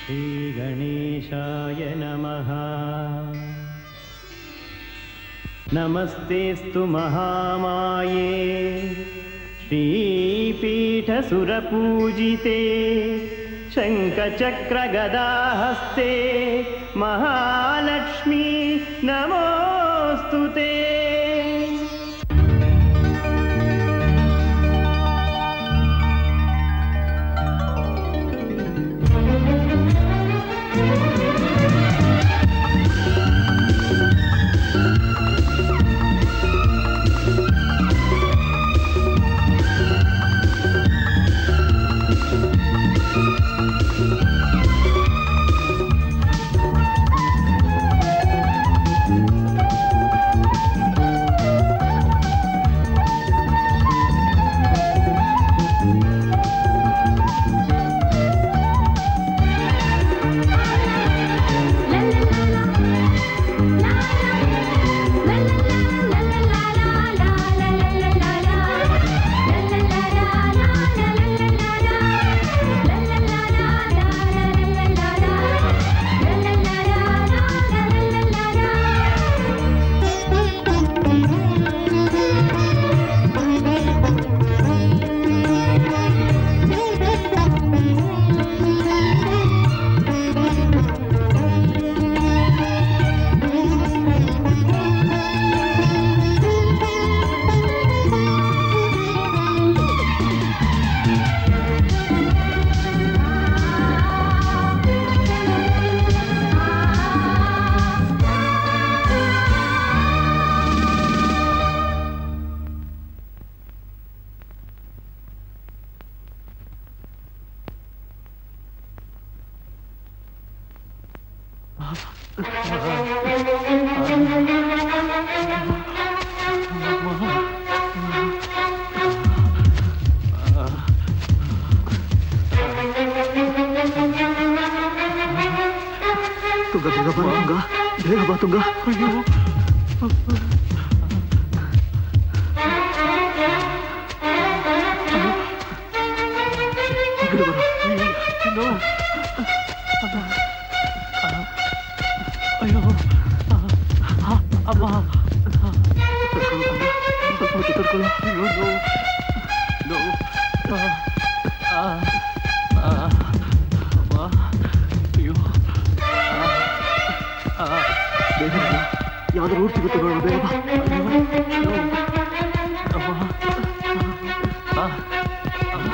श्रीगणेशाय नमः नमस्तेऽस्तु महामाये श्रीपीठसुरपूजिते शङ्खचक्रगदाहस्ते महालक्ष्मी नमोऽस्तु ते ತುಂಗ ತುಂಗ ಬಾ ತುಂಗ ಬೇಗ ಬಾ ತುಂಗ ಅಯ್ಯೋ ಈ ಕಡೆ ಬರು. ಅಯ್ಯೋ. ಅಯ್ಯೋ ಅಮ್ಮ ತಡ್ಕೊಳ್ಳು ತುಂಗ. ಸ್ವಲ್ಪ ಹೊತ್ತು ತಡ್ಕೊಳ್ಳು. ಅಯ್ಯೋ ನೋವು. ನೋವು. ಆ. ಆ. ಆ. ಅಮ್ಮ. ಅಯ್ಯೋ ಆ. ಬೇಗ ಬಾ. ಯಾವ್ದಾದ್ರು ಊರು ಸಿಗುತ್ತೆ ನೋಡು ಬೇಗ ಬಾ ಅಯ್ಯೋ. ನೋವು. ಅಮ್ಮ. ಆ. ಅಮ್ಮ.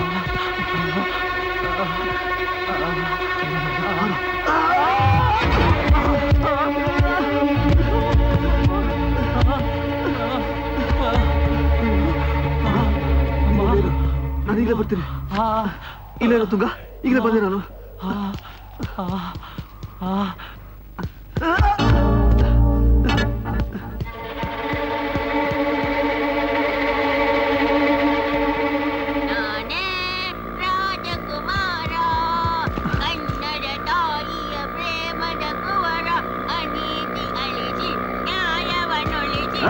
ನಾನು ಈಗಲೇ ಬರ್ತೀನಿ ಇಲ್ಲ ಇಲ್ಲ ತುಂಗ ಈಗಲೇ ಬಂದೆ ನಾನು ನಾನೇ ರಾಜಕುಮಾರ ಕನ್ನಡ ತಾಯಿಯ ಪ್ರೇಮದ ಕುವರ ಅನೀತಿ ಅಳಿಸಿ ನ್ಯಾಯವನ್ನೊಳಿಸಿ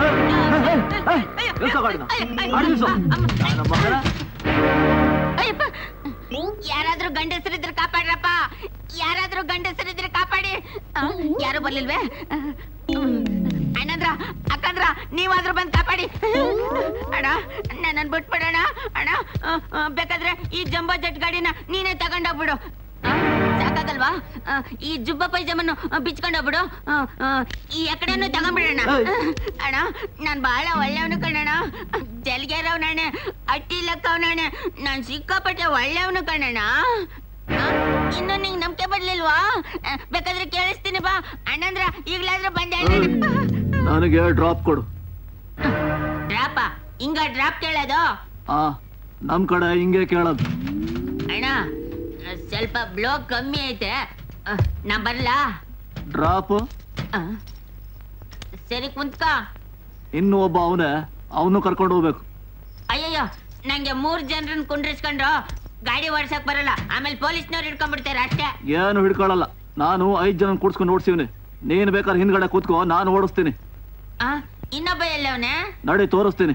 ಅಯ್ಯಪ್ಪ ಯಾರಾದ್ರೂ ಗಂಡಸರಿದ್ರೆ ಕಾಪಾಡ್ರಪ್ಪ ಯಾರಾದ್ರೂ ಗಂಡಸರಿದ್ರೆ ಕಾಪಾಡಿ ಆ, ಯಾರು ಬರ್ಲಿಲ್ವೇ ಅಣ್ಣಂದ್ರ ಅಕ್ಕಂದ್ರ ನೀವಾದ್ರೂ ಬಂದ್ ಕಾಪಾಡಿ ಅಣ್ಣ ನನ್ನ ಬಿಟ್ಬಿಡೋಣ ಅಣ್ಣ ಆ, ಆ, ಬೇಕಾದ್ರೆ ಈ ಜಂಬೋ ಜೆಟ್ ಗಾಡಿನ ನೀನೇ ತಗೊಂಡೋಗ್ಬಿಡು ಆ, ಸಾಕಾಗಲ್ವಾ ಆ, ಈ ಜುಬ್ಬ ಪೈಜಾಮನ್ನು ಬಿಚ್ಕೊಂಡೋಗ್ಬಿಡು ಆ, ಆ, ಈ ಎಕಡೆನು ತಗೊಂಡ್ಬಿಡೋಣ ಅಣ್ಣ ನಾನ್ ಬಹಳ ಒಳ್ಳೆಯವನು ಕಣಣ್ಣ ಜಲ್ಗೆರವನಣ್ಣೆ ಅಟ್ಟಿ ಲೆಕ್ಕವನಣ್ಣೆ ನಾನ್ ಸಿಕ್ಕಾಪಟ್ಟೆ ಒಳ್ಳೆಯವನು ಕಣಣ್ಣ ಆ, ಇನ್ನು ನಿಂಗ್ ನಂಬಿಕೆ ಬರ್ಲಿಲ್ವಾ ಆ, ಬೇಕಾದ್ರೆ ಕೇಳಿಸ್ತೀನಿ ಬಾ ಅಣ್ಣಂದ್ರ ಈಗ್ಲಾದ್ರೂ ಬಂದೆ ನನಗೆ ಡ್ರಾಪ್ ಕೊಡು ಡ್ರಾಪ ಹಿಂಗ ಡ್ರಾಪ್ ಕೇಳೋದು ಆ ನಮ್ ಕಡೆ ಹಿಂಗೆ ಕೇಳೋದು ಅಣ್ಣ ಸ್ವಲ್ಪ ಬ್ಲೋ ಕಮ್ಮಿ ಐತೆ ಆ, ನಾ ಬರ್ಲಾ ಡ್ರಾಪ್ ಆ, ಸರಿ ಕುಂತ್ಕ ಇನ್ನು ಒಬ್ಬ ಅವನೇ ಅವನು ಕರ್ಕೊಂಡು ಹೋಗ್ಬೇಕು ಅಯ್ಯಯ್ಯೋ ನಂಗೆ ಮೂರ್ ಜನರನ್ನ ಕುಂಡ್ರಿಸ್ಕೊಂಡ್ರು ಗಾಡಿ ಓಡ್ಸಕ್ ಬರಲ್ಲ ಆಮೇಲೆ ಪೊಲೀಸ್ನವ್ರು ಹಿಡ್ಕೊಂಡ್ಬಿಡ್ತಾರೆ ಅಷ್ಟೇ ಏನು ಹಿಡ್ಕೊಳ್ಳಲ್ಲ ನಾನು ಐದ್ ಜನ ಕೂಡ್ಸ್ಕೊಂಡು ಓಡಿಸಿವ್ನಿ ನೀನ್ ಬೇಕಾದ್ರೆ ಹಿಂದ್ಗಡೆ ಕೂತ್ಕೋ ನಾನು ಓಡಿಸ್ತೀನಿ ಆ ಇನ್ನೊಬ್ಬ ಎಲ್ಲವನೇ ನಡಿ ತೋರಿಸ್ತೀನಿ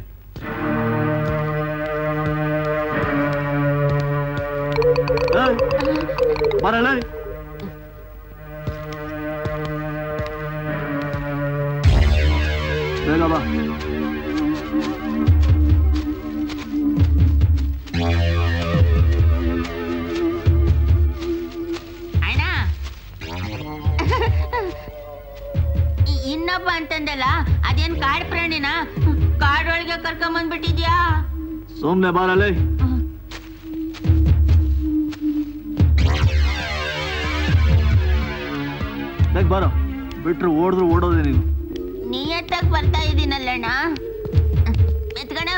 ಏಯ್, ಬರಲ್ಲ ಬಾ ಅಣ್ಣ ಇ- ಇನ್ನೊಬ್ಬ ಅಂತಂದಲ್ಲ ಅದೇನ್ ಕಾಡ್ ಪ್ರಾಣಿನ ಕಾಡೊಳಗೆ ಕರ್ಕೊಂಬಂದ್ಬಿಟ್ಟಿದ್ಯಾ ಸುಮ್ನೆ ಬಾರಲ್ಲೇ ಬೇಗ ಬಾರೋ ಬಿಟ್ರು ಓಡಿದ್ರು ಓಡೋದೇ ನೀನು ನಿಯತ್ತಾಗಿ ಬರ್ತಾ ಇದೀನಲ್ಲಣ್ಣ ಮೆತ್ಕಣ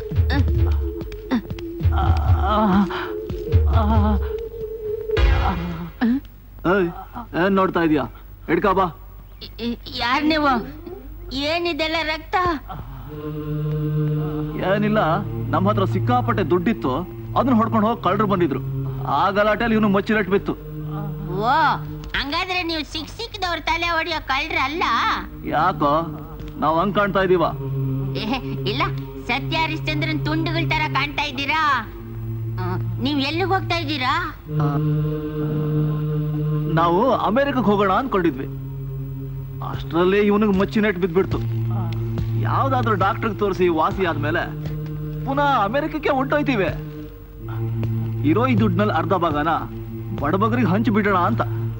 ಏಯ್ ಏನ್ ನೋಡ್ತಾ ಇದೀಯಾ ಹಿಡ್ಕಾ ಬಾ ಯಾರ್ ನೀವು ಏನಿದೆಲ್ಲ ರಕ್ತ ಏನಿಲ್ಲ ನಮ್ಮ ಹತ್ರ ಸಿಕ್ಕಾಪಟ್ಟೆ ದುಡ್ಡಿತ್ತು ಅದನ್ನ ಹೊಡ್ಕೊಂಡು ಹೋಗಿ ಕಳ್ಳರು ಬಂದಿದ್ರು ಆ ಗಲಾಟೆಯಲ್ಲಿ ಇವನು ಮಚ್ಚಿರಟ್ ಬಿತ್ತು ಓ ಹಂಗಾದ್ರೆ ನೀವು ಸಿಕ್ ಸಿಕ್ದವ್ರ ತಲೆ ಹೊಡಿಯೋ ಕಳ್ರ ಅಲ್ಲ ಯಾಕೋ ನಾವ್ ಹಂಗ್ ಕಾಣ್ತಾ ಇದೀವ ಏ, ಇಲ್ಲ ಸತ್ಯ ಹರಿಶ್ಚಂದ್ರನ್ ತುಂಡುಗಳ ತರ ಕಾಣ್ತಾ ಇದ್ದೀರಾ ಆ, ನೀವ್ ಎಲ್ಲಿಗೆ ಹೋಗ್ತಾ ಇದ್ದೀರಾ ನಾವು ಅಮೆರಿಕಕ್ಕೆ ಹೋಗೋಣ ಅನ್ಕೊಂಡಿದ್ವಿ ಅಷ್ಟರಲ್ಲಿ ಇವನಿಗೆ ಮಚ್ಚಿನೆಟ್ ಬಿದ್ಬಿಡ್ತು ಯಾವ್ದಾದ್ರೂ ಡಾಕ್ಟರ್ಗೆ ತೋರಿಸಿ ವಾಸಿ ಆದ್ಮೇಲೆ ಪುನಃ ಅಮೆರಿಕಕ್ಕೆ ಹೊಂಟೋಯ್ತೀವಿ ಇರೋ ಈ ದುಡ್ಡಿನಲ್ಲಿ ಅರ್ಧ ಭಾಗನ ಬಡಬಗರಿಗೆ ಹಂಚಿ ಬಿಡೋಣ ಅಂತ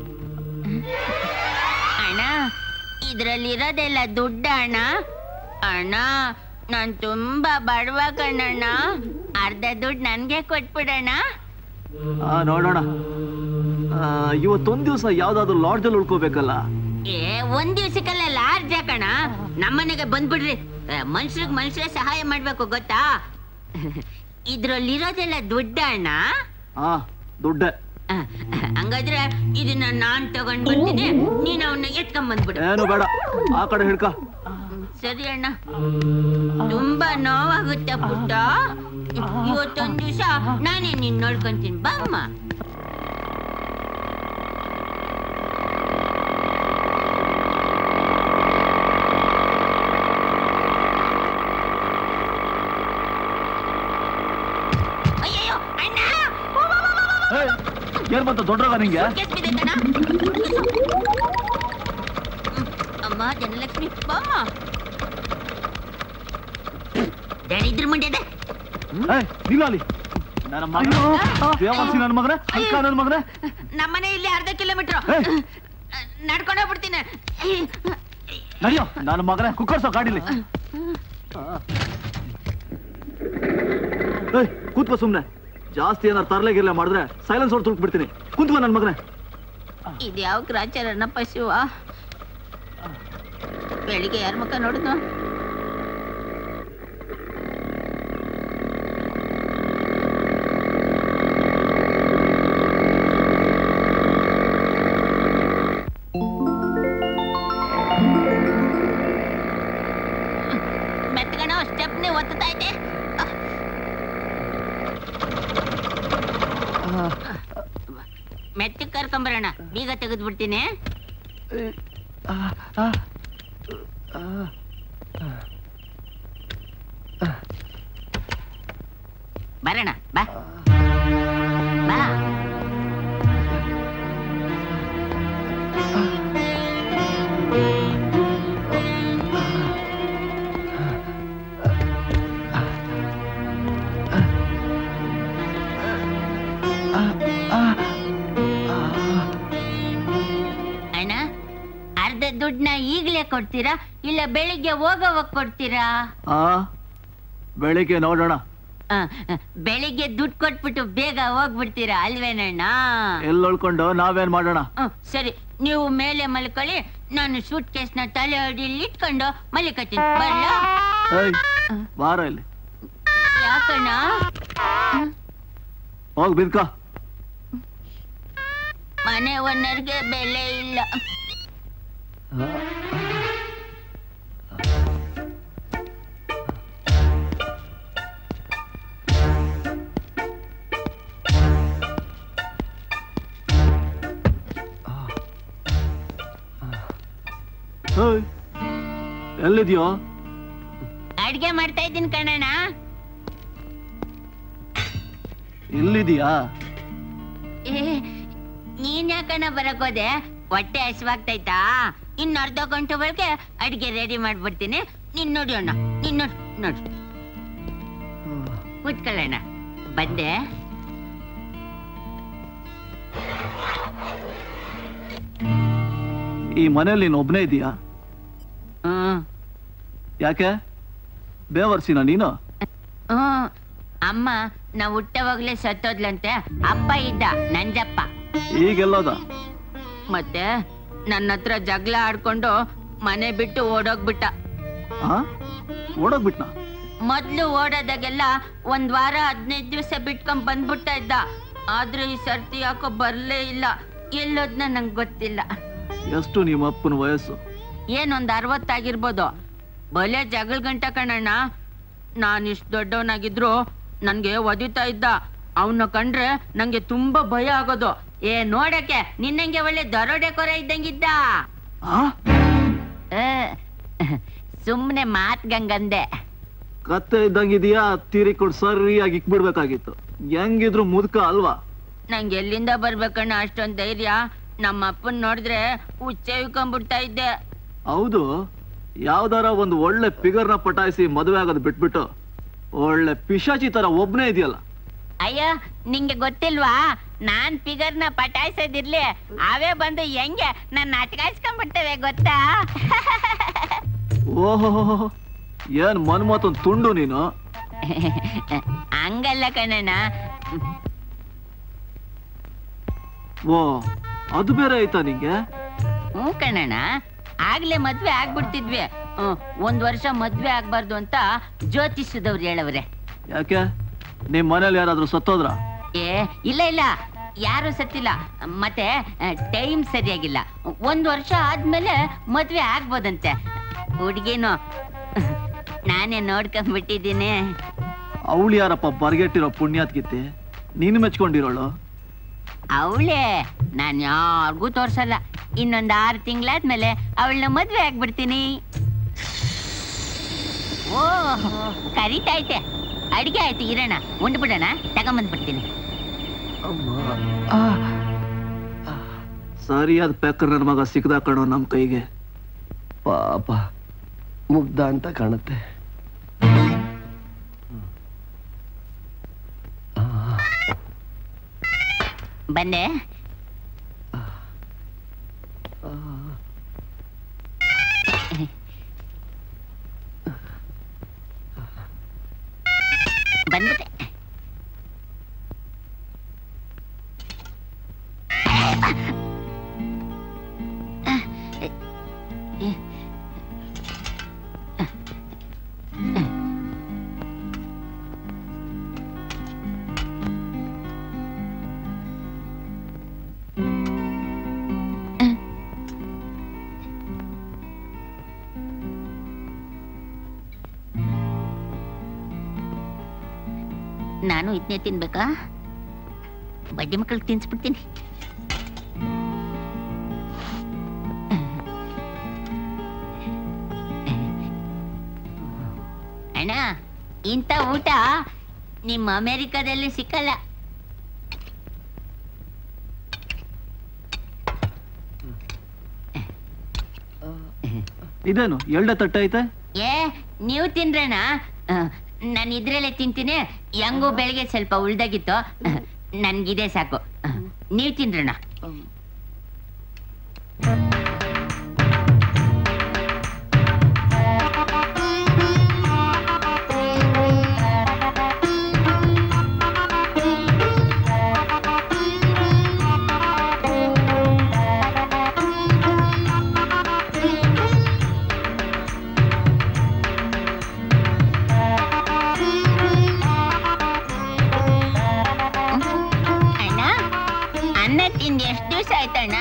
ಅಣ್ಣ ಇದ್ರಲ್ಲಿರೋದೆಲ್ಲ ದುಡ್ಡ ಅಣ್ಣ ಅಣ್ಣ ನಾನ್ ತುಂಬಾ ಬಡವ ಕಣ್ಣಣ್ಣ ಅರ್ಧ ದುಡ್ಡು ನನ್ಗೆ ಕೊಟ್ಬಿಡಣ್ಣ ಆ, ನೋಡೋಣ ಆ, ಇವತ್ತೊಂದ್ ದಿವಸ ಯಾವ್ದಾದ್ರು ಲಾಡ್ಜಲ್ಲಿ ಉಳ್ಕೋಬೇಕಲ್ಲ ಏ ಒಂದ್ ದಿವ್ಸಕ್ಕೆಲ್ಲ ಲಾರ್ಜ್ ಕಣ ನಮ್ಮನೆಗೆ ಬಂದ್ಬಿಡ್ರಿ ಮನುಷ್ಯರಿಗೆ ಮನುಷ್ಯರೇ ಸಹಾಯ ಮಾಡ್ಬೇಕು ಗೊತ್ತಾ ಇದ್ರಲ್ಲಿರೋದೆಲ್ಲ ದುಡ್ಡ ಅಣ್ಣ ಹಾ ದುಡ್ಡೆ ಆ, ಹಂಗಾದ್ರೆ ಇದನ್ನ ನಾನ್ ತಗೊಂಡ್ ಬರ್ತೀನಿ ನೀನ್ ಅವನ್ನ ಎತ್ಕೊಂಡ್ ಬಂದ್ಬಿಡು ಏನು ಬೇಡ ಆ ಕಡೆ ಹಿಡ್ಕ ಸರಿ ಅಣ್ಣ ತುಂಬಾ ನೋವಾಗುತ್ತೆ ಪುಟ್ಟ ಇವತ್ತೊಂದ್ ದಿವಸ ನಾನೇ ನಿನ್ ನೋಡ್ಕೊಂತೀನಿ ಬಾಮ್ಮ ಅಯ್ಯಯ್ಯೋ ಅಣ್ಣ ಏಯ್, ಏನ್ ಬಂತ ದೊಡ್ಡವಾಗ ನಿಂಗೆ ಸುಟ್ಕೇಸ್ ಬಿದ್ದೈತೆ ಅಣ್ಣ. ಹ್ಮ್, ಅಮ್ಮ ಜನಲಕ್ಷ್ಮಿ ಬಾಮ್ಮ ದರಿದ್ರ ಮುಂದೆ ಏಯ್, ನಿಲ್ಲ ಅಲ್ಲಿ ನನ್ನ ಮಗನ ದೇವಾಸಿ ನನ್ನ ಮಗನೇ ಅಕ್ಕ ನನ್ನ ಮಗನೇ ನಮ್ಮನೆ ಇಲ್ಲಿ ಅರ್ಧ ಕಿಲೋಮೀಟರ್ ಏಯ್. ನಡ್ಕೊಂಡು ಹೋಗ್ಬಿಡ್ತೀನಿ ನಡಿಯೋ ನನ್ನ ಮಗನೇ ಕುಕ್ಕರ್ಸೋ ಗಾಡಿಲಿ ಏಯ್ ಕೂತ್ಕೋ ಸುಮ್ನೆ ಜಾಸ್ತಿ ಏನಾರು ತರ್ಲೆ ಗಿರ್ಲೆ ಮಾಡಿದ್ರೆ ಸೈಲೆನ್ಸ್ ಹೊಡ್ ತುಳ್ಕ್ ಬಿಡ್ತೀನಿ ಕುಂತ್ಕೋ ನನ್ನ ಮಗನೇ ಇದ್ಯಾವ ಗ್ರಾಚಾರನ ಪಶುವ ಬೆಳಿಗ್ಗೆ ಯಾರ ಮುಖ ನೋಡಿದ್ನು ಮೆತ್ಕಣೋ ಸ್ಟೆಪ್ನಿ ಒತ್ತುತ್ತಾ ಇದೆ ಮೆತ್ತಗೆ ಕರ್ಕೊಂಬರೋಣ ಬೀಗ ತೆಗೆದ್ಬಿಡ್ತೀನಿ ಬರೋಣ ಬಾ ಬಾ ಅಣ್ಣ ಅರ್ಧ ದುಡ್ಡನ್ನ ಈಗ್ಲೇ ಕೊಡ್ತೀರಾ ಇಲ್ಲ ಬೆಳಿಗ್ಗೆ ಹೋಗೋವಾಗ ಕೊಡ್ತೀರಾ ಆ ಬೆಳಿಗ್ಗೆ ನೋಡೋಣ ಆ, ಬೆಳಿಗ್ಗೆ ದುಡ್ಡು ಕೊಟ್ಬಿಟ್ಟು ಬೇಗ ಹೋಗ್ಬಿಡ್ತೀರಾ ಅಲ್ವೇನಣ್ಣ ಎಲ್ಲಿ ಉಳ್ಕೊಂಡು ನಾವೇನ್ ಮಾಡೋಣ ಹ್ಮ್, ಸರಿ ನೀವು ಮೇಲೆ ಮಲ್ಕೊಳ್ಳಿ ನಾನು ಸೂಟ್ ಕೇಸ್ನ ತಲೆ ಅಡಿಯಲ್ಲಿ ಇಟ್ಕೊಂಡು ಮಲಿಕತ್ತೀನಿ ಬರ್ಲಾ ಏಯ್ ಬಾರ ಇಲ್ಲಿ ಯಾಕಣ್ಣ ಹೋಗ್ ಬಿದ್ಕ ಮನೆ ಓನರ್ಗೆ ಬೆಲೆ ಇಲ್ಲ ಏಯ್ ಎಲ್ಲಿದ್ಯೋ ಅಡ್ಗೆ ಮಾಡ್ತಾ ಇದ್ದೀನಿ ಕಣಣ್ಣ ಇಲ್ಲಿದ್ಯಾ ಏ, ನೀನ್ ಯಾಕಣ್ಣ ಬರಕ್ ಹೋದೆ ಹೊಟ್ಟೆ ಹಸಿವಾಗ್ತೈತಾ ಇನ್ ಅರ್ಧ ಗಂಟೆ ಒಳಗೆ ಅಡ್ಗೆ ರೆಡಿ ಮಾಡ್ಬಿಡ್ತೀನಿ ನೀನ್ ನೋಡಿ ಅಣ್ಣ ನೀನ್ ನೋಡಿ ನೋಡಿ ಕೂತ್ಕೊಳ್ಳೋಣ ಬಂದೆ ಈ ಮನೇಲಿ ನೀನು ಒಬ್ನೇ ಇದೀಯಾ ಹ್ಮ್ ಯಾಕೆ ಬೇವರ್ಸಿನ ನೀನು ಹ್ಮ್ ಅಮ್ಮ ನಾ ಹುಟ್ಟವಾಗ್ಲೇ ಸತ್ತೋದ್ಲಂತೆ ಅಪ್ಪ ಇದ್ದ ನಂಜಪ್ಪ ಈಗೆಲ್ಲೋದ ಮತ್ತೆ ನನ್ನ ಹತ್ರ ಜಗಳ ಆಡ್ಕೊಂಡು ಮನೆ ಬಿಟ್ಟು ಓಡೋಗ್ಬಿಟ್ಟ ಆ ಓಡೋಗ್ಬಿಟ್ನಾ ಮೊದ್ಲು ಓಡೋದಾಗೆಲ್ಲ ಒಂದ್ ವಾರ ಹದಿನೈದು ದಿವಸ ಬಿಟ್ಕೊಂಡ್ ಬಂದ್ಬಿಟ್ಟ ಇದ್ದ ಆದ್ರೆ ಈ ಸರ್ತಿ ಯಾಕೋ ಬರ್ಲೇ ಇಲ್ಲ ಎಲ್ಲೋದ್ನ ನಂಗೆ ಗೊತ್ತಿಲ್ಲ ಎಷ್ಟು ನಿಮ್ಮ ಅಪ್ಪನ ವಯಸ್ಸು ಏನೊಂದ್ ಅರವತ್ತಾಗಿರ್ಬೋದು ಬಲೆ ಜಗಳ ಗಂಟ ಕಣಣ್ಣ ನಾನ್ ಇಷ್ಟ್ ದೊಡ್ಡವನಾಗಿದ್ರು ನನ್ಗೆ ಒದಿತಾ ಇದ್ದ ಅವನ್ನ ಕಂಡ್ರೆ ನಂಗೆ ತುಂಬಾ ಭಯ ಆಗೋದು ಏ ನೋಡಕ್ಕೆ ನಿನ್ನಂಗೆ ಒಳ್ಳೆ ದರೋಡೆ ಕೊರ ಇದ್ದಂಗಿದ್ದ ಆ ಏ, ಸುಮ್ನೆ ಮಾತ್ ಗಂಗಂದೆ ಕತ್ತೆ ಇದ್ದಂಗಿದೀಯಾ ತೀರಿಕೊಂಡು ಸರಿಯಾಗಿ ಇಕ್ಬಿಡ್ಬೇಕಾಗಿತ್ತು ಹೆಂಗಿದ್ರು ಮುದುಕ ಅಲ್ವಾ ನಂಗೆ ಎಲ್ಲಿಂದ ಬರ್ಬೇಕಣ್ಣ ಅಷ್ಟೊಂದ್ ಧೈರ್ಯ ನಮ್ಮ ಅಪ್ಪನ್ ನೋಡಿದ್ರೆ ಹುಚ್ಚೆ ಇಳ್ಕೊಂಡ್ಬಿಡ್ತಾ ಇದ್ದೆ ಹೌದು ಯಾವ್ದಾರ ಒಂದು ಒಳ್ಳೆ ಫಿಗರ್ನ ಪಟಾಯಿಸಿ ಮದುವೆ ಆಗೋದು ಬಿಟ್ಬಿಟ್ಟು ಒಳ್ಳೆ ಪಿಶಾಚಿ ತರ ಒಬ್ನೇ ಇದೆಯಲ್ಲ ಅಯ್ಯೋ ನಿಂಗೆ ಗೊತ್ತಿಲ್ವಾ ನಾನ್ ಫಿಗರ್ನ ಪಟಾಯಿಸೋದಿರ್ಲಿ ಅವೇ ಬಂದು ಹೆಂಗೆ ನನ್ನ ಅಟ್ಕಾಯಿಸ್ಕೊಂಡ್ಬಿಡ್ತವೆ ಗೊತ್ತಾ ಓಹೋ ಏನ್ ಮನ್ಮತ್ತೊಂದ್ ತುಂಡು ನೀನು ಹಂಗಲ್ಲ ಕಣಣ್ಣ ಓ ಅದು ಬೇರೆ ಆಯ್ತಾ ನಿಂಗೆ ಹ್ಞೂ ಕಣಣ್ಣ ಆಗ್ಲೇ ಮದ್ವೆ ಆಗ್ಬಿಡ್ತಿದ್ವಿ ಹ್ಮ್, ಒಂದ್ ವರ್ಷ ಮದ್ವೆ ಆಗ್ಬಾರ್ದು ಅಂತ ಜ್ಯೋತಿಷದವ್ರು ಹೇಳವ್ರೆ ಯಾಕೆ ನಿಮ್ ಮನೇಲಿ ಯಾರಾದ್ರೂ ಸತ್ತೋದ್ರ ಏ ಇಲ್ಲ ಇಲ್ಲ ಯಾರು ಸತ್ತಿಲ್ಲ ಮತ್ತೆ ಟೈಮ್ ಸರಿಯಾಗಿಲ್ಲ ಒಂದ್ ವರ್ಷ ಆದ್ಮೇಲೆ ಮದ್ವೆ ಆಗ್ಬೋದಂತೆ ಹುಡ್ಗಿನು ನಾನೇ ನೋಡ್ಕೊಂಡ್ಬಿಟ್ಟಿದ್ದೀನಿ ಅವಳು ಯಾರಪ್ಪ ಬರ್ಗೆಟ್ಟಿರೋ ಪುಣ್ಯಾತ್ಗಿತ್ತಿ ನೀನು ಮೆಚ್ಕೊಂಡಿರೋಳು ಅವಳೇ ನಾನ್ ಯಾರಿಗೂ ತೋರ್ಸಲ್ಲ ಇನ್ನೊಂದ್ ಆರು ತಿಂಗಳಾದ್ಮೇಲೆ ಅವಳನ್ನ ಮದ್ವೆ ಆಗ್ಬಿಡ್ತೀನಿ ಓ ಕರಿತೈತೆ ಅಡಿಗೆ ಆಯ್ತು ಇರೋಣ ಉಂಡ್ಬಿಡೋಣ ತಗೊಂಬಂದ್ಬಿಡ್ತೀನಿ ಸರಿಯಾದ ಪೆಕ್ಕರ್ ನನ್ನ ಮಗ ಸಿಕ್ಕದ ಕಣೋ ನಮ್ ಕೈಗೆ ಪಾಪ ಮುಗ್ಧ ಅಂತ ಕಾಣುತ್ತೆ ಬಂದೆ ಬಂದ್ಬಿಟ್ಟೆ ನಾನು ಇದನ್ನೇ ತಿನ್ಬೇಕಾ ಬಡ್ಡಿ ಮಕ್ಕಳಿಗೆ ತಿನ್ಸ್ಬಿಡ್ತೀನಿ ಅಣ್ಣ ಇಂಥ ಊಟ ನಿಮ್ಮ ಅಮೆರಿಕದಲ್ಲಿ ಸಿಕ್ಕಲ್ಲ ಇದೇನು ಎಳ್ಳೆ ತಟ್ಟೆ ಐತೆ ಏ ನೀವು ತಿನ್ರಣ್ಣ ನಾನು ಇದ್ರಲ್ಲೇ ತಿಂತೀನಿ ಹೆಂಗೂ ಬೆಳಗ್ಗೆ ಸ್ವಲ್ಪ ಉಳ್ದಾಗಿತ್ತು ನನ್ಗಿದೆ ಸಾಕು ನೀವು ತಿನ್ರಣ್ಣ ಅಣ್ಣ ಅನ್ನ ತಿಂದು ಎಷ್ಟು ದಿವಸ ಆಯ್ತಣ್ಣ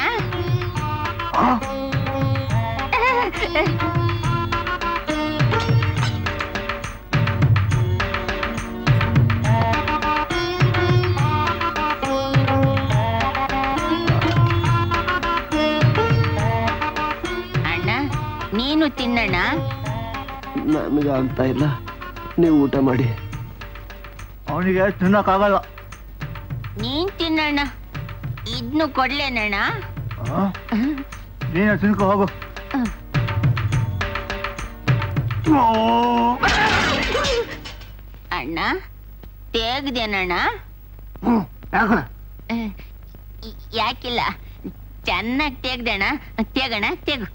ಅಣ್ಣ ನೀನು ತಿನ್ನಣ್ಣ ನಮಗೆ ಆಗ್ತಾ ಇಲ್ಲ ನೀವು ಊಟ ಮಾಡಿ ಅವನಿಗೆ ತಿನ್ನಕ್ಕಾಗಲ್ಲ ನೀನ್ ತಿನ್ನಣ್ಣ ಇದ್ನು ಕೊಡ್ಲೇನಣ್ಣ ನೀನು ತಿನ್ಕೊ ಹೋಗು ಅಣ್ಣ ತೇಗ್ದೇನಣ್ಣ ಇ- ಯಾಕಿಲ್ಲ ಚೆನ್ನಾಗಿ ತೇಗ್ದಣ್ಣ ತೇಗಣ ತೇಗು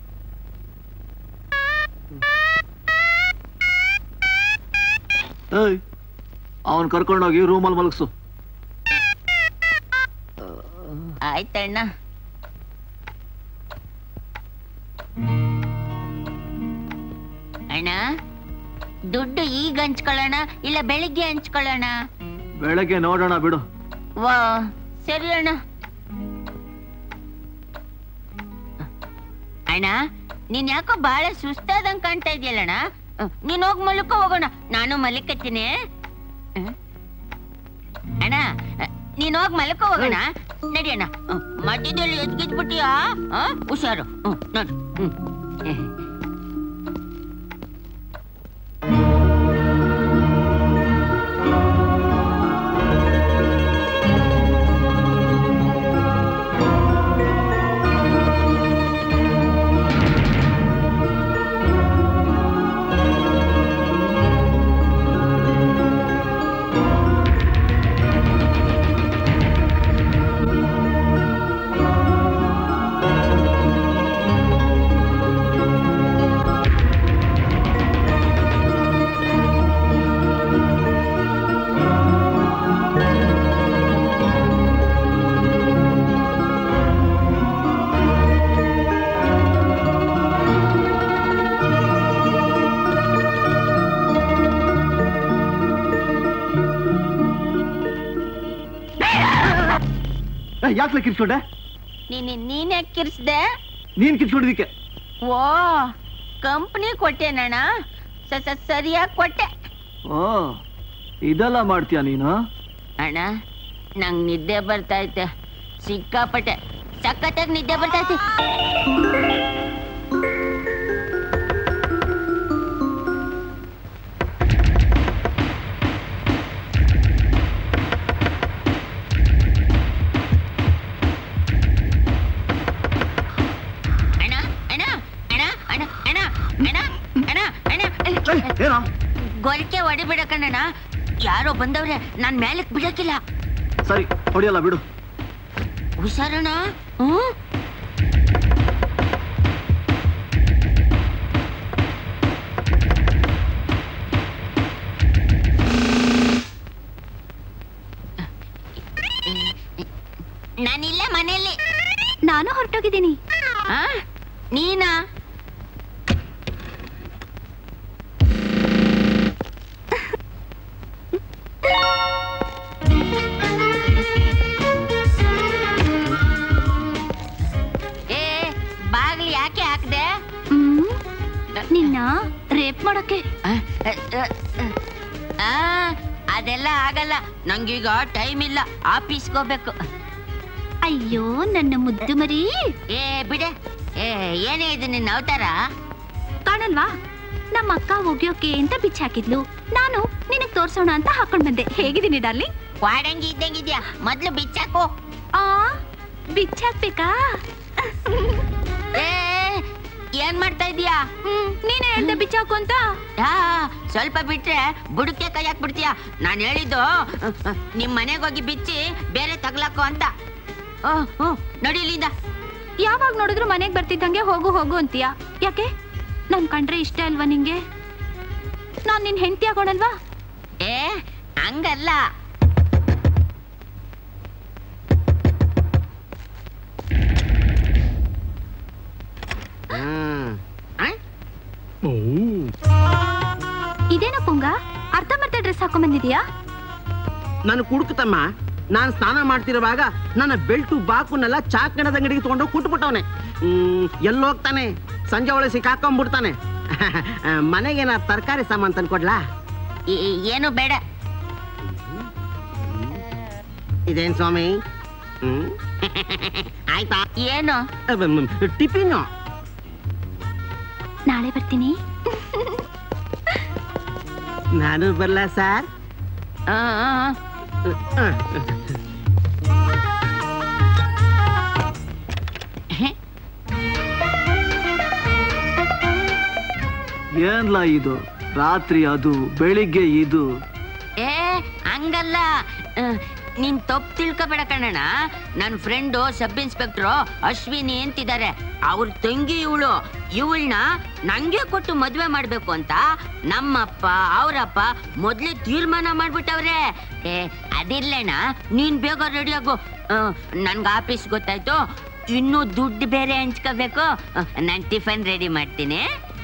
ಏಯ್ ಅವನ್ ಕರ್ಕೊಂಡೋಗಿ ರೂಮಲ್ಲಿ ಮಲಗಿಸು ಆಯ್ತಣ್ಣ ಅಣ್ಣ ದುಡ್ಡು ಈಗ ಹಂಚ್ಕೊಳ್ಳೋಣ ಇಲ್ಲ ಬೆಳಿಗ್ಗೆ ಹಂಚ್ಕೊಳ್ಳೋಣ ಬೆಳಗ್ಗೆ ನೋಡೋಣ ಬಿಡು ವಾ ಸರಿ ಅಣ್ಣ ಅಣ್ಣ ನೀನ್ ಯಾಕೋ ಬಹಳ ಸುಸ್ತಾದಂಗ್ ಕಾಣ್ತಾ ಇದೆಯಲ್ಲಣ್ಣ ನೀನ್ ಹೋಗ್ ಮಲ್ಕೋ ಹೋಗೋಣ ನಾನು ಮಲಿಕತ್ತೀನಿ ಅಹ್. ಅಣ್ಣ ಅಹ್, ನೀನ್ ಹೋಗ್ ಮಲ್ಕೋ ಹೋಗೋಣ ನಡಿಯಣ್ಣ ಅಹ್, ಮಧ್ಯದಲ್ಲಿ ಎದ್ಗಿದ್ಬಿಟ್ಟಿಯಾ ಅಹ್, ಹುಷಾರು ಹ್ಮ್ ನೋಡು ಹ್ಮ್ ಎಹ್. ಯಾಕೆ ಕಿರ್ಸ್ಕೊಂಡೆ ನೀನ್ ನೀನೇ ಕಿರ್ಸ್ದೆ ನೀನ್ ಕಿರ್ಸ್ಕೊಂಡಿದ್ದಕ್ಕೆ ಓ ಕಂಪ್ನಿ ಕೊಟ್ಟೆನಣ್ಣ ಸ ಸ- ಸರಿಯಾಗಿ ಕೊಟ್ಟೆ ಓ ಇದೆಲ್ಲ ಮಾಡ್ತೀಯ ನೀನು ಅಣ್ಣ ನಂಗ್ ನಿದ್ದೆ ಬರ್ತೈತೆ ಸಿಕ್ಕಾಪಟ್ಟೆ ಸಖತ್ತಾಗಿ ನಿದ್ದೆ ಬರ್ತೈತೆ ಅಣ್ಣ ಅಣ್ಣ ಅಣ್ಣ ಅಣ್ಣ ಅಣ್ಣ ಅಣ್ಣ ಅಣ್ಣ ಅಣ್ಣ ಏಯ್, ಏನೋ ಗೊರಕೆ ಹೊಡಿಬಿಡ ಕಣ್ಣಣ್ಣ ಯಾರೋ ಬಂದವ್ರೆ ನಾನ್ ಮೇಲಕ್ ಬಿಡಕ್ಕಿಲ್ಲ ಸರಿ ಹೊಡಿಯಲ್ಲ ಬಿಡು ಹುಷಾರಣ್ಣ ಹ್ಮ್ ನಾನಿಲ್ಲ ಮನೆಯಲ್ಲಿ ನಾನು ಹೊರಟೋಗಿದ್ದೀನಿ ಆ? ನೀನಾ ಏ ಬಾಗ್ಲಿ ಯಾಕೆ ಹಾಕ್ದೆ ಹ್ಮ್ ನಿನ್ನ ರೇಪ್ ಮಾಡಕ್ಕೆ ಆ, ಅದೆಲ್ಲ ಆಗಲ್ಲ ನಂಗೀಗ ಟೈಮ್ ಇಲ್ಲ ಆಫೀಸ್ಗೆ ಹೋಗ್ಬೇಕು ಅಯ್ಯೋ ನನ್ನ ಮುದ್ದು ಮರಿ ಏ ಬಿಡೆ ಏ ಏನೇ ಇದು ನಿನ್ನ ಅವತಾರ ಕಾಣಲ್ವಾ ನಮ್ಮ ಅಕ್ಕ ಒಗ್ಯೋಕೆ ಅಂತ ಬಿಚ್ಚ ಹಾಕಿದ್ಲು ನಾನು ನಿನಗ್ ತೋರ್ಸೋಣ ಅಂತ ಹಾಕೊಂಡ್ ಬಂದೆ ಹೇಗಿದ್ದೀನಿ ಡಾರ್ಲಿಂಗ್ ವಾಡಂಗಿ ಇದ್ದಂಗಿದ್ಯಾ ಮೊದ್ಲು ಬಿಚ್ಚಾಕು ಆ ಬಿಚ್ಚ ಹಾಕ್ಬೇಕಾ ಏ ಏನ್ ಮಾಡ್ತಾ ಇದೀಯಾ ಹ್ಮ್ ನೀನೇ ಹೇಳ್ದೆ ಬಿಚ್ಚ ಹಾಕು ಅಂತ ಆ, ಸ್ವಲ್ಪ ಬಿಟ್ರೆ ಬುಡಕ್ಕೆ ಕೈ ಹಾಕ್ಬಿಡ್ತೀಯ ನಾನು ಹೇಳಿದ್ದು ನಿಮ್ ಮನೆಗೆ ಹೋಗಿ ಬಿಚ್ಚಿ ಬೇರೆ ತಗ್ಲಾಕೋ ಅಂತ ಹ್ಮ್, ಹ್ಮ್, ನಡಿ ಇಲ್ಲಿಂದ ಯಾವಾಗ ನೋಡಿದ್ರು ಮನೆಗ್ ಬರ್ತಿದ್ದಂಗೆ ಹೋಗು ಹೋಗು ಅಂತೀಯ ಯಾಕೆ ನನ್ ಕಂಡ್ರೆ ಇಷ್ಟ ಅಲ್ವಾ ನಿಂಗೆ ನಾನ್ ನಿನ್ ಹೆಂಡತಿ ಆಗೋಣಲ್ವಾ ಏ ಹಂಗಲ್ಲ ಆ? ಇದೇನ ಪುಂಗ ಅರ್ಧ ಮರ್ಧ ಡ್ರೆಸ್ ಹಾಕೊಂಡ್ ಬಂದಿದ್ಯಾ ನಾನು ಕುಡುಕ್ತಮ್ಮ ನಾನು ಸ್ನಾನ ಮಾಡ್ತಿರುವಾಗ ನನ್ನ ಬೆಲ್ಟು ಬಾಕುನೆಲ್ಲ ಚಾಕಣದ ಅಂಗಡಿಗೆ ತಗೊಂಡು ಕುಟ್ಬಿಟ್ಟವನೆ ಎಲ್ಲಿ ಹೋಗ್ತಾನೆ ಸಂಜೆ ಒಳಗೆ ಸಿಕ್ಕಾಕೊಂಡ್ಬಿಡ್ತಾನೆ ಮನೆಗೇನ ತರಕಾರಿ ಸಾಮಾನು ತಂದ್ಕೊಡ್ಲಾ ಈ- ಈ- ಏನು ಬೇಡ ಇದೇನ್ ಸ್ವಾಮಿ ಹ್ಮ್? ಆಯ್ತಾ ಏನು ಟಿಫಿನು ನಾಳೆ ಬರ್ತೀನಿ ನಾನು ಬರ್ಲ ಸರ್ ಆ, ಆ, ಆ. ಏನ್ಲ ಇದು ರಾತ್ರಿ ಅದು ಬೆಳಿಗ್ಗೆ ಇದು ಏ ಹಂಗಲ್ಲ ಆ, ನೀನ್ ತಪ್ಪು ತಿಳ್ಕೊಬೇಡ ಕಣಣ್ಣ ನನ್ನ ಫ್ರೆಂಡು ಸಬ್ ಇನ್ಸ್ಪೆಕ್ಟ್ರು ಅಶ್ವಿನಿ ಅಂತಿದ್ದಾರೆ ಅವ್ರ ತಂಗಿ ಇವಳು ಇವಳನ್ನ ನಂಗೆ ಕೊಟ್ಟು ಮದ್ವೆ ಮಾಡ್ಬೇಕು ಅಂತ ನಮ್ಮಪ್ಪ ಅವರಪ್ಪ ಮೊದ್ಲೇ ತೀರ್ಮಾನ ಮಾಡ್ಬಿಟ್ಟವ್ರೆ ಏ ಅದಿರ್ಲೇಣ ನೀನ್ ಬೇಗ ರೆಡಿ ಆಗು ನನ್ಗೆ ಆಫೀಸ್ ಗೊತ್ತಾಯ್ತು ಇನ್ನು ದುಡ್ಡು ಬೇರೆ ಹಂಚ್ಕೋಬೇಕು ನಾನು ಟಿಫನ್ ರೆಡಿ ಮಾಡ್ತೀನಿ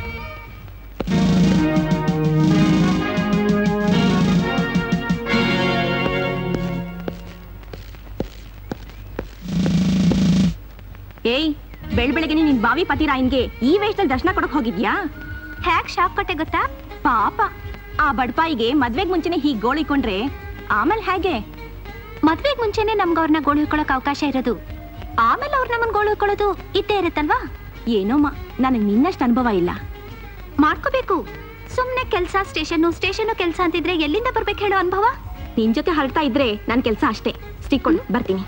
ಏಯ್ ಬೆಳ್ ಬೆಳಗ್ಗೆ ನಿನ್ ಬಾವಿ ಪತಿರಾಯನ್ಗೆ ಈ ವೇಷದಲ್ಲಿ ದರ್ಶನ ಕೊಡಕ್ ಹೋಗಿದ್ಯಾ ಹ್ಯಾಕ್ ಶಾಕ್ ಕೊಟ್ಟೆ ಗೊತ್ತಾ ಪಾಪ ಆ ಬಡ್ಪಾಯಿಗೆ ಮದ್ವೆಗ್ ಮುಂಚೆನೆ ಹೀಗ್ ಗೋಳಿಕೊಂಡ್ರೆ ಆಮೇಲೆ ಹೇಗೆ ಮದ್ವೆಗ್ ಮುಂಚೆನೆ ನಮ್ಗೆ ಅವ್ರನ್ನ ಗೋಳು ಹಿಡ್ಕೊಳಕ್ ಅವಕಾಶ ಇರೋದು ಆಮೇಲೆ ಅವ್ರು ನಮ್ಮನ್ನ ಗೋಳು ಹಿಡ್ಕೊಳ್ಳೋದು ಇದ್ದೇ ಇರುತ್ತಲ್ವಾ ಏನೋಮ್ಮ ನನಗ್ ನಿನ್ನಷ್ಟು ಅನುಭವ ಇಲ್ಲ ಮಾಡ್ಕೋಬೇಕು ಸುಮ್ನೆ ಕೆಲ್ಸ ಸ್ಟೇಷನ್ನು ಸ್ಟೇಷನ್ನು ಕೆಲ್ಸ ಅಂತಿದ್ರೆ ಎಲ್ಲಿಂದ ಬರ್ಬೇಕು ಹೇಳೋ ಅನುಭವ ನಿನ್ ಜೊತೆ ಹರಡ್ತಾ ಇದ್ರೆ ನನ್ ಕೆಲ್ಸ ಅಷ್ಟೇ ಸ್ಟಿಕ್ ಕೊಂಡು ಬರ್ತೀನಿ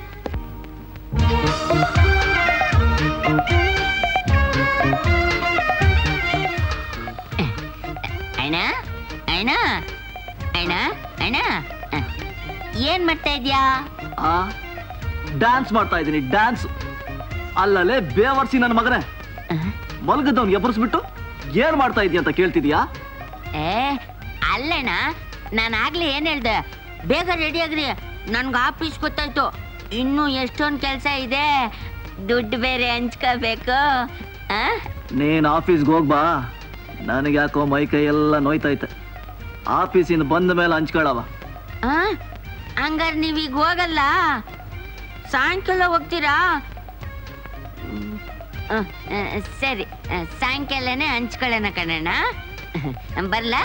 ಅಣ್ಣ ಅಣ್ಣ ಅಣ್ಣ ಅಣ್ಣ ಅಹ್, ಏನ್ ಮಾಡ್ತಾ ಇದ್ಯಾ ಆ ಡ್ಯಾನ್ಸ್ ಮಾಡ್ತಾ ಇದ್ದೀನಿ ಡ್ಯಾನ್ಸ್ ಅಲ್ಲಲ್ಲೇ ಬೇವರ್ಸಿ ನನ್ನ ಮಗನೇ ಮಲ್ಗದವ್ನು ಎಬ್ಬರಿಸ್ಬಿಟ್ಟು ಏನ್ ಮಾಡ್ತಾ ಇದೀಯ ಅಂತ ಕೇಳ್ತಿದ್ಯಾ ಏ ಅಲ್ಲಣ್ಣ ನಾನು ಆಗ್ಲೇ ಏನ್ ಹೇಳ್ದೆ ಬೇಗ ರೆಡಿ ಆಗ್ರಿ ನನ್ಗೆ ಆಫೀಸ್ ಗೊತ್ತಾಯ್ತು ಇನ್ನೂ ಎಷ್ಟೊಂದು ಕೆಲಸ ಇದೆ ದುಡ್ಡು ಬೇರೆ ಹಂಚ್ಕೋಬೇಕು ಆ? ನೀನ್ ಆಫೀಸ್ಗೆ ಹೋಗ್ಬಾ ನನಗೆ ಯಾಕೋ ಮೈ ಕೈ ಎಲ್ಲ ನೋಯ್ತೈತೆ ಆಫೀಸಿಂದ ಬಂದ ಮೇಲೆ ಹಂಚ್ಕೊಳವ ಆ? ಹಂಗಾರೆ ನೀವೀಗ ಹೋಗಲ್ಲ ಸಾಯಂಕಾಲ ಹೋಗ್ತೀರಾ ಹ್ಮ್. ಆ, ಆ, ಸರಿ ಆ, ಸಾಯಂಕಾಲನೇ ಹಂಚ್ಕೊಳ್ಳೋಣ ಕಣಣ್ಣ ಬರ್ಲಾ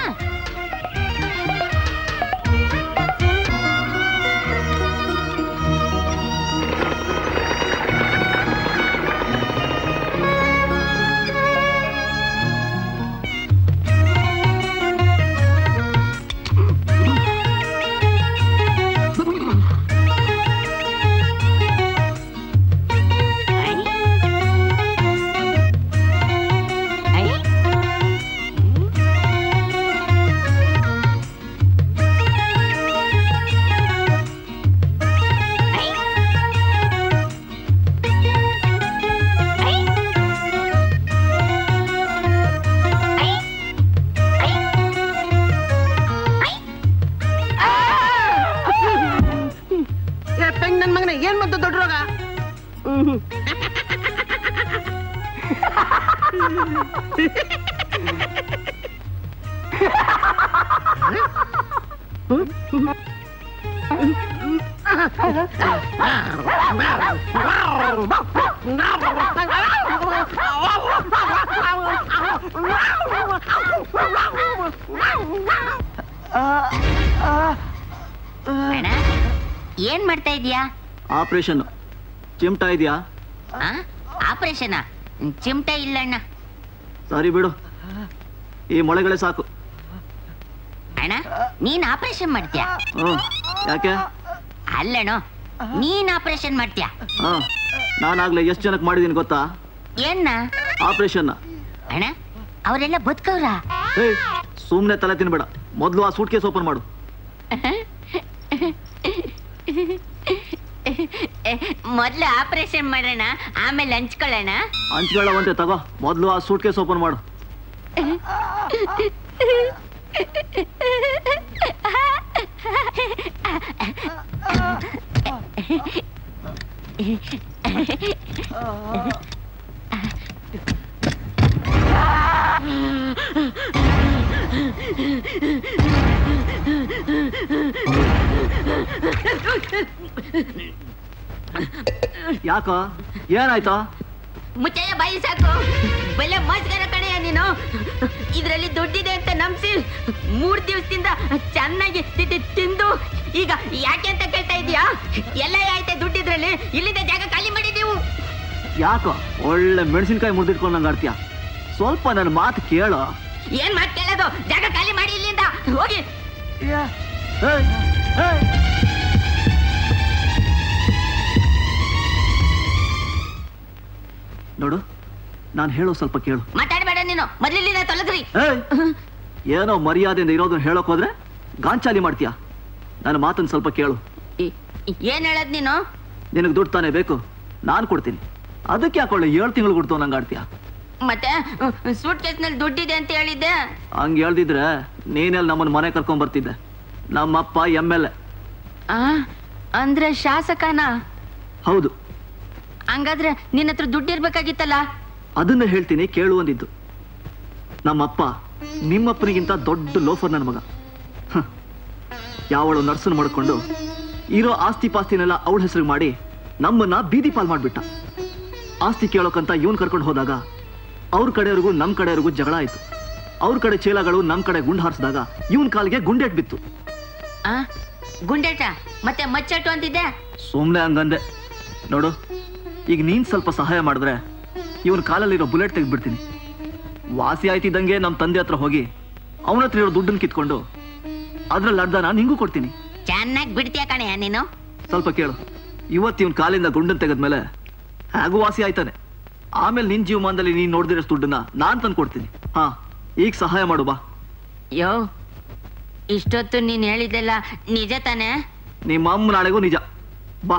ಐ. ಐ. ಐ. ಐ. ಐ. ಐ. ಐ. ಆ! ಏ ಪೆಂಗ್ ನನ್ ಮಗನೇ ಏನ್ ಬಂತು ದೊಡ್ಡ ರೋಗ ಹ್ಮ್. ಅಣ್ಣ ಏನ್ ಮಾಡ್ತಾ ಇದೀಯಾ ಆಪರೇಷನ್ ಚಿಮ್ಟಾ ಇದೆಯಾ ಆ ಆಪರೇಷನ್ ಚಿಮಟ ಇಲ್ಲಣ್ಣ ಸರಿ ಬಿಡು ಈ ಮೊಳೆಗಳೇ ಸಾಕು ಅಣ್ಣ ನೀನ್ ಆಪರೇಷನ್ ಮಾಡ್ತೀಯಾ ಹ್ಞೂ ಯಾಕೆ ಅಲ್ಲಣ್ಣ ನೀನ್ ಆಪರೇಷನ್ ಮಾಡ್ತೀಯಾ ಹಾ ನಾನಾಗ್ಲೇ ಎಷ್ಟು ಜನಕ್ಕೆ ಮಾಡಿದ್ದೀನಿ ಗೊತ್ತಾ ಏನ್ನ ಆಪರೇಷನ್ನ ಅಣ್ಣ ಅವರೆಲ್ಲ ಬದುಕವ್ರ ಏಯ್ ಸುಮ್ಮನೆ ತಲೆ ತಿನ್ಬೇಡ ಮೊದಲು ಆ ಸೂಟ್ ಕೇಸ್ ಓಪನ್ ಮಾಡು ಮೊದ್ಲು ಆಪರೇಷನ್ ಮಾಡೋಣ ಆಮೇಲೆ ಹಂಚ್ಕೊಳ್ಳೋಣ ಹಂಚ್ಕೊಳ್ಳವಂತೆ ತಗೋ ಮೊದಲು ಆ ಸೂಟ್ ಕೇಸ್ ಓಪನ್ ಮಾಡು ಯಾಕೋ ಏನಾಯ್ತಾ ಮುಚ್ಚಯ್ಯ ಬಾಯಿ ಸಾಕು ಬೆಲೆ ಮಸ್ಗರ ಕಣೆಯ ನೀನು ಇದ್ರಲ್ಲಿ ದುಡ್ಡಿದೆ ಅಂತ ನಂಬಿಸಿ ಮೂರ್ ದಿವಸದಿಂದ ಚೆನ್ನಾಗಿ ತಿ- ತಿ- ತಿಂದು ಈಗ ಯಾಕೆ ಅಂತ ಕೇಳ್ತಾ ಇದೀಯಾ ಎಲ್ಲ ಆಯ್ತೆ ದುಡ್ಡಿದ್ರಲ್ಲಿ ಇಲ್ಲಿಂದ ಜಾಗ ಖಾಲಿ ಮಾಡಿ ನೀವು ಯಾಕೋ ಒಳ್ಳೆ ಮೆಣಸಿನ್ಕಾಯಿ ಮುರಿದಿಟ್ಕೊಂಡು ಆಡ್ತೀಯ ಸ್ವಲ್ಪ ನನ್ನ ಮಾತು ಕೇಳು ಏನ್ ಮಾತ್ ಕೇಳೋದು ಜಾಗ ಖಾಲಿ ಮಾಡಿ ಇಲ್ಲಿಂದ ಹೋಗಿ ಏಯ್, ಏಯ್. ನೋಡು ನಾನು ಹೇಳೋ ಸ್ವಲ್ಪ ಕೇಳು ಮಾತಾಡ್ಬೇಡ ನೀನು ಮೊದ್ಲಿನ ತೊಲಗ್ರಿ ಏಯ್! ಏನೋ ಮರ್ಯಾದೆಯಿಂದ ಇರೋದನ್ನ ಹೇಳೋಕ್ ಹೋದ್ರೆ ಗಾಂಚಾಲಿ ಮಾಡ್ತೀಯ ನನ್ನ ಮಾತನ್ನ ಸ್ವಲ್ಪ ಕೇಳು ಏನ್ ಹೇಳದ್ ನೀನು ನಿನಗೆ ದುಡ್ಡು ತಾನೇ ಬೇಕು ನಾನು ಕೊಡ್ತೀನಿ ಅದಕ್ಕೆ ಯಾಕೊಳ್ಳೆ ಏಳು ತಿಂಗಳು ಕೊಡ್ತು ನಂಗೆ ಆಡ್ತೀಯ ಮತ್ತೆ ಸೂಟ್ ಕೇಸ್ನಲ್ಲಿ ದುಡ್ಡಿದೆ ಅಂತ ಹೇಳಿದ್ದೆ ಹಂಗೆ ಹೇಳ್ದಿದ್ರೆ ನೀನೆಲ್ಲಿ ನಮ್ಮನ್ನ ಮನೆ ಕರ್ಕೊಂಡ್ ಬರ್ತಿದ್ದೆ ನಮ್ಮಪ್ಪ ಎಮ್ ಎಲ್ ಎ ಆ ಅಂದ್ರೆ ಶಾಸಕನ ಹೌದು ಹಂಗಾದ್ರೆ ನಿನ್ನ ಹತ್ರ ದುಡ್ಡು ಇರ್ಬೇಕಾಗಿತ್ತಲ್ಲ ಅದನ್ನ ಹೇಳ್ತೀನಿ ಕೇಳು ಅಂದಿದ್ದು ನಮ್ಮಪ್ಪ ನಿಮ್ಮಪ್ಪನಿಗಿಂತ ದೊಡ್ಡ ಲೋಫರ್ ನನ್ನ ಮಗ ಹ. ಯಾವಳು ನರ್ಸನ್ ಮಾಡ್ಕೊಂಡು ಇರೋ ಆಸ್ತಿ ಪಾಸ್ತಿನೆಲ್ಲ ಅವಳ ಹೆಸರು ಮಾಡಿ ನಮ್ಮನ್ನ ಬೀದಿ ಪಾಲ್ ಮಾಡ್ಬಿಟ್ಟ ಆಸ್ತಿ ಕೇಳೋಕಂತ ಇವನ್ ಕರ್ಕೊಂಡು ಹೋದಾಗ ಅವ್ರ ಕಡೆಯವ್ರಿಗೂ ನಮ್ ಕಡೆಯವ್ರಿಗೂ ಜಗಳ ಆಯ್ತು ಅವ್ರ ಕಡೆ ಚೀಲಗಳು ನಮ್ ಕಡೆ ಗುಂಡು ಹಾರಿಸಿದಾಗ ಇವನ್ ಕಾಲಿಗೆ ಗುಂಡೇಟ್ ಬಿತ್ತು ಆ ಗುಂಡೇಟ ಮತ್ತೆ ಮಚ್ಚಟ್ಟು ಅಂತಿದ್ದೆ ಸುಮ್ನೆ ಹಂಗಂದೆ ನೋಡು ಈಗ ನೀನ್ ಸ್ವಲ್ಪ ಸಹಾಯ ಮಾಡಿದ್ರೆ ಇವನ್ ಕಾಲಲ್ಲಿರೋ ಬುಲೆಟ್ ತೆಗೆದ್ಬಿಡ್ತೀನಿ ವಾಸಿ ಆಯ್ತಿದ್ದಂಗೆ ನಮ್ಮ ತಂದೆ ಹತ್ರ ಹೋಗಿ ಅವನ ಹತ್ರ ಇರೋ ದುಡ್ಡನ್ನ ಕಿತ್ಕೊಂಡು ಅದ್ರಲ್ಲಿ ಅರ್ಧ ನಾನು ನಿಂಗೂ ಕೊಡ್ತೀನಿ ಚೆನ್ನಾಗಿ ಬಿಡ್ತೀಯ ಕಣೆ ನೀನು ಸ್ವಲ್ಪ ಕೇಳು ಇವತ್ತು ಇವನ್ ಕಾಲಿಂದ ಗುಂಡನ್ ತೆಗೆದ್ಮೇಲೆ ಹೇಗೂ ವಾಸಿ ಆಯ್ತಾನೆ ಆಮೇಲೆ ನಿನ್ ಜೀವಮಾನದಲ್ಲಿ ನೀನ್ ನೋಡ್ದಿರೋಷ್ಟು ದುಡ್ಡನ್ನ ನಾನ್ ತಂದು ಕೊಡ್ತೀನಿ ಹಾ ಈಗ ಸಹಾಯ ಮಾಡು ಬಾ ಯೋ ಇಷ್ಟೊತ್ತು ನೀನ್ ಹೇಳಿದ್ದೆಲ್ಲ ನಿಜ ತಾನೆ ನಿಮ್ಮ ಅಮ್ಮ ನಾಳೆಗೂ ನಿಜ ಬಾ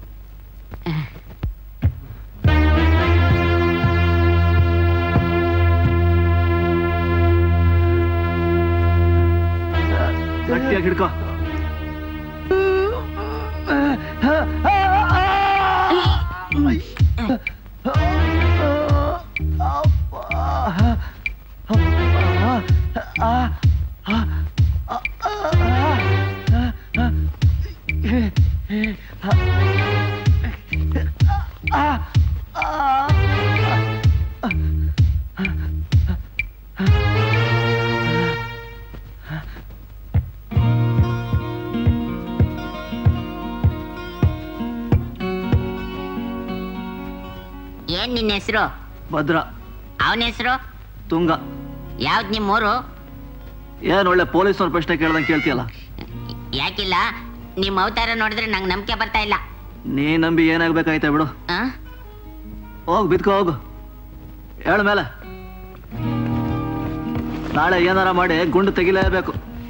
ಗಟ್ಟಿಯಾಗಿ ಹಿಡ್ಕೋ ಏನ್ ನಿನ್ನ ಹೆಸರು ಭದ್ರ ಅವನ ಹೆಸರು ತುಂಗ ಯಾವ್ದು ನಿಮ್ಮೂರು ಏನ್ ಒಳ್ಳೆ ಪೊಲೀಸ್ನವ್ರ ಪ್ರಶ್ನೆ ಕೇಳ್ದಂಗೆ ಕೇಳ್ತೀಯಲ್ಲ ಯಾಕಿಲ್ಲ ನಿಮ್ಮ ಅವತಾರ ನೋಡಿದ್ರೆ ನಂಗೆ ನಂಬಿಕೆ ಬರ್ತಾ ಇಲ್ಲ ನೀ ನಂಬಿ ಏನಾಗ್ಬೇಕಾಯ್ತಾ ಬಿಡು ಆ? ಹೋಗ್ ಬಿದ್ಕೋ ಹೋಗು ಹೇಳ ಮೇಲೆ ನಾಳೆ ಏನಾರ ಮಾಡಿ ಗುಂಡು ತೆಗಿಲೇಬೇಕು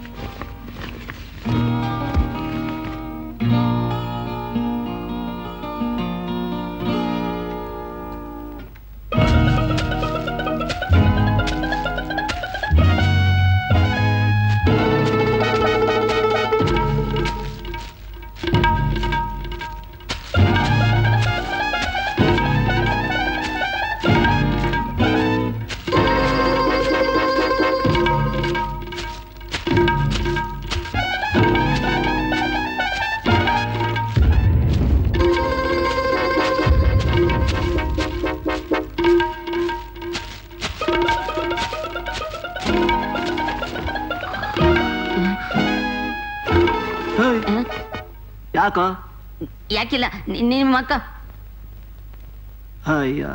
ಹೇಯ್, ಯಾಕ ಯಾಕಿಲ್ಲ ನಿ- ನಿಮ್ಮ ಅಕ್ಕ ಅಯ್ಯ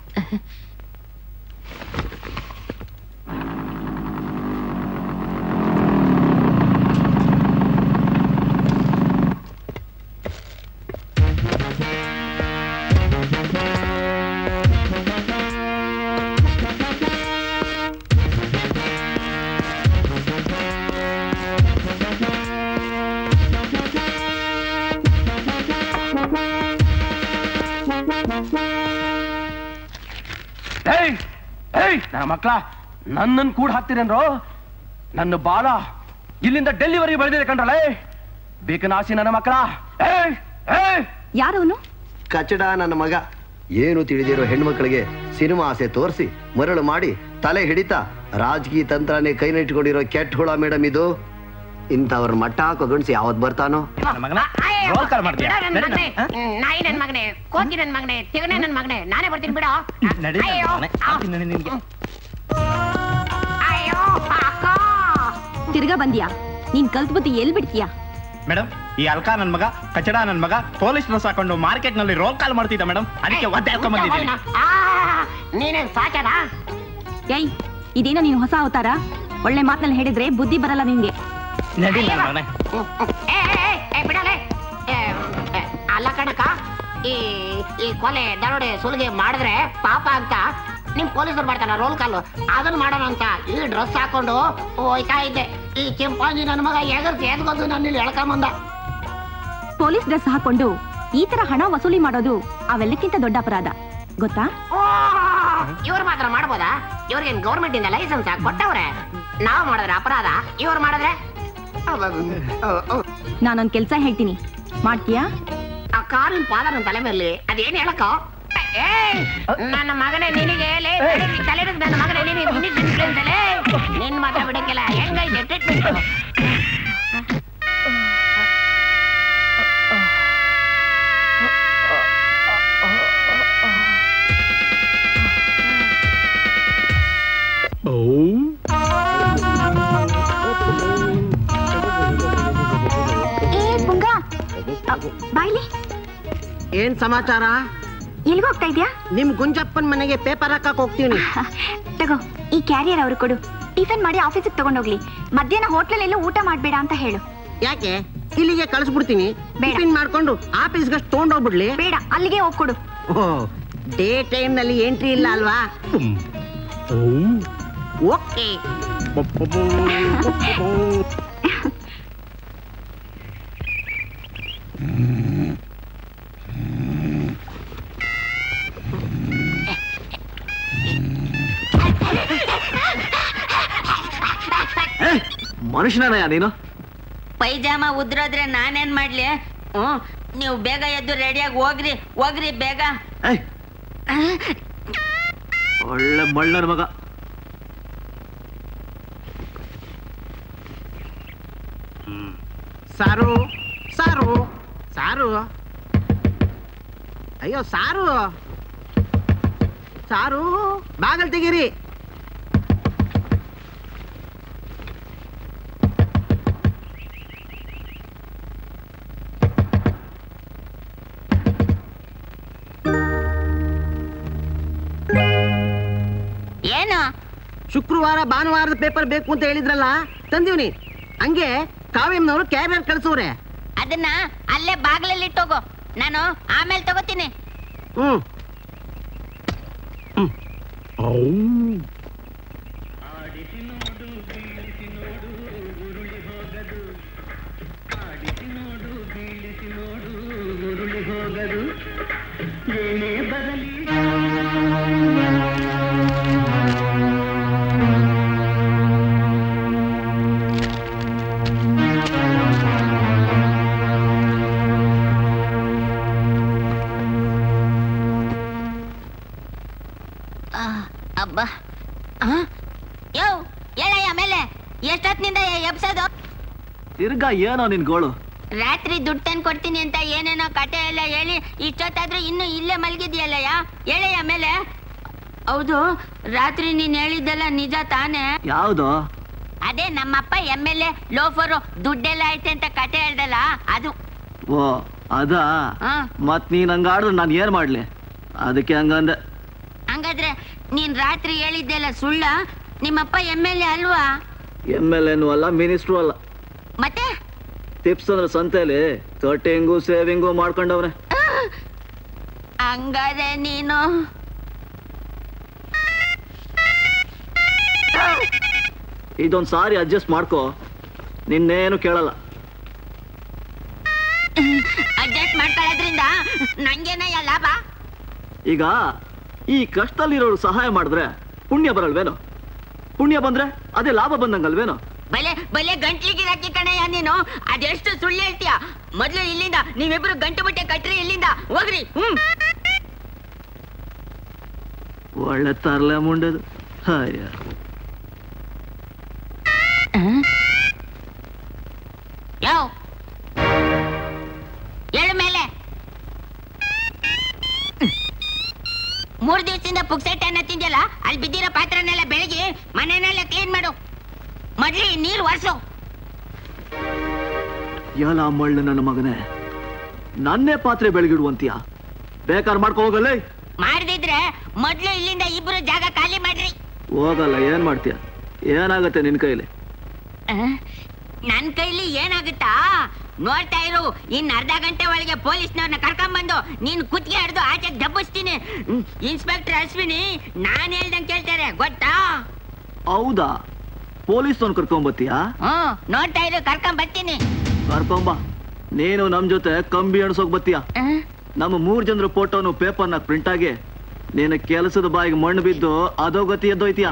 ಏಯ್ ಏಯ್ ನನ್ನ ಮಕ್ಳ ನನ್ನನ್ನು ಕೂಡ ಹಾಕ್ತೀರೇನ್ರೋ ನನ್ನ ಬಾಲ ಇಲ್ಲಿಂದ ಡೆಲ್ಲಿವರೆಗೆ ಬೆಳೆದಿದೆ ಕಣ್ರಲ್ಲ ಬೇಕನಾಸಿ ನನ್ನ ಮಕ್ಕಳ ಏಯ್ ಏಯ್ ಯಾರವನು ಕಚಡ ನನ್ನ ಮಗ ಏನು ತಿಳಿದಿರೋ ಹೆಣ್ಮಕ್ಳಿಗೆ ಸಿನಿಮಾ ಆಸೆ ತೋರಿಸಿ ಮರಳು ಮಾಡಿ ತಲೆ ಹಿಡಿತಾ ರಾಜಕೀಯ ತಂತ್ರನೇ ಕೈನಿಟ್ಕೊಂಡಿರೋ ಕೆಟ್ಟ ಹುಳ ಮೇಡಮ್ ಇದು ಇಂಥವ್ರ ಮಟ್ಟ ಹಾಕೋ ಗಂಡ್ಸಿ ಯಾವತ್ ಬರ್ತಾನೋ ರೋಲ್ ಕಾಲ್ ಮಾಡ್ತೀಯ ನಾಯಿ ನನ್ ಮಗನೆ ಕೋತಿ ನನ್ ಮಗನೆ ತಿಗಣೆ ನನ್ ಮಗನೆ ನಾನೇ ಬರ್ತೀನಿ ಬಿಡು ಅಯ್ಯೋ ಅಯ್ಯೋ ಅಕ್ಕ ತಿರ್ಗಾ ಬಂದ್ಯಾ ನೀನ್ ಕಲ್ತ್ ಬುದ್ಧಿ ಎಲ್ ಬಿಡ್ತೀಯಾ ಮೇಡಮ್ ಈ ಅಲ್ಕಾ ನನ್ ಮಗ ಕಚಡ ನನ್ ಮಗ ಪೊಲೀಸ್ ಡ್ರೆಸ್ ಹಾಕೊಂಡು ಮಾರ್ಕೆಟ್ ನಲ್ಲಿ ರೋಲ್ ಕಾಲ್ ಮಾಡ್ತಿದ್ದ ಮೇಡಮ್ ಅದಕ್ಕೆ ಒದ್ದೆ ಹಾಕೊಂಡ್ ಬಂದಿದ್ದೀನಿ ಆ, ನೀನೇನ್ ಸಾಕ್ಯಾರ ಏಯ್ ಇದೇನೋ ನೀನು ಹೊಸ ಅವತಾರ ಒಳ್ಳೆ ಮಾತಲ್ಲಿ ಹೇಳಿದ್ರೆ ಬುದ್ಧಿ ಬರಲ್ಲ ನಿನ್ಗೆ ನಡಿ ನನ್ ಮಗನೇ ಏ ಏ, ಏ, ಏ ಬಿಡಲೆ ಏ, ಏ, ಅಲ್ಲ ಕಣಕ ಈ ಈ ಕೊಲೆ ದರೋಡೆ ಸುಲಿಗೆ ಮಾಡಿದ್ರೆ ಪಾಪ ಅಂತ ನಿಮ್ ಪೊಲೀಸರು ಮಾಡ್ತಾರ ರೋಲ್ ಕಾಲು ಅದನ್ನ ಮಾಡೋಣ ಅಂತ ಈ ಡ್ರೆಸ್ ಹಾಕೊಂಡು ಹೋಯ್ತಾ ಇದ್ದೆ ಈ ಚಿಂಪಾಂಜಿ ನನ್ನ ಮಗ ಎಗರ್ಸಿ ಎದ್ಗೊಂಡು ನನ್ನ ಇಲ್ಲಿ ಎಳ್ಕೊಂಬಂದ ಪೊಲೀಸ್ ಡ್ರೆಸ್ ಹಾಕೊಂಡು ಈ ತರ ಹಣ ವಸೂಲಿ ಮಾಡೋದು ಅವೆಲ್ಲಕ್ಕಿಂತ ದೊಡ್ಡ ಅಪರಾಧ ಗೊತ್ತಾ ಇವ್ರು ಮಾತ್ರ ಮಾಡ್ಬೋದಾ ಇವ್ರಿಗೇನ್ ಗೌರ್ಮೆಂಟ್ ಇಂದ ಲೈಸೆನ್ಸ್ ಕೊಟ್ಟವ್ರೆ ನಾವ್ ಮಾಡಿದ್ರೆ ಅಪರಾಧ ಇವ್ರು ಮಾಡಿದ್ರೆ ನಾನೊಂದ್ ಕೆಲ್ಸ ಹೇಳ್ತೀನಿ ಮಾಡ್ತೀಯಾ ಆ ಕಾರಿನ ಪಾದನ ತಲೆ ಮೇಲೆ ಅದೇನ್ ಹೇಳಕ್ಕ ಏಯ್, ನನ್ನ ಮಗನೇ ನಿನಗೆ ಲೇ, ಬೆಳಿಗ್ಗೆ ತಲೆ ಹಿಡ್ದು ನನ್ನ ಮಗನೇ ನಿನಗೆ ನಿನಗೆ influence ಲೇ. ನಿನ್ ಮಾತ್ರ ಬಿಡಕ್ಕಿಲ್ಲ ಹೆಂಗೈತೆ ಟ್ರೀಟ್ಮೆಂಟ್ ಏ ಪುಂಗ ಬಾಯ್ಲಿ ಏನ್ ಸಮಾಚಾರ ಎಲ್ಗೆ ಹೋಗ್ತಾ ಇದ್ಯಾ ನಿಮ್ ಗುಂಜಪ್ಪನ್ ಮನೆಗೆ ಪೇಪರ್ ಹಾಕಕ್ ಹೋಗ್ತೀವಿ ತಗೋ ಈ ಕ್ಯಾರಿಯರ್ ಅವ್ರು ಕೊಡು ಟಿಫಿನ್ ಮಾಡಿ ಆಫೀಸಿಗೆ ತಗೊಂಡೋಗ್ಲಿ ಮಧ್ಯಾಹ್ನ ಹೋಟ್ಲಲ್ಲೆಲ್ಲೂ ಊಟ ಮಾಡ್ಬೇಡ ಅಂತ ಹೇಳು ಯಾಕೆ ಇಲ್ಲಿಗೆ ಕಳಿಸ್ಬಿಡ್ತೀನಿ ಬೇಡ. ಟಿಫಿನ್ ಮಾಡ್ಕೊಂಡು ಆಫೀಸ್ಗೆ ತಗೊಂಡೋಗ್ಬಿಡ್ಲಿ ಬೇಡ ಅಲ್ಲಿಗೆ ಹೋಗ್ಕೊಡು ಓ ಡೇ ಟೈಮ್ ನಲ್ಲಿ ಎಂಟ್ರಿ ಇಲ್ಲ ಅಲ್ವಾ ಓಕೆ ಮನುಷ್ಯನಯ್ಯ ನೀನು ಪೈಜಾಮ ಉದ್ರೋದ್ರೆ ನಾನೇನ್ ಮಾಡ್ಲಿ ಹ್ಮ್ ನೀವು ಬೇಗ ಎದ್ದು ರೆಡಿಯಾಗಿ ಹೋಗ್ರಿ ಹೋಗ್ರಿ ಬೇಗ ಏಯ್ ಒಳ್ಳೆ ಮಳ್ಳನ ಮಗ ಸಾರು ಸಾರು ಸಾರು ಅಯ್ಯೋ ಸಾರು ಸಾರು ಬಾಗಲ್ ತೆಗೀರಿ ಏನು ಶುಕ್ರವಾರ ಭಾನುವಾರದ ಪೇಪರ್ ಬೇಕು ಅಂತ ಹೇಳಿದ್ರಲ್ಲ ತಂದೀವ್ನಿ ಹಂಗೆ ಕಾವ್ಯಂನವರು ಕ್ಯಾರಿಯರ್ ಕಳ್ಸವ್ರೆ ಅದನ್ನ ಅಲ್ಲೇ ಬಾಗ್ಲಲ್ಲಿ ಇಟ್ಟೋಗು ನಾನು ಆಮೇಲೆ ತಗೋತೀನಿ ಹ್ಮ್ ಆ, ಅಬ್ಬ ಆ? ಯೋ ಹೇಳಯ್ಯ ಮೇಲೆ ಎಷ್ಟೊತ್ತಿನಿಂದ ಎಬ್ಸೋದು ತಿರ್ಗಾ ಏನೋ ನಿನ್ ಗೋಳು ರಾತ್ರಿ ದುಡ್ಡು ತಂದು ಕೊಡ್ತೀನಿ ಅಂತ ಏನೇನೋ ಕತೆ ಎಲ್ಲ ಹೇಳಿ ಇಷ್ಟೊತ್ತಾದ್ರೂ ಇನ್ನು ಇಲ್ಲೇ ಮಲಗಿದ್ಯಲ್ಲಯ್ಯ ಹೇಳಯ್ಯ ಮೇಲೆ ಹೌದು ರಾತ್ರಿ ನೀನ್ ಹೇಳಿದ್ದೆಲ್ಲ ನಿಜ ತಾನೇ ಯಾವ್ದು ಅದೇ ನಮ್ಮಪ್ಪ ಎಮ್ ಎಲ್ ಎ ಲೋಫರು ದುಡ್ಡೆಲ್ಲ ಐತೆ ಅಂತ ಕತೆ ಹೇಳ್ದಲ್ಲ ಅದು ಓ ಅದಾ ಹಾ ಮತ್ ನೀನ್ ಹಂಗಾಡಿದ್ರೆ ನಾನ್ ಏನ್ ಮಾಡ್ಲಿ ಅದಕ್ಕೆ ಹಂಗಂದೆ ಹಂಗಾದ್ರೆ ನೀನ್ ರಾತ್ರಿ ಹೇಳಿದ್ದೆಲ್ಲ ಸುಳ್ಳ ನಿಮ್ಮಪ್ಪ ಎಮ್ ಎಲ್ ಎ ಅಲ್ವಾ ಎಮ್ ಎಲ್ ಎನು ಅಲ್ಲ ಮಿನಿಸ್ಟ್ರು ಅಲ್ಲ ಮತ್ತೆ ಟಿಪ್ಸ್ ಅಂದ್ರೆ ಸಂತೆಲಿ ಕಟಿಂಗು ಸೇವಿಂಗು ಮಾಡ್ಕೊಂಡವ್ರೆ ಹಂಗಾದ್ರೆ ನೀನು ಇದೊಂದ್ ಸಾರಿ ಅಡ್ಜಸ್ಟ್ ಮಾಡ್ಕೋ ನಿನ್ನೇನು ಕೇಳಲ್ಲ ಅಡ್ಜಸ್ಟ್ ಮಾಡ್ಕೊಳ್ಳೋದ್ರಿಂದ ನಂಗೇನಯ್ಯ ಲಾಭ ಈಗ ಈ ಕಷ್ಟದಲ್ಲಿರೋರು ಸಹಾಯ ಮಾಡಿದ್ರೆ ಪುಣ್ಯ ಬರಲ್ವೇನೋ ಪುಣ್ಯ ಬಂದ್ರೆ ಅದೇ ಲಾಭ ಬಂದಂಗಲ್ವೇನೋ ಬಲೆ ಬಲೆ ಗಂಟ್ಲಿಗೆ ಹಾಕಿ ಕಣಯ್ಯ ನೀನು ಅದೆಷ್ಟು ಸುಳ್ಳು ಹೇಳ್ತೀಯ ಮೊದ್ಲು ಇಲ್ಲಿಂದ ನೀವಿಬ್ರು ಗಂಟು ಬಟ್ಟೆ ಕಟ್ರಿ ಇಲ್ಲಿಂದ ಹೋಗ್ರಿ ಹ್ಮ್ ಒಳ್ಳೆ ತರ್ಲೆ ಮುಂಡದು ಹಾಯ ಯೋ ಏಳು ಮೇಲೆ ಮೂರ್ ದಿವಸದಿಂದ ಪುಕ್ಸೆಟ್ ಅನ್ನ ತಿಂದಿಲ್ಲ ಅಲ್ಲಿ ಬಿದ್ದಿರೋ ಪಾತ್ರನೆಲ್ಲ ಬೆಳಗ್ಗೆ ಮನೆನೆಲ್ಲ ಕ್ಲೀನ್ ಮಾಡು ಮೊದ್ಲಿ ನೀರು ಒರ್ಸು ಎಲ್ಲ ಮಳ್ಳ ನನ್ನ ಮಗನೇ ನನ್ನೇ ಪಾತ್ರೆ ಬೆಳಗಿಡುವಂತೀಯ ಬೇಕಾರ್ ಮಾಡ್ಕೊ ಹೋಗಲ್ಲ ಮಾಡ್ದಿದ್ರೆ ಮೊದ್ಲು ಇಲ್ಲಿಂದ ಇಬ್ರು ಜಾಗ ಖಾಲಿ ಮಾಡ್ರಿ ಹೋಗಲ್ಲ ಏನ್ ಮಾಡ್ತೀಯ ಏನಾಗತ್ತೆ ನಿನ್ ಕೈಲಿ ನನ್ ಕೈಲಿ ಏನಾಗುತ್ತಾ ನೋಡ್ತಾ ಇರು ಇನ್ ಅರ್ಧ ಗಂಟೆ ಒಳಗೆ ಪೊಲೀಸ್ನವ್ರನ್ನ ಕರ್ಕೊಂಬಂದು ನೀನ್ ಕುತ್ತಿಗೆ ಹಿಡ್ದು ಆಚೆ ದಬ್ಬಿಸ್ತೀನಿ ಹ್ಮ್, ಇನ್ಸ್ಪೆಕ್ಟರ್ ಅಶ್ವಿನಿ ನಾನ್ ಹೇಳ್ದಂಗ್ ಕೇಳ್ತಾರೆ ಗೊತ್ತಾ ಹೌದಾ ಪೊಲೀಸ್ ಅವ್ನು ಕರ್ಕೊಂಬತ್ತೀಯಾ ಹ್ಮ್ ನೋಡ್ತಾ ಇರು ಕರ್ಕೊಂಡ್ ಬರ್ತೀನಿ ಕರ್ಕೊಂಬ ನೀನು ನಮ್ ಜೊತೆ ಕಂಬಿ ಎಣ್ಸೋಕ್ ಬತ್ತೀಯ ನಮ್ಮ ಮೂರ್ ಜನರ ಫೋಟೋನು ಪೇಪರ್ನ ಪ್ರಿಂಟ್ ಆಗಿ ನೀನು ಕೆಲಸದ ಬಾಯಿಗೆ ಮಣ್ಣು ಬಿದ್ದು ಅದೋ ಗತಿ ಎದ್ದೋಯ್ತೀಯ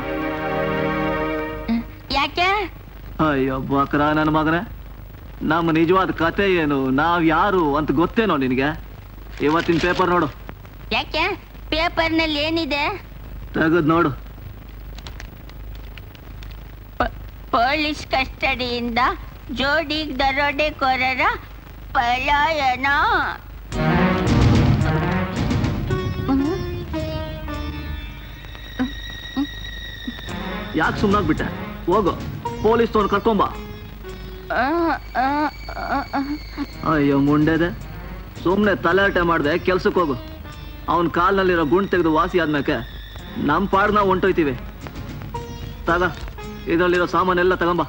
ಯಾಕೆ ಅಯ್ಯೋ ಬಕ್ರ ನನ್ನ ಮಗನೇ ನಮ್ಮ ನಿಜವಾದ ಕತೆ ಏನು ನಾವ್ ಯಾರು ಅಂತ ಗೊತ್ತೇನೋ ನಿನಗೆ ಇವತ್ತಿನ ಪೇಪರ್ ನೋಡು ಯಾಕೆ ಪೇಪರ್ನಲ್ಲಿ ಏನಿದೆ ತೆಗದ್ ನೋಡು ಪೊಲೀಸ್ ಕಸ್ಟಡಿಯಿಂದ ಜೋಡಿ ದರೋಡೆಕೋರರ ಪಲಾಯನ ಯಾಕೆ ಸುಮ್ಮನಾಗ್ಬಿಟ್ಟೆ ಹೋಗು ಪೊಲೀಸ್ ತಗೊಂಡು ಕರ್ಕೊಂಬ ಅಯ್ಯೋ ಮುಂಡೆದೆ ಸುಮ್ಮನೆ ತಲೆಹರಟೆ ಮಾಡ್ದೆ ಕೆಲ್ಸಕ್ಕೆ ಹೋಗು ಅವನ ಕಾಲ್ನಲ್ಲಿರೋ ಗುಂಡ್ ತೆಗೆದು ವಾಸಿ ಆದ್ಮೇಕೆ ನಮ್ಮ ಪಾಡ್ ನಾವು ಹೊಂಟೋಯ್ತೀವಿ ತಗ ಇದರಲ್ಲಿರೋ ಸಾಮಾನೆಲ್ಲ ತಗೊಂಬ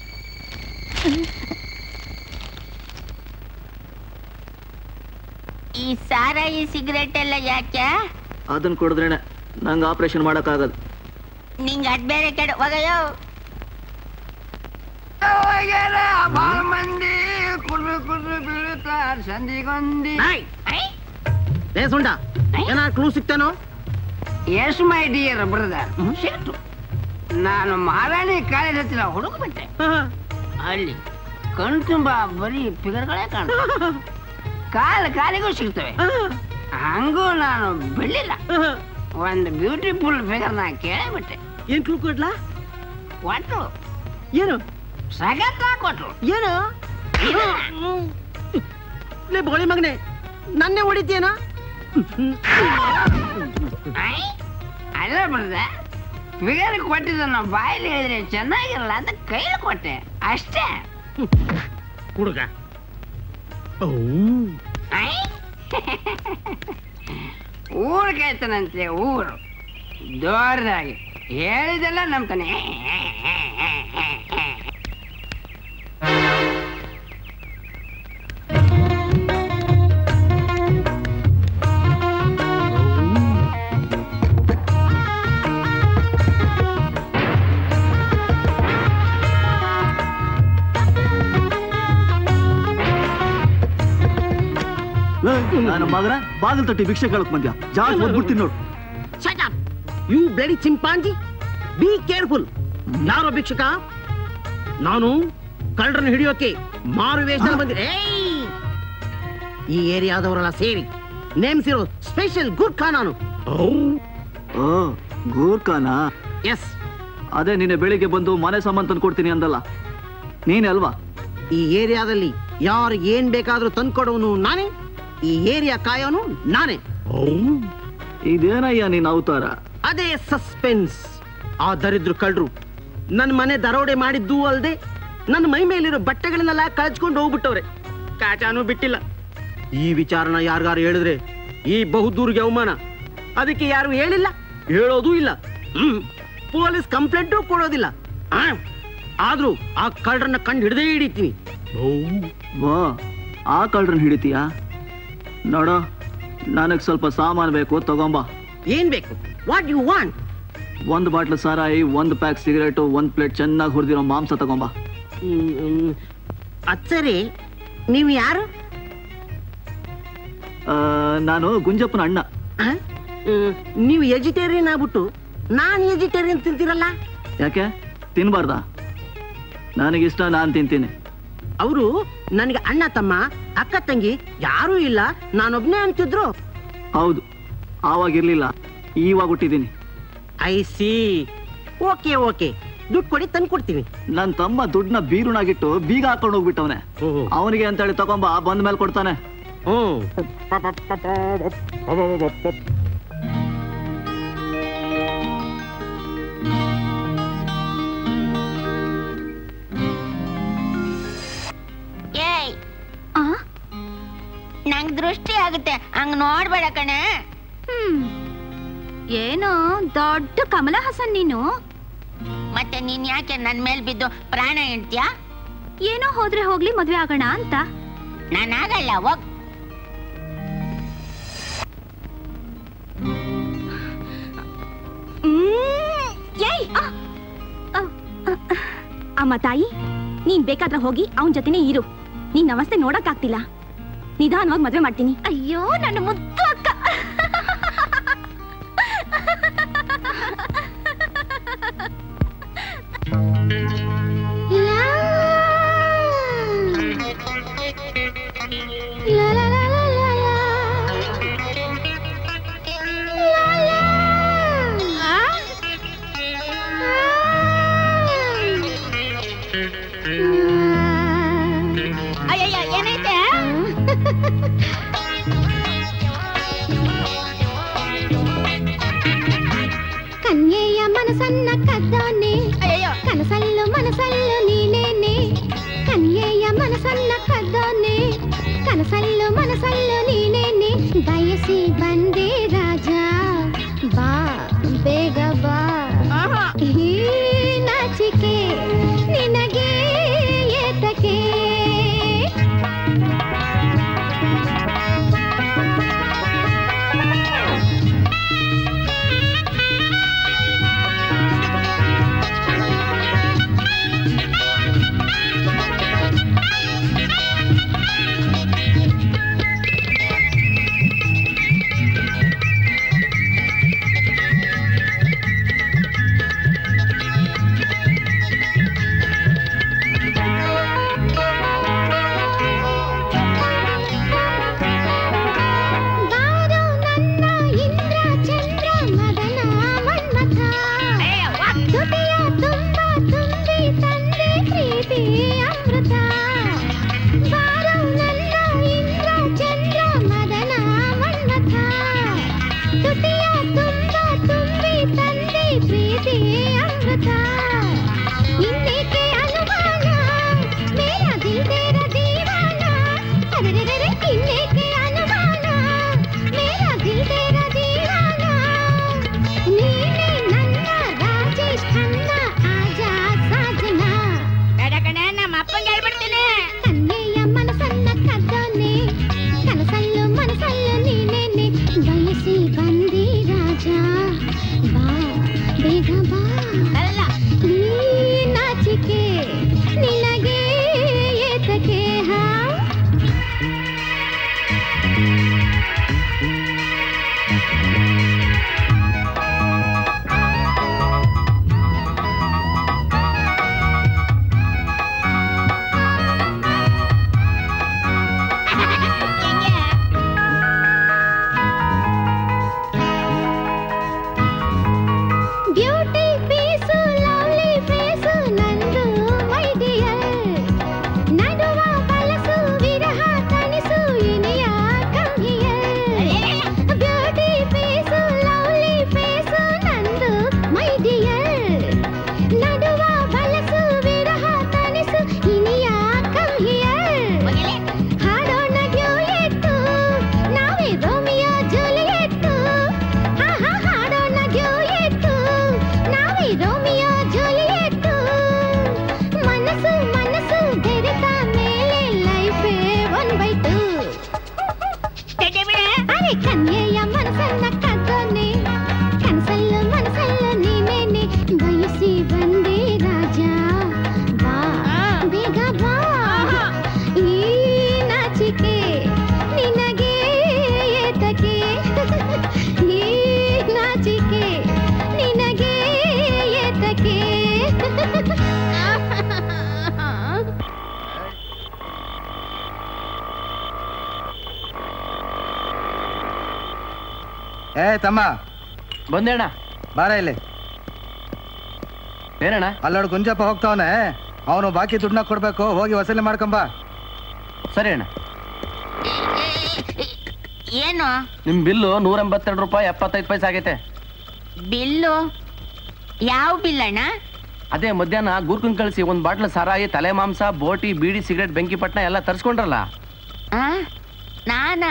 ಈ ಸಾರಾಯಿ ಸಿಗರೇಟ್ ಎಲ್ಲ ಯಾಕೆ ಅದನ್ನ ಕುಡಿದ್ರೇನೆ ನಂಗೆ ಆಪರೇಷನ್ ಮಾಡೋಕ್ಕಾಗದು ನಿಂಗೆ ಅದ್ ಬೇರೆ ಕೆಡ ಹೋಗಯ್ಯೋ ಏ ಸುಂಡ ಏನಾದ್ರು ಕ್ಲೂ ಸಿಗ್ತೇನೋ ಎಸ್ ಮೈ ಡಿಯರ್ ಬ್ರದರ್ ಸಿಕ್ತು ನಾನು ಮಹಾರಾಣಿ ಕಾಲೇಜ್ ಹತ್ತಿರ ಹುಡುಕ್ಬಿಟ್ಟೆ ಅಲ್ಲಿ ಕಣ್ ತುಂಬ ಬರೀ ಫಿಗರ್ಗಳೇ ಕಾಣ ಕಾಲ್ ಕಾಲಿಗೂ ಸಿಗ್ತವೆ ಹಂಗೂ ನಾನು ಬೆಳ್ಳಿಲ್ಲ ಒಂದು ಬ್ಯೂಟಿಫುಲ್ ಫಿಗರ್ ನಾ ಕೇಳಿಬಿಟ್ಟೆ ಏನ್ ಕ್ಲೂ ಕೊಡ್ಲಾ ಒಟ್ಟು ಏನು ಸಗತ್ತ ಕೊಟ್ರು ಏನು ಲೇ ಬೋಳಿ ಮಗನೆ ನನ್ನೇ ಹೊಡಿತೀಯನ ಐ? ಅಲ್ಲ ಬ್ರದರ್ ಫಿಗರ್ ಕೊಟ್ಟಿದ್ದನ್ನ ಬಾಯಲ್ಲಿ ಹೇಳಿದ್ರೆ ಚೆನ್ನಾಗಿರಲ್ಲ ಅಂತ ಕೈಲಿ ಕೊಟ್ಟೆ ಅಷ್ಟೇ ಹುಡುಗ ಐ? ಊರು ಕಾಯ್ತಾನಂತೆ ಊರು ದೊಡ್ಡದಾಗಿ ಹೇಳಿದೆಲ್ಲ ನಂಬ್ತಾನೆ ನನ್ನ ಮಗನ ಬಾಗಿಲು ತಟ್ಟಿ ಭಿಕ್ಷೆ ಕೇಳಕ್ ಬಂದ್ಯಾ ಜಾಸ್ತಿ ಹೋಗ್ಬಿಡ್ತೀನಿ ನೋಡು shut up you bloody chimpanzee be careful ಯಾರೋ ಭಿಕ್ಷಕ ನಾನು ಕಳ್ಳರನ್ನು ಹಿಡಿಯೋಕೆ ಮಾರು ವೇಷದಲ್ಲಿ ಬಂದಿದೆ ಏಯ್! ಈ ಏರಿಯಾದವರೆಲ್ಲ ಸೇರಿ ನೇಮಿಸಿರೋ ಸ್ಪೆಷಲ್ ಗುರ್ಖಾ ನಾನು ಓ ಗೂರ್ಖಾನಾ ಎಸ್ ಅದೇ ನಿನ್ನೆ ಬೆಳಿಗ್ಗೆ ಬಂದು ಮನೆ ಸಾಮಾನು ತಂದು ಕೊಡ್ತೀನಿ ಅಂದಲ್ಲ ನೀನೇ ಅಲ್ವಾ ಈ ಏರಿಯಾದಲ್ಲಿ ಯಾರು ಏನ್ ಬೇಕಾದ್ರೂ ತಂದ್ಕೊಡೋನು ನಾನೇ ಈ ಏರಿಯಾ ಕಾಯೋನು ನಾನೇ ಇದೇನಯ್ಯ ನೀನ್ ಅವತಾರ ಅದೇ ಸಸ್ಪೆನ್ಸ್ ಆ ದರಿದ್ರ ಕಳ್ಳರು ನನ್ನ ಮನೆ ದರೋಡೆ ಮಾಡಿದ್ದು ಅಲ್ಲದೆ ನನ್ನ ಮೈ ಮೇಲಿರೋ ಬಟ್ಟೆಗಳನ್ನೆಲ್ಲ ಕಳ್ಚ್ಕೊಂಡು ಹೋಗ್ಬಿಟ್ಟವ್ರೆ ಕಾಟಾನು ಬಿಟ್ಟಿಲ್ಲ ಈ ವಿಚಾರನ ಯಾರಿಗಾರು ಹೇಳಿದ್ರೆ ಈ ಬಹುದೂರಿಗೆ ಅವಮಾನ ಅದಕ್ಕೆ ಯಾರು ಹೇಳಿಲ್ಲ ಹೇಳೋದೂ ಇಲ್ಲ ಹ್ಮ್ ಪೊಲೀಸ್ ಕಂಪ್ಲೇಂಟು ಕೊಡೋದಿಲ್ಲ ಆ, ಆದ್ರೂ ಆ ಕಳ್ಳರನ್ನ ಕಂಡು ಹಿಡ್ದೇ ಹಿಡಿತೀನಿ ವಾ ಆ ಕಳ್ರನ್ ಹಿಡಿತೀಯಾ ನೋಡೋ ನನಗ್ ಸ್ವಲ್ಪ ಸಾಮಾನು ಬೇಕು ತಗೊಂಬ ಏನ್ ಬೇಕು ವಾಟ್ ಯು ವಾಂಟ್ ಒಂದು ಬಾಟ್ಲು ಸಾರಾಯಿ ಒಂದು ಪ್ಯಾಕ್ ಸಿಗರೇಟು ಒಂದು ಪ್ಲೇಟ್ ಚೆನ್ನಾಗಿ ಹುರಿದಿರೋ ಮಾಂಸ ತಗೊಂಬ ಅಚ್ಚರಿ ನೀವು ಯಾರು ಆ, ನಾನು ಗುಂಜಪ್ಪನ ಅಣ್ಣ ಆ? ಹ್ಮ್, ನೀವು ಎಜಿಟೇರಿಯನ್ ಆಗ್ಬಿಟ್ಟು ನಾನು ಎಜಿಟೇರಿಯನ್ ತಿಂತೀರಲ್ಲ ಯಾಕೆ ತಿನ್ಬಾರ್ದಾ ನನಗಿಷ್ಟ ನಾನು ತಿಂತೀನಿ ಅವರು ನನಗೆ ಅಣ್ಣ ತಮ್ಮ ಅಕ್ಕ ತಂಗಿ ಯಾರೂ ಇಲ್ಲ ನಾನೊಬ್ನೇ ಅಂತಿದ್ರು ಹೌದು ಆವಾಗ ಇರ್ಲಿಲ್ಲ ಈವಾಗ ಹುಟ್ಟಿದ್ದೀನಿ ಐ ಸಿ ಓಕೆ ಓಕೆ ದುಡ್ಡು ಕೊಡಿ ತಂದು ಕೊಡ್ತೀನಿ ನನ್ನ ತಮ್ಮ ದುಡ್ಡನ್ನ ಬೀರುನಾಗಿಟ್ಟು ಬೀಗ ಹಾಕೊಂಡು ಹೋಗ್ಬಿಟ್ಟವನೆ ಅವನಿಗೆ ಅಂತೇಳಿ ತಗೊಂಬ ಬಂದ ಮೇಲೆ ಕೊಡ್ತಾನೆ ಹ್ಮ್ ಏಯ್ ನಂಗ್ ದೃಷ್ಟಿ ಆಗುತ್ತೆ ಹಂಗ್ ನೋಡ್ಬೇಡ ಕಣೆ ಹ್ಮ್ ಏನೋ ದೊಡ್ಡ ಕಮಲ ಹಾಸನ್ ನೀನು ಮತ್ತೆ ನೀನ್ ಯಾಕೆ ನನ್ ಮೇಲ್ ಬಿದ್ದು ಪ್ರಾಣ ಹೇಳ್ತೀಯಾ ಏನೋ ಹೋದ್ರೆ ಹೋಗ್ಲಿ ಮದ್ವೆ ಆಗೋಣ ಅಂತ ನಾನಾಗಲ್ಲ ಹೋಗ್ ಏಯ್ ಆ! ಆ, ಆ, ಆ. ಅಮ್ಮ ತಾಯಿ ನೀನ್ ಬೇಕಾದ್ರೆ ಹೋಗಿ ಅವನ್ ಜೊತೆನೇ ಇರು ನಿನ್ ಅವಸ್ಥೆ ನೋಡಕ್ಕಾಗ್ತಿಲ್ಲ ನಿಧಾನವಾಗಿ ಮದ್ವೆ ಮಾಡ್ತೀನಿ ಅಯ್ಯೋ ನನ್ನ ಮುದ್ದು ಅಕ್ಕ ಅಯ್ಯಯ್ಯ ಏನೈತೆ ಕನ್ಯೆಯ ಮನಸ್ಸನ್ನ ಕದ್ದೋನೆ ಕನಸಲ್ಲು ಮನಸ್ಸಲ್ಲು ನೀನೇನೆ ಕನ್ಯೆಯ ಮನಸ್ಸನ್ನ ಕದ್ದೋನೆ ಕನಸಲ್ಲು ಮನಸ್ಸಲ್ಲು ನೀನೇನೆ ಬಯಸಿ ಬಂದೆ ರಾಜ ಬಾ ಬೇಗ ಬಾ ಈ ನಾಚಿಕೆ ನಿನಗೆ ಏತಕ್ಕೆ ಬಾರೋ ನನ್ನ ಇಂದ್ರ ಚಂದ್ರ ಮದನ ಮನ್ಮಥ ದುಟಿಯ ತುಂಬ ತುಂಬಿ ತಂದೆ ಪ್ರೀತಿ ಅಮೃತ ಬಾರೋ ನನ್ನ ಇಂದ್ರ ಚಂದ್ರ ಮದನ ಮನ್ಮಥ ದುಟಿಯ ತುಂಬ ತುಂಬಿ ತಂದೆ ಪ್ರೀತಿ ಅಮೃತ ಇನ್ನೇಕೆ ಅನುಮಾನ ಮೇರ ದಿಲ್ ತೇರ ದೀವಾನ ಅರೆರೆರೆ ಇನ್ನೇಕೆ ಅನುಮಾನ ಮೇರ ದಿಲ್ ತೇರ ದೀವಾನ ನೀನೇ ನನ್ನ ರಾಜೇಶ್ ಖನ್ನ ಆಜಾ ಸಾಜನ ಬೇಡ ಕಣೆ ನಮ್ಮ ಅಪ್ಪಂಗೆ ಹೇಳ್ಬಿಡ್ತೀನಿ ಕನ್ನೆಯ ಮನಸ್ಸನ್ನ ಕದ್ದೋನೆ ಕನಸಲ್ಲು ಮನಸ್ಸಲ್ಲು ನೀನೇನೆ ಬಯಸಿ ಬಂದಿ ರಾಜ ಬಾ ಬೇಗ ಬಾ ಅಲ್ಲ ಈ ನಾಚಿಕೆ ನಿನಗೆ ಏತಕ್ಕೆ ಹಾ ಬ್ಯೂಟಿ ಪೀಸು ಲವ್ಲಿ ಫೇಸು ನಂದು ಮೈ ಡಿಯರ್ ನಡುವ ಬಲಸು ವಿರಹ ತಣಿಸು ಇನಿಯ come here beauty piece lovely face ನಂದು ಮೈ ಡಿಯರ್ ನಡುವ ಬಲಸು ವಿರಹ ತಣಿಸು ಇನಿಯ ಕಮ್ ಹಿಯರ್ ಹಾಡೋಣ ಡ್ಯೂಯೆಟ್ಟು ನಾವೇ ರೋಮಿಯೋ ಜೂಲಿಯೆಟ್ಟು ಹಾ ಹಾ ಹಾಡೋಣ ಡ್ಯೂಯೆಟ್ಟು ನಾವೇ ರೋಮಿಯೋ ಜೂಲಿಯೆಟ್ಟು ಮನಸ್ಸು ಮನಸ್ಸು ಬೆರೆತ ಮೇಲೆ ಲೈಫೇ ಒನ್ ಬೈ ಟು ಅರೆ ಕನ್ಯೆಯ ಮನಸ್ಸನ್ನ ಕದ್ದೋನೆ ಕನಸಲ್ಲು ಮನಸ್ಸಲ್ಲು ನೀನೇನೆ ಬಯಸಿ ಬಂದೆ ರಾಜ ಬಾ ಬೇಗ ಬಾ ಈ ನಾಚಿಕೆ ನಿನಗೆ ಏತಕ್ಕೆ ಈ ನಾಚಿಕೆ ನಿನಗೆ ಏತಕ್ಕೆ ಏ ತಮ್ಮ ಬಂದೇಣ ಬಾರ ಇಲ್ಲಿ ಏನಣ್ಣ ಅಲ್ಲೋಡು ಗುಂಜಪ್ಪ ಹೋಗ್ತಾವನೆ ಅವನು ಬಾಕಿ ದುಡ್ಡನ್ನ ಕೊಡ್ಬೇಕು ಹೋಗಿ ವಸೂಲಿ ಮಾಡ್ಕೊಂಬ ಸರಿ ಅಣ್ಣ ಏನು ನಿಮ್ ಬಿಲ್ಲು ನೂರ ಎಂಬತ್ತೆರಡು ರೂಪಾಯಿ ಎಪ್ಪತ್ತೈದು ಪೈಸೆ ಆಗೈತೆ ಬಿಲ್ಲು ಯಾವ ಬಿಲ್ ಅಣ್ಣ ಅದೇ ಮಧ್ಯಾಹ್ನ ಗೂರ್ಕನ್ ಕಳಿಸಿ ಒಂದ್ ಬಾಟ್ಲ್ ಸಾರಾಯಿ ತಲೆ ಮಾಂಸ ಬೋಟಿ ಬೀಡಿ ಸಿಗರೇಟ್ ಬೆಂಕಿಪಟ್ನ ಎಲ್ಲ ತರ್ಸ್ಕೊಂಡ್ರಲ್ಲ ಆ? ನಾನಾ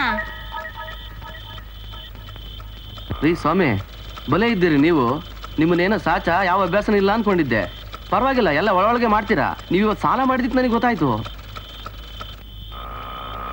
ರೀ ಸ್ವಾಮಿ ಬಲೆ ಇದ್ದೀರಿ ನೀವು ನಿಮ್ಮನ್ನೇನೋ ಸಾಚ ಯಾವ ಅಭ್ಯಾಸನೂ ಇಲ್ಲ ಅನ್ಕೊಂಡಿದ್ದೆ ಪರವಾಗಿಲ್ಲ ಎಲ್ಲ ಒಳೊಳಗೆ ಮಾಡ್ತೀರಾ ನೀವು ಇವತ್ತು ಸಾಲ ಮಾಡಿದ್ದಕ್ಕೆ ನನಗೆ ಗೊತ್ತಾಯ್ತು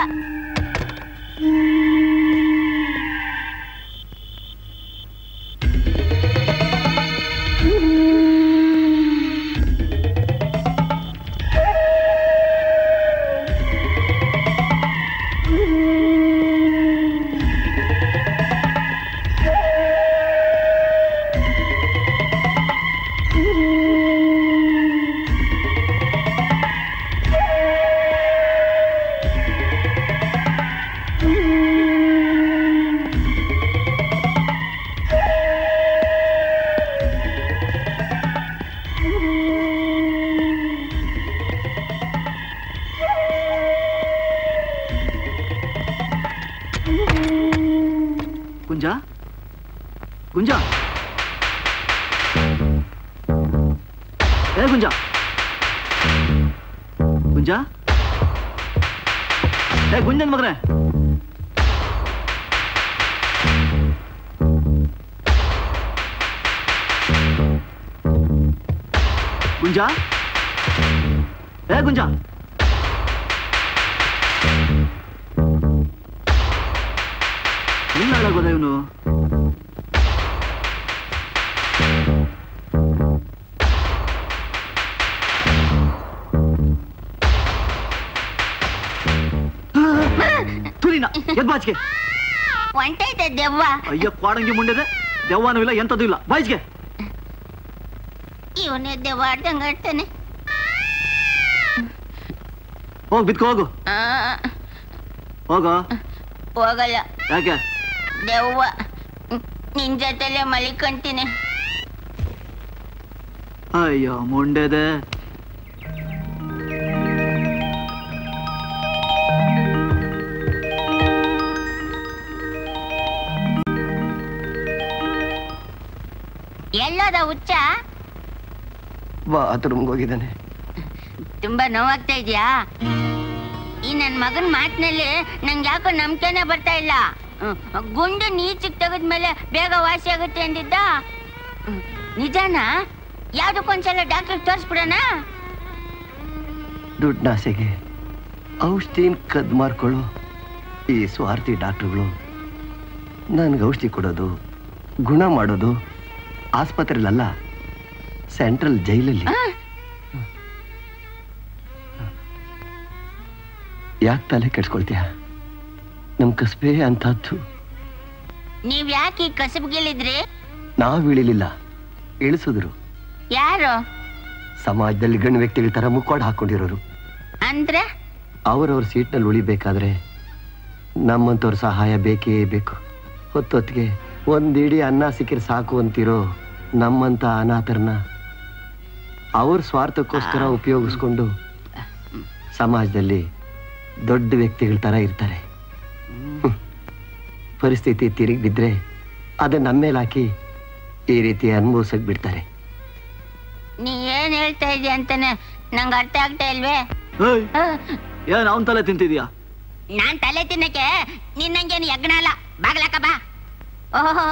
ಗುಂಜ ಗುಂಜ ಏ ಗುಂಜ ಗುಂಜ ಏ ಗುಂಜನ್ ಮಗನೇ ಗುಂಜ ಏ ಗುಂಜ ಇಲ್ಲ ಹಾಳಾಗೋದ ಇವನು ತುರಿನ ಎದ್ಬಾಚ್ಗೆ ಒಂಟೈತೆ ದೆವ್ವ ಅಯ್ಯ ಕ್ವಾಡಂಗಿ ಮುಂಡೆದೆ ದೆವ್ವನೂ ಇಲ್ಲ ಎಂತದೂ ಇಲ್ಲ ಬಾಯ್ಸ್ಗೆ ಇವನೇ ದೆವ್ವ ಆಡ್ದಂಗ ಆಡ್ತಾನೆ ಹೋಗ್ ಬಿತ್ಕೋ ಹೋಗು ಆ, ಹೋಗೋ ಹೋಗಲ್ಲ ಯಾಕೆ ದೆವ್ವ ನಿನ್ ಜೊತೆಲೆ ಮಲಿಕೊಂತೀನಿ ಅಯ್ಯೋ ಮುಂಡೆದೆ ಎಲ್ಲೋದ ಹುಚ್ಚ ಬಾತ್ರೂಮ್ಗೆ ಹೋಗಿದ್ದಾನೆ ತುಂಬಾ ನೋವಾಗ್ತಾ ಇದೆಯಾ ಈ ನನ್ ಮಗನ್ ಮಾತಿನಲ್ಲಿ ನಂಗೆ ಯಾಕೋ ನಂಬಿಕೆನೆ ಬರ್ತಾ ಇಲ್ಲ ಹ್ಮ್, ಗುಂಡು ನೀಚಕ್ ತೆಗೆದ್ಮೇಲೆ ಬೇಗ ವಾಸಿ ಆಗುತ್ತೆ ಅಂದಿದ್ದ ಹ್ಮ್, ನಿಜಾನಾ ಯಾವ್ದಕ್ಕೊಂದ್ಸಲ ಡಾಕ್ಟರ್ ತೋರಿಸ್ಬಿಡೋಣ ದುಡ್ಡಾಸೆಗೆ ಔಷಧಿನ ಕದ್ ಮಾರ್ಕೊಳ್ಳೋ ಈ ಸ್ವಾರ್ಥಿ ಡಾಕ್ಟ್ರುಗಳು ನನ್ಗೆ ಔಷಧಿ ಕೊಡೋದು ಗುಣ ಮಾಡೋದು ಆಸ್ಪತ್ರೆಲಲ್ಲ ಸೆಂಟ್ರಲ್ ಜೈಲಲ್ಲಿ ಯಾಕೆ ತಲೆ ಕೆಡ್ಸ್ಕೊಳ್ತೀಯ ನಮ್ ಕಸ್ಬೆ ಅಂತದ್ದು ನೀವ್ ಯಾಕೆ ಈ ಕಸಬ್ಗಿಳಿದ್ರಿ ನಾವ್ ಇಳಿಲಿಲ್ಲ ಇಳಿಸಿದ್ರು ಯಾರು ಸಮಾಜದಲ್ಲಿ ಗಂಡು ವ್ಯಕ್ತಿಗಳ ತರ ಮುಕ್ಕೋಡ್ ಹಾಕೊಂಡಿರೋರು ಅಂದ್ರೆ ಅವರವ್ರ ಸೀಟ್ನಲ್ಲಿ ಉಳಿಬೇಕಾದ್ರೆ ನಮ್ಮಂಥವ್ರ ಸಹಾಯ ಬೇಕೇ ಬೇಕು ಹೊತ್ತೊತ್ತಿಗೆ ಒಂದಿಡೀ ಅನ್ನ ಸಿಕ್ಕಿರ್ ಸಾಕು ಅಂತಿರೋ ನಮ್ಮಂತ ಅನಾಥರನ್ನ ಅವ್ರ ಸ್ವಾರ್ಥಕ್ಕೋಸ್ಕರ ಉಪಯೋಗಿಸ್ಕೊಂಡು ಸಮಾಜದಲ್ಲಿ ದೊಡ್ಡ ವ್ಯಕ್ತಿಗಳ ತರ ಇರ್ತಾರೆ ಹ್ಮ್. ಪರಿಸ್ಥಿತಿ ತಿರುಗಿ ಬಿದ್ರೆ ಅದನ್ನ ನಮ್ಮೇಲೆ ಹಾಕಿ ಈ ರೀತಿ ಅನುಭವಿಸಕ್ ಬಿಡ್ತಾರೆ ನೀ ಏನ್ ಹೇಳ್ತಾ ಇದೀಯ ಅಂತಾನೆ ನಂಗೆ ಅರ್ಥ ಆಗ್ತಾ ಇಲ್ವೇ ಏಯ್ ಏನ್ ಅವನ್ ತಲೆ ತಿಂತಿದ್ಯಾ ನಾನ್ ತಲೆ ತಿನ್ನಕ್ಕೆ ನಿನ್ನಂಗೇನು ಯಜ್ಞ ಅಲ್ಲ ಬಾಗ್ಲಾಕ ಬಾ ಓಹೋ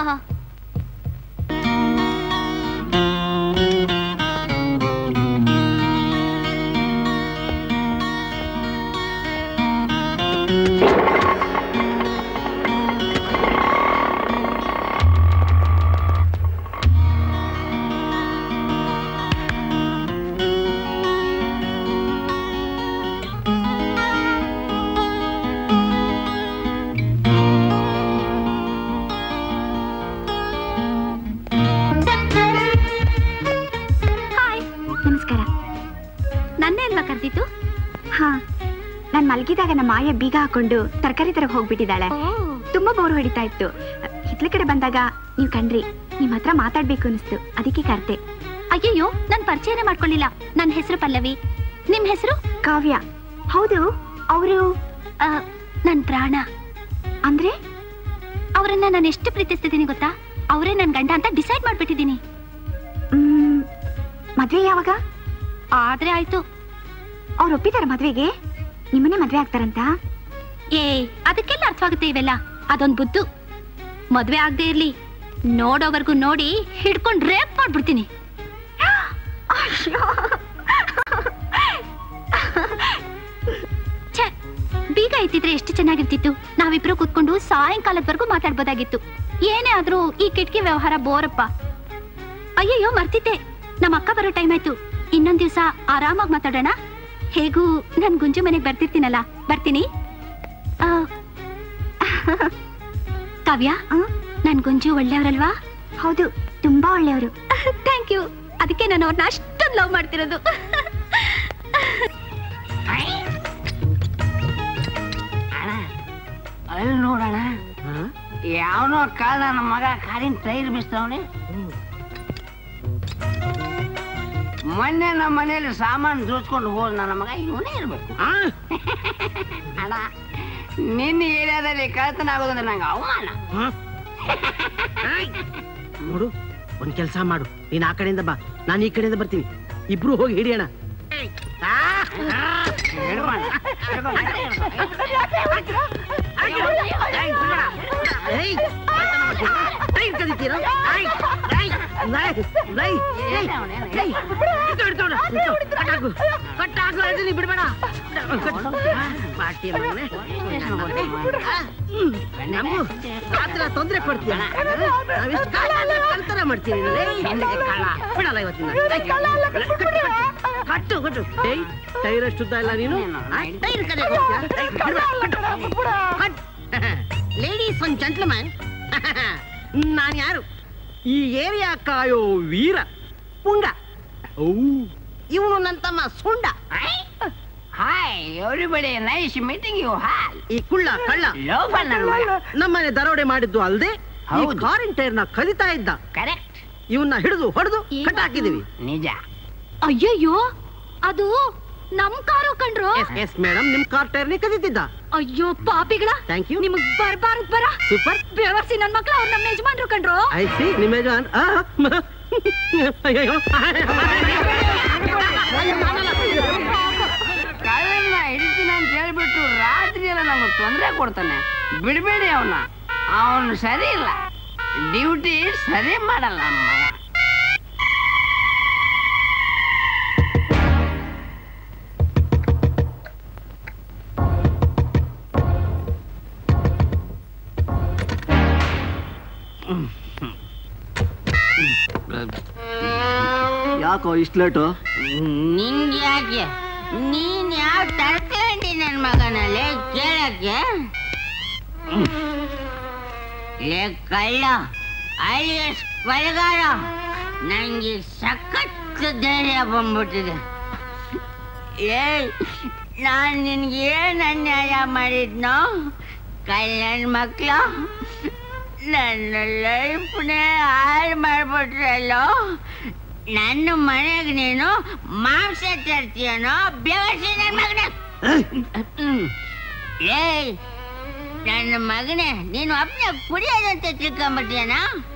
ಹಾಯ್ ನಮಸ್ಕಾರ ನನ್ನೇ ಅಲ್ವಾ ಕರ್ದಿತ್ತು ಹಾ ನಾನ್ ಮಲಗಿದಾಗ ನಮ್ಮ ಆಯ ಬೀಗ ಹಾಕೊಂಡು ತರಕಾರಿ ತರಕ್ ಹೋಗ್ಬಿಟ್ಟಿದ್ದಾಳೆ ತುಂಬಾ ಬೋರ್ ಹೊಡಿತಾ ಇತ್ತು ಹಿತ್ಲ ಕಡೆ ಬಂದಾಗ ನೀವ್ ಕಂಡ್ರಿ ನಿಮ್ ಹತ್ರ ಮಾತಾಡ್ಬೇಕು ಅನಿಸ್ತು ಅದಕ್ಕೆ ಕರ್ತೆ ಅಯ್ಯಯ್ಯೋ ನನ್ ಪರಿಚಯನೇ ಮಾಡ್ಕೊಳ್ಳಿಲ್ಲ ನನ್ನ ಹೆಸರು ಪಲ್ಲವಿ ನಿಮ್ ಹೆಸರು ಕಾವ್ಯ ಹೌದು ಅವರು ನನ್ ಪ್ರಾಣ ಅಂದ್ರೆ ಅವರನ್ನ ನಾನು ಎಷ್ಟು ಪ್ರೀತಿಸ್ತಿದ್ದೀನಿ ಗೊತ್ತಾ ಅವರೇ ನನ್ ಗಂಡ ಅಂತ ಡಿಸೈಡ್ ಮಾಡ್ಬಿಟ್ಟಿದ್ದೀನಿ ಮ್, ಮದ್ವೆ ಯಾವಾಗ ಆದ್ರೆ ಆಯ್ತು ಅವ್ರು ಒಪ್ಪಿದಾರ ಮದ್ವೆಗೆ ನಿಮ್ಮನ್ನೇ ಮದ್ವೆ ಆಗ್ತಾರಂತ ಏ ಅದಕ್ಕೆಲ್ಲ ಅರ್ಥವಾಗುತ್ತೆ ಇವೆಲ್ಲ ಅದೊಂದ್ ಬುದ್ದು ಮದ್ವೆ ಆಗದೆ ಇರ್ಲಿ ನೋಡೋವರ್ಗು ನೋಡಿ ಹಿಡ್ಕೊಂಡ್ ರೇಪ್ ಮಾಡ್ಬಿಡ್ತೀನಿ ಛೆ, ಬೀಗ ಎತ್ತಿದ್ರೆ ಎಷ್ಟು ಚೆನ್ನಾಗಿರ್ತಿತ್ತು ನಾವಿಬ್ರು ಕೂತ್ಕೊಂಡು ಸಾಯಂಕಾಲದವರೆಗೂ ಮಾತಾಡ್ಬೋದಾಗಿತ್ತು ಏನೇ ಆದ್ರೂ ಈ ಕಿಟಕಿ ವ್ಯವಹಾರ ಬೋರಪ್ಪ ಅಯ್ಯಯ್ಯೋ ಮರ್ತಿದ್ದೆ ನಮ್ಮ ಅಕ್ಕ ಬರೋ ಟೈಮ್ ಆಯ್ತು ಇನ್ನೊಂದ್ ದಿವ್ಸ ಆರಾಮಾಗಿ ಮಾತಾಡೋಣ ಹೇಗೂ ನನ್ ಗುಂಜು ಮನೆಗ್ ಬರ್ತಿರ್ತೀನಲ್ಲ ಬರ್ತೀನಿ ಆ, ಕಾವ್ಯ ನನ್ ಗುಂಜು ಒಳ್ಳೆಯವ್ರಲ್ವಾ ಹೌದು ತುಂಬಾ ಒಳ್ಳೆಯವರು ಥ್ಯಾಂಕ್ ಯು ಅದಕ್ಕೆ ನಾನು ಅವ್ರನ್ನ ಅಷ್ಟೊಂದು ಲವ್ ಮಾಡ್ತಿರೋದು ಅಲ್ಲಿ ನೋಡೋಣ ಯಾವನೋ ಕಾಲ ನಮ್ಮ ಮಗ ಕಾರಿನ ಟೈರ್ ಬಿಸ್ತವನೆ ಮೊನ್ನೆ ನಮ್ಮ ಮನೆಯಲ್ಲಿ ಸಾಮಾನು ದೋಚ್ಕೊಂಡು ಹೋದ ನನ್ನ ಮಗ ಇವನೇ ಇರ್ಬೇಕು ಅಣ್ಣ ನಿನ್ನ ಏರಿಯಾದಲ್ಲಿ ಕಳ್ತನ ಆಗೋದಂದ್ರೆ ನಂಗೆ ಅವಮಾನ ನೋಡು ಒಂದ್ ಕೆಲಸ ಮಾಡು ನೀನ್ ಆ ಕಡೆಯಿಂದ ಬಾ ನಾನು ಈ ಕಡೆಯಿಂದ ಬರ್ತೀನಿ ಇಬ್ರು ಹೋಗಿ ಹಿಡಿಯೋಣ ಏಯ್, ಏಯ್, ಕದೀತೀರಾ? ಏಯ್, ಏಯ್, ಲೈ, ಲೈ, ಏಯ್, ಏಯ್, ಹಿಡ್ಕೊ, ಹಿಡ್ಕೊ, ಹಿಡ್ಕೊ, ಕಟ್ಟಾಕು, ಕಟ್ಟಾಕು, ಅದನ್ನ ಬಿಡ್ಬೇಡ ಮಾಡ್ತೀಯ ಮಗನೇ? ಹ್ಮ್, ನಮಗೂ ಆ ಥರ ತೊಂದ್ರೆ ಕೊಡ್ತೀಯ ನಾವೆಷ್ಟು ಕಾಲ ಕಳ್ತನ ಮಾಡ್ತೀವಿ ಲೇ, ಹಿಂದೆ ಕಳ್ಳ. ಬಿಡಲ್ಲ ಇವತ್ತಿನ ಕಟ್ಟು ಕಟ್ಟು ಏಯ್ ಟೈರ್ ಅಷ್ಟುದ್ದ ಇಲ್ಲ ನೀನು ಆ, ಟೈರ್ ಕಡೆ ಲೇಡೀಸ್ ಅಂಡ್ ಜೆಂಟ್ಲ್ಮನ್ ನಾನು ಯಾರು ಈ ಏರಿಯಾ ಕಾಯೋ ವೀರ ಪುಂಡ ಇವನು ನನ್ನ ತಮ್ಮ ಸುಂಡ hi everybody nice meeting you ಹಾಲ್ ಈ ಕುಳ್ಳ ಕಳ್ಳ ನಮ್ಮನೆ ದರೋಡೆ ಮಾಡಿದ್ದು ಅಲ್ದೆ ಈ ಹೌದು. ಕಾರಿನ ಟೈರ್ ನ ಕದಿತಾ ಇದ್ದ ಕರೆಕ್ಟ್ ಇವನ್ನ ಹಿಡಿದು ಹೊಡೆದು ಕಟ್ಟಾಕಿದೀವಿ ನಿಜ ಅಯ್ಯಯ್ಯೋ ಅದು ನಮ್ ಕಾರು ಕಣ್ರು ಎಸ್ ಎಸ್ ಮೇಡಮ್ ನಿಮ್ ಕಾರ್ ಟೈರ್ ನೇ ಕದಿತಿದ್ದ ಅಯ್ಯೋ ಪಾಪಿಗಳ ಥ್ಯಾಂಕ್ ಯು ನಿಮಗ್ ಬರ್ಬಾರದ್ ಬರ ಸೂಪರ್ ಬೇವರ್ಸಿ ನನ್ ಮಕ್ಳು ಅವ್ರ ನಮ್ಮ ಯಜಮಾನ್ರು ಕಣ್ರು ಐ ಸಿ ನಿಮ್ಮ ಯಜಮಾನ್ ಆ, ಮ- ಅಯ್ಯಯ್ಯೋ ಕಳ್ಳನ್ನ ಹಿಡಿತೀನಿ ಅಂತ ಹೇಳ್ಬಿಟ್ಟು ರಾತ್ರಿ ಎಲ್ಲ ನಮ್ಗೆ ತೊಂದರೆ ಕೊಡ್ತಾನೆ ಬಿಡ್ಬೇಡಿ ಅವನ ಅವನು ಸರಿ ಇಲ್ಲ ಡ್ಯೂಟಿ ಸರಿ ಮಾಡಲ್ಲ ನಮ್ಮ ಮಗ ಯಾಕೋ ಇಷ್ಟು ಲೇಟು ನಿಂಗೆ ಯಾಕೆ ನೀನ್ ಯಾವ ತರ್ಕೊಂಡಿ ನನ್ ಮಗನಲ್ಲಿ ಕೇಳಕ್ಕೆ ಲೇ ಕಳ್ಳ ಐಎಸ್ ಕೊಲೆಗಾರ ನಂಗೆ ಸಖತ್ ಧೈರ್ಯ ಬಂದ್ಬಿಟ್ಟಿದೆ ಏ ನಾನ್ ನಿನ್ಗೆ ಏನ್ ಅನ್ಯಾಯ ಮಾಡಿದ್ನೋ ಕಲ್ಯಾಣ ಮಕ್ಳು ನನ್ನ ಲೈಫ್ನೇ ಹಾಳು ಮಾಡ್ಬಿಟ್ರಲ್ಲೋ ನನ್ನ ಮನೆಗೆ ನೀನು ಮಾಂಸ ತರ್ತೀಯನೋ ಬೆವಸಿ ನನ್ನ ಮಗನ ಏಯ್ ನನ್ನ ಮಗನೇ ನೀನು ಒಬ್ಬನೇ ಕುಡಿಯೋದಂತ ತಿಳ್ಕೊಂಬಿಟ್ಟಿಯನ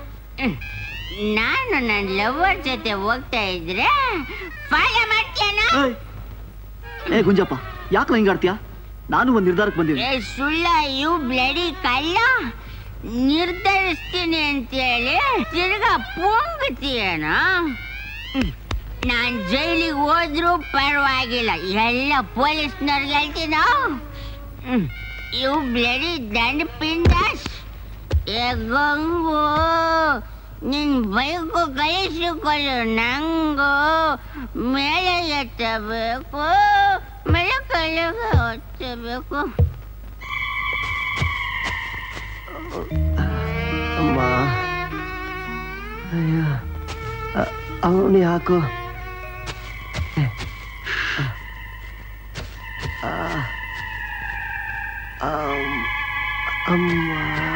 ನಾನು ನನ್ನ ಲವರ್ ಜೊತೆ ಹೋಗ್ತಾ ಇದ್ರೆ ಫಾಲೋ ಮಾಡ್ತೀಯನ ಏ ಗುಂಜಪ್ಪ ಯಾಕೆ ಹಿಂಗಾಡ್ತೀಯ ನಾನು ಒಂದು ನಿರ್ಧಾರಕ್ಕೆ ಬಂದಿದ್ದೀನಿ ಏ ಸುಳ್ಳ ಇವು ಬ್ಲಡಿ ಕಳ್ಳ ನಿರ್ಧರಿಸ್ತೀನಿ ಅಂತೇಳಿ ತಿರ್ಗಾ ಪೊಂಗ್ತೀಯನ ನಾನ್ ಜೈಲಿಗೆ ಹೋದ್ರೂ ಪರವಾಗಿಲ್ಲ ಎಲ್ಲ ಪೊಲೀಸ್ನವ್ರಿಗೆ ಹೇಳ್ತೀನ ಇವು ಬ್ಲಡಿ ದಂಡ ಪಿಂಡಾಸ್ ಏ ಗಂಗು ನಿನ್ ಬೈಕು ಕಳಿಸಿಕೊಳ್ಳು ನಂಗು ಮೇಲೆ ಎತ್ತಬೇಕು ಮೇಲೆ ಕೈಗೆ ಒತ್ತಬೇಕು ಅಮ್ಮ ಅಯ್ಯ ಅವನು ಯಾಕೋ ಆ, ಅಮ್, ಅಮ್ಮ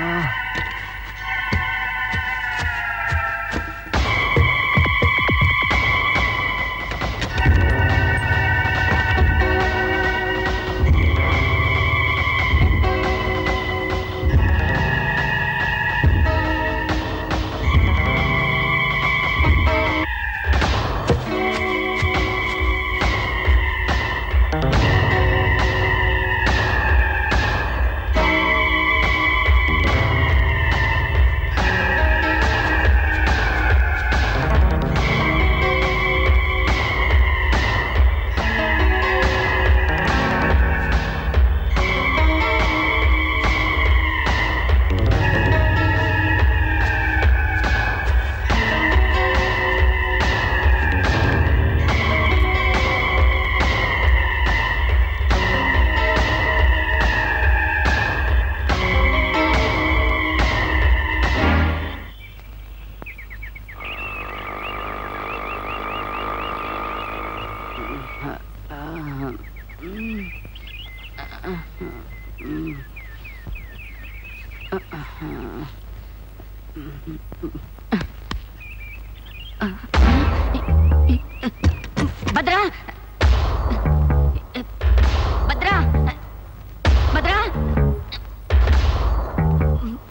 ಭದ್ರ ಭದ್ರ ಭದ್ರ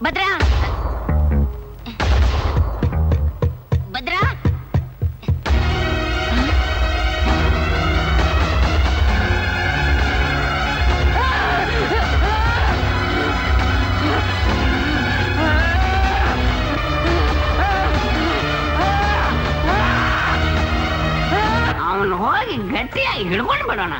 ಭದ್ರಾ ಭದ್ರಾ ಅವನು ಹೋಗಿ ಗಟ್ಟಿಯಾಗಿ ಹಿಡ್ಕೊಂಡು ಬಿಡೋಣ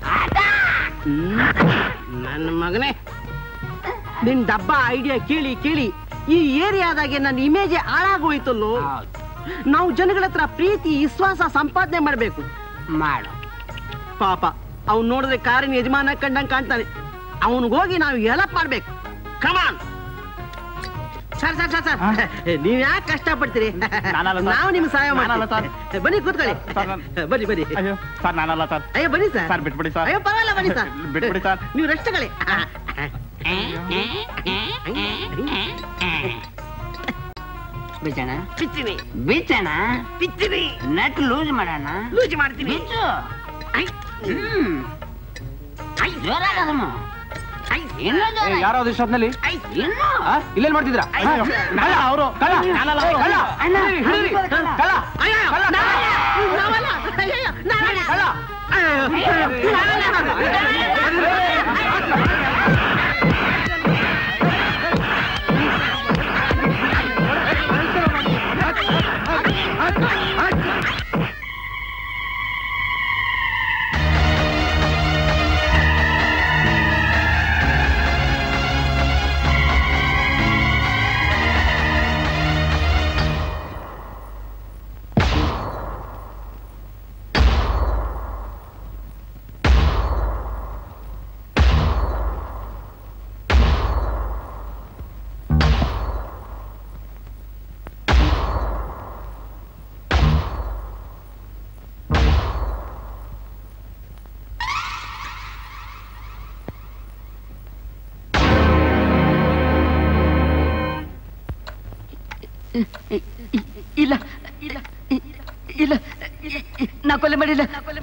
ನನ್ನ ಮಗನೇ ನಿನ್ ಡಬ್ಬ ಐಡಿಯಾ ಕೇಳಿ ಕೇಳಿ ಈ ಏರಿಯಾದಾಗೆ ನನ್ನ ಇಮೇಜ್ ಹಾಳಾಗೋಯ್ತಲ್ಲೋ ನಾವು ಜನಗಳ ಹತ್ರ ಪ್ರೀತಿ ವಿಶ್ವಾಸ ಸಂಪಾದನೆ ಮಾಡ್ಬೇಕು ಮಾಡು ಪಾಪ ಅವ್ನು ನೋಡಿದ್ರೆ ಕಾರಿನ ಯಜಮಾನ ಕಂಡಂಗ್ ಕಾಣ್ತಾನೆ ಅವನಿಗೋಗಿ ನಾವು ಹೆಲ್ಪ್ ಮಾಡ್ಬೇಕು come on sir sir sir sir ನೀವ್ ಯಾಕೆ ಕಷ್ಟ ಪಡ್ತೀರಿ ನಾನಲ್ಲ ಸರ್. ನಾವು ನಿಮ್ಗೆ ಸಹಾಯ ನಾನಲ್ಲ ಮಾಡ್ತೀವಿ ಬನ್ನಿ ಕೂತ್ಕೊಳ್ಳಿ ಬನ್ನಿ ಬನ್ನಿ ಅಯ್ಯೋ ಸರ್ ನಾನಲ್ಲ ಸರ್ ಅಯ್ಯೋ ಬನ್ನಿ ಸರ್ ಸರ್ ಬಿಟ್ಬಿಡಿ ಸರ್ ಅಯ್ಯೋ ಪರವಾಗಿಲ್ಲ ಬನ್ನಿ ಸರ್ ಬಿಟ್ಬಿಡಿ ಸರ್ ನೀವು ರೆಸ್ಟ್ ತಗೊಳ್ಳಿ ಬಿಚ್ಚಣ ಬಿಚ್ಚಿನಿ ಬಿಚ್ಚಣ ಬಿಚ್ಚಿನಿ ನಟ್ ಲೂಸ್ ಮಾಡೋಣ ಲೂಜ್ ಮಾಡ್ತೀನಿ ಬಿಚ್ಚು ಹ್ಮ್ ಜೋರಾಗದಮ್ಮ ಇನ್ನೂ ಜೋರ ಯಾರೋ ಇಷ್ಟೊತ್ನಲ್ಲಿ ಇನ್ನೂ ಇಲ್ಲೇನ್ ಮಾಡ್ತಿದ್ರ ಕಳ್ಳ ಅವರು ಕಳ್ಳ ನಾನಲ್ಲ ಅವ್ರು, ಕಳ್ಳ ಅಣ್ಣ, ಹಿಡೀರಿ, ಹಿಡೀರಿ. ಕಳ್ಳ. ಕಳ್ಳ ಅಯ್ಯೋ ಕಳ್ಳ, ಕಳ್ಳ. ನಾವಲ್ಲ ಅಯ್ಯೋ ನಾವಲ್ಲ ಕಳ್ಳ. ಇಲ್ಲ ಇಲ್ಲ ಇಲ್ಲ ನಾ ಕೊಲೆ ಮಾಡಿಲ್ಲ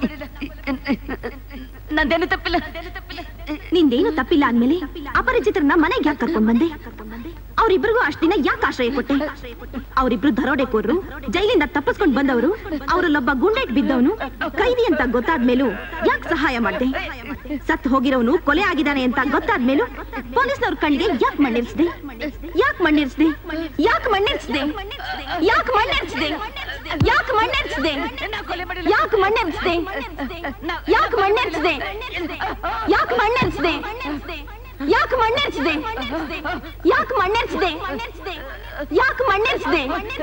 ನಂದೇನು ತಪ್ಪಿಲ್ಲ ನಿಂದೇನು ತಪ್ಪಿಲ್ಲ ಅಂದ್ಮೇಲೆ ಅಪರಿಚಿತರನ್ನ ಮನೆಗೆ ಯಾಕೆ ಕರ್ಕೊಂಡ್ ಬಂದೆ ಅವ್ರಿಬ್ರಿಗೂ ಅಷ್ಟ್ ದಿನ ಯಾಕೆ ಆಶ್ರಯ ಕೊಟ್ಟೆ ಅವರಿಬ್ರು ದರೋಡೆಕೋರ್ರು ಜೈಲಿಂದ ತಪ್ಪಿಸ್ಕೊಂಡ್ ಬಂದವರು ಅವರಲ್ಲೊಬ್ಬ ಗುಂಡೇಟ್ ಬಿದ್ದವನು ಕೈದಿ ಅಂತ ಗೊತ್ತಾದ್ಮೇಲೂ ಯಾಕೆ ಸಹಾಯ ಮಾಡ್ದೆ ಸತ್ ಹೋಗಿರೋನು ಕೊಲೆ ಆಗಿದ್ದಾನೆ ಅಂತ ಗೊತ್ತಾದ್ಮೇಲೂ ಪೊಲೀಸ್ನವ್ರ ಕಣ್ಣಿಗೆ ಯಾಕೆ ಮಣ್ಣಿರ್ಸ್ದೆ ಯಾಕೆ ಮಣ್ಣಿರ್ಸ್ದೆ ಯಾಕೆ ಮಣ್ಣಿರ್ಸ್ದೆ ಯಾಕೆ ಮಣ್ಣಿರ್ಸ್ದೆ ಯಾಕೆ ಮಣ್ಣಿರ್ಸ್ದೆ ಯಾಕೆ ಮಣ್ಣಿರ್ಸ್ದೆ ಯಾಕೆ ಮಣ್ಣಿರ್ಸ್ದೆ ಯಾಕೆ ಮಣ್ಣೆರ್ಸ್ದೆ ಯಾಕೆ ಮಣ್ಣೆರ್ಸ್ದೆ ಯಾಕೆ ಮಣ್ಣೆರ್ಸ್ದೆ ಯಾಕೆ ಮಣ್ಣೆರ್ಸ್ದೆ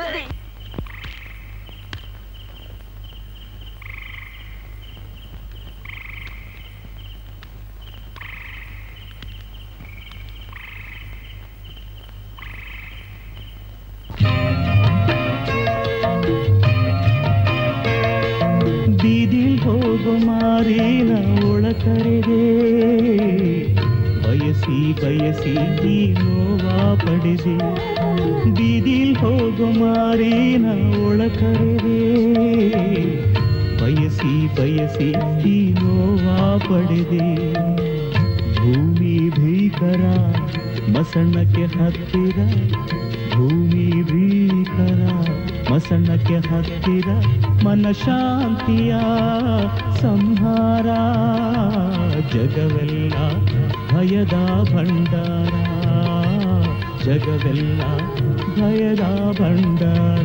ಬೀದಿಲ್ ಹೋಗೋ ಮಾರಿನ ಒಳ ಕರೆದೆ ಬಯಸಿ ಬಯಸಿ ಈ ನೋವ ಪಡೆದೆ ಬೀದಿಲ್ ಹೋಗೋ ಮಾರಿನ ಒಳ ಕರೆದೆ ಬಯಸಿ ಬಯಸಿ ಈ ನೋವ ಪಡೆದೆ ಭೂಮಿ ಭೀಕರ ಮಸಣ್ಣಕ್ಕೆ ಹತ್ತಿರ ಭೂಮಿ ಭೀಕರ ಮಸಣ್ಣಕ್ಕೆ ಹತ್ತಿರ ಮನ ಶಾಂತಿಯ ಸಂಹಾರ ಜಗವೆಲ್ಲ ಭಯದ ಭಂಡಾರ ಜಗವೆಲ್ಲ ಭಯದ ಭಂಡಾರ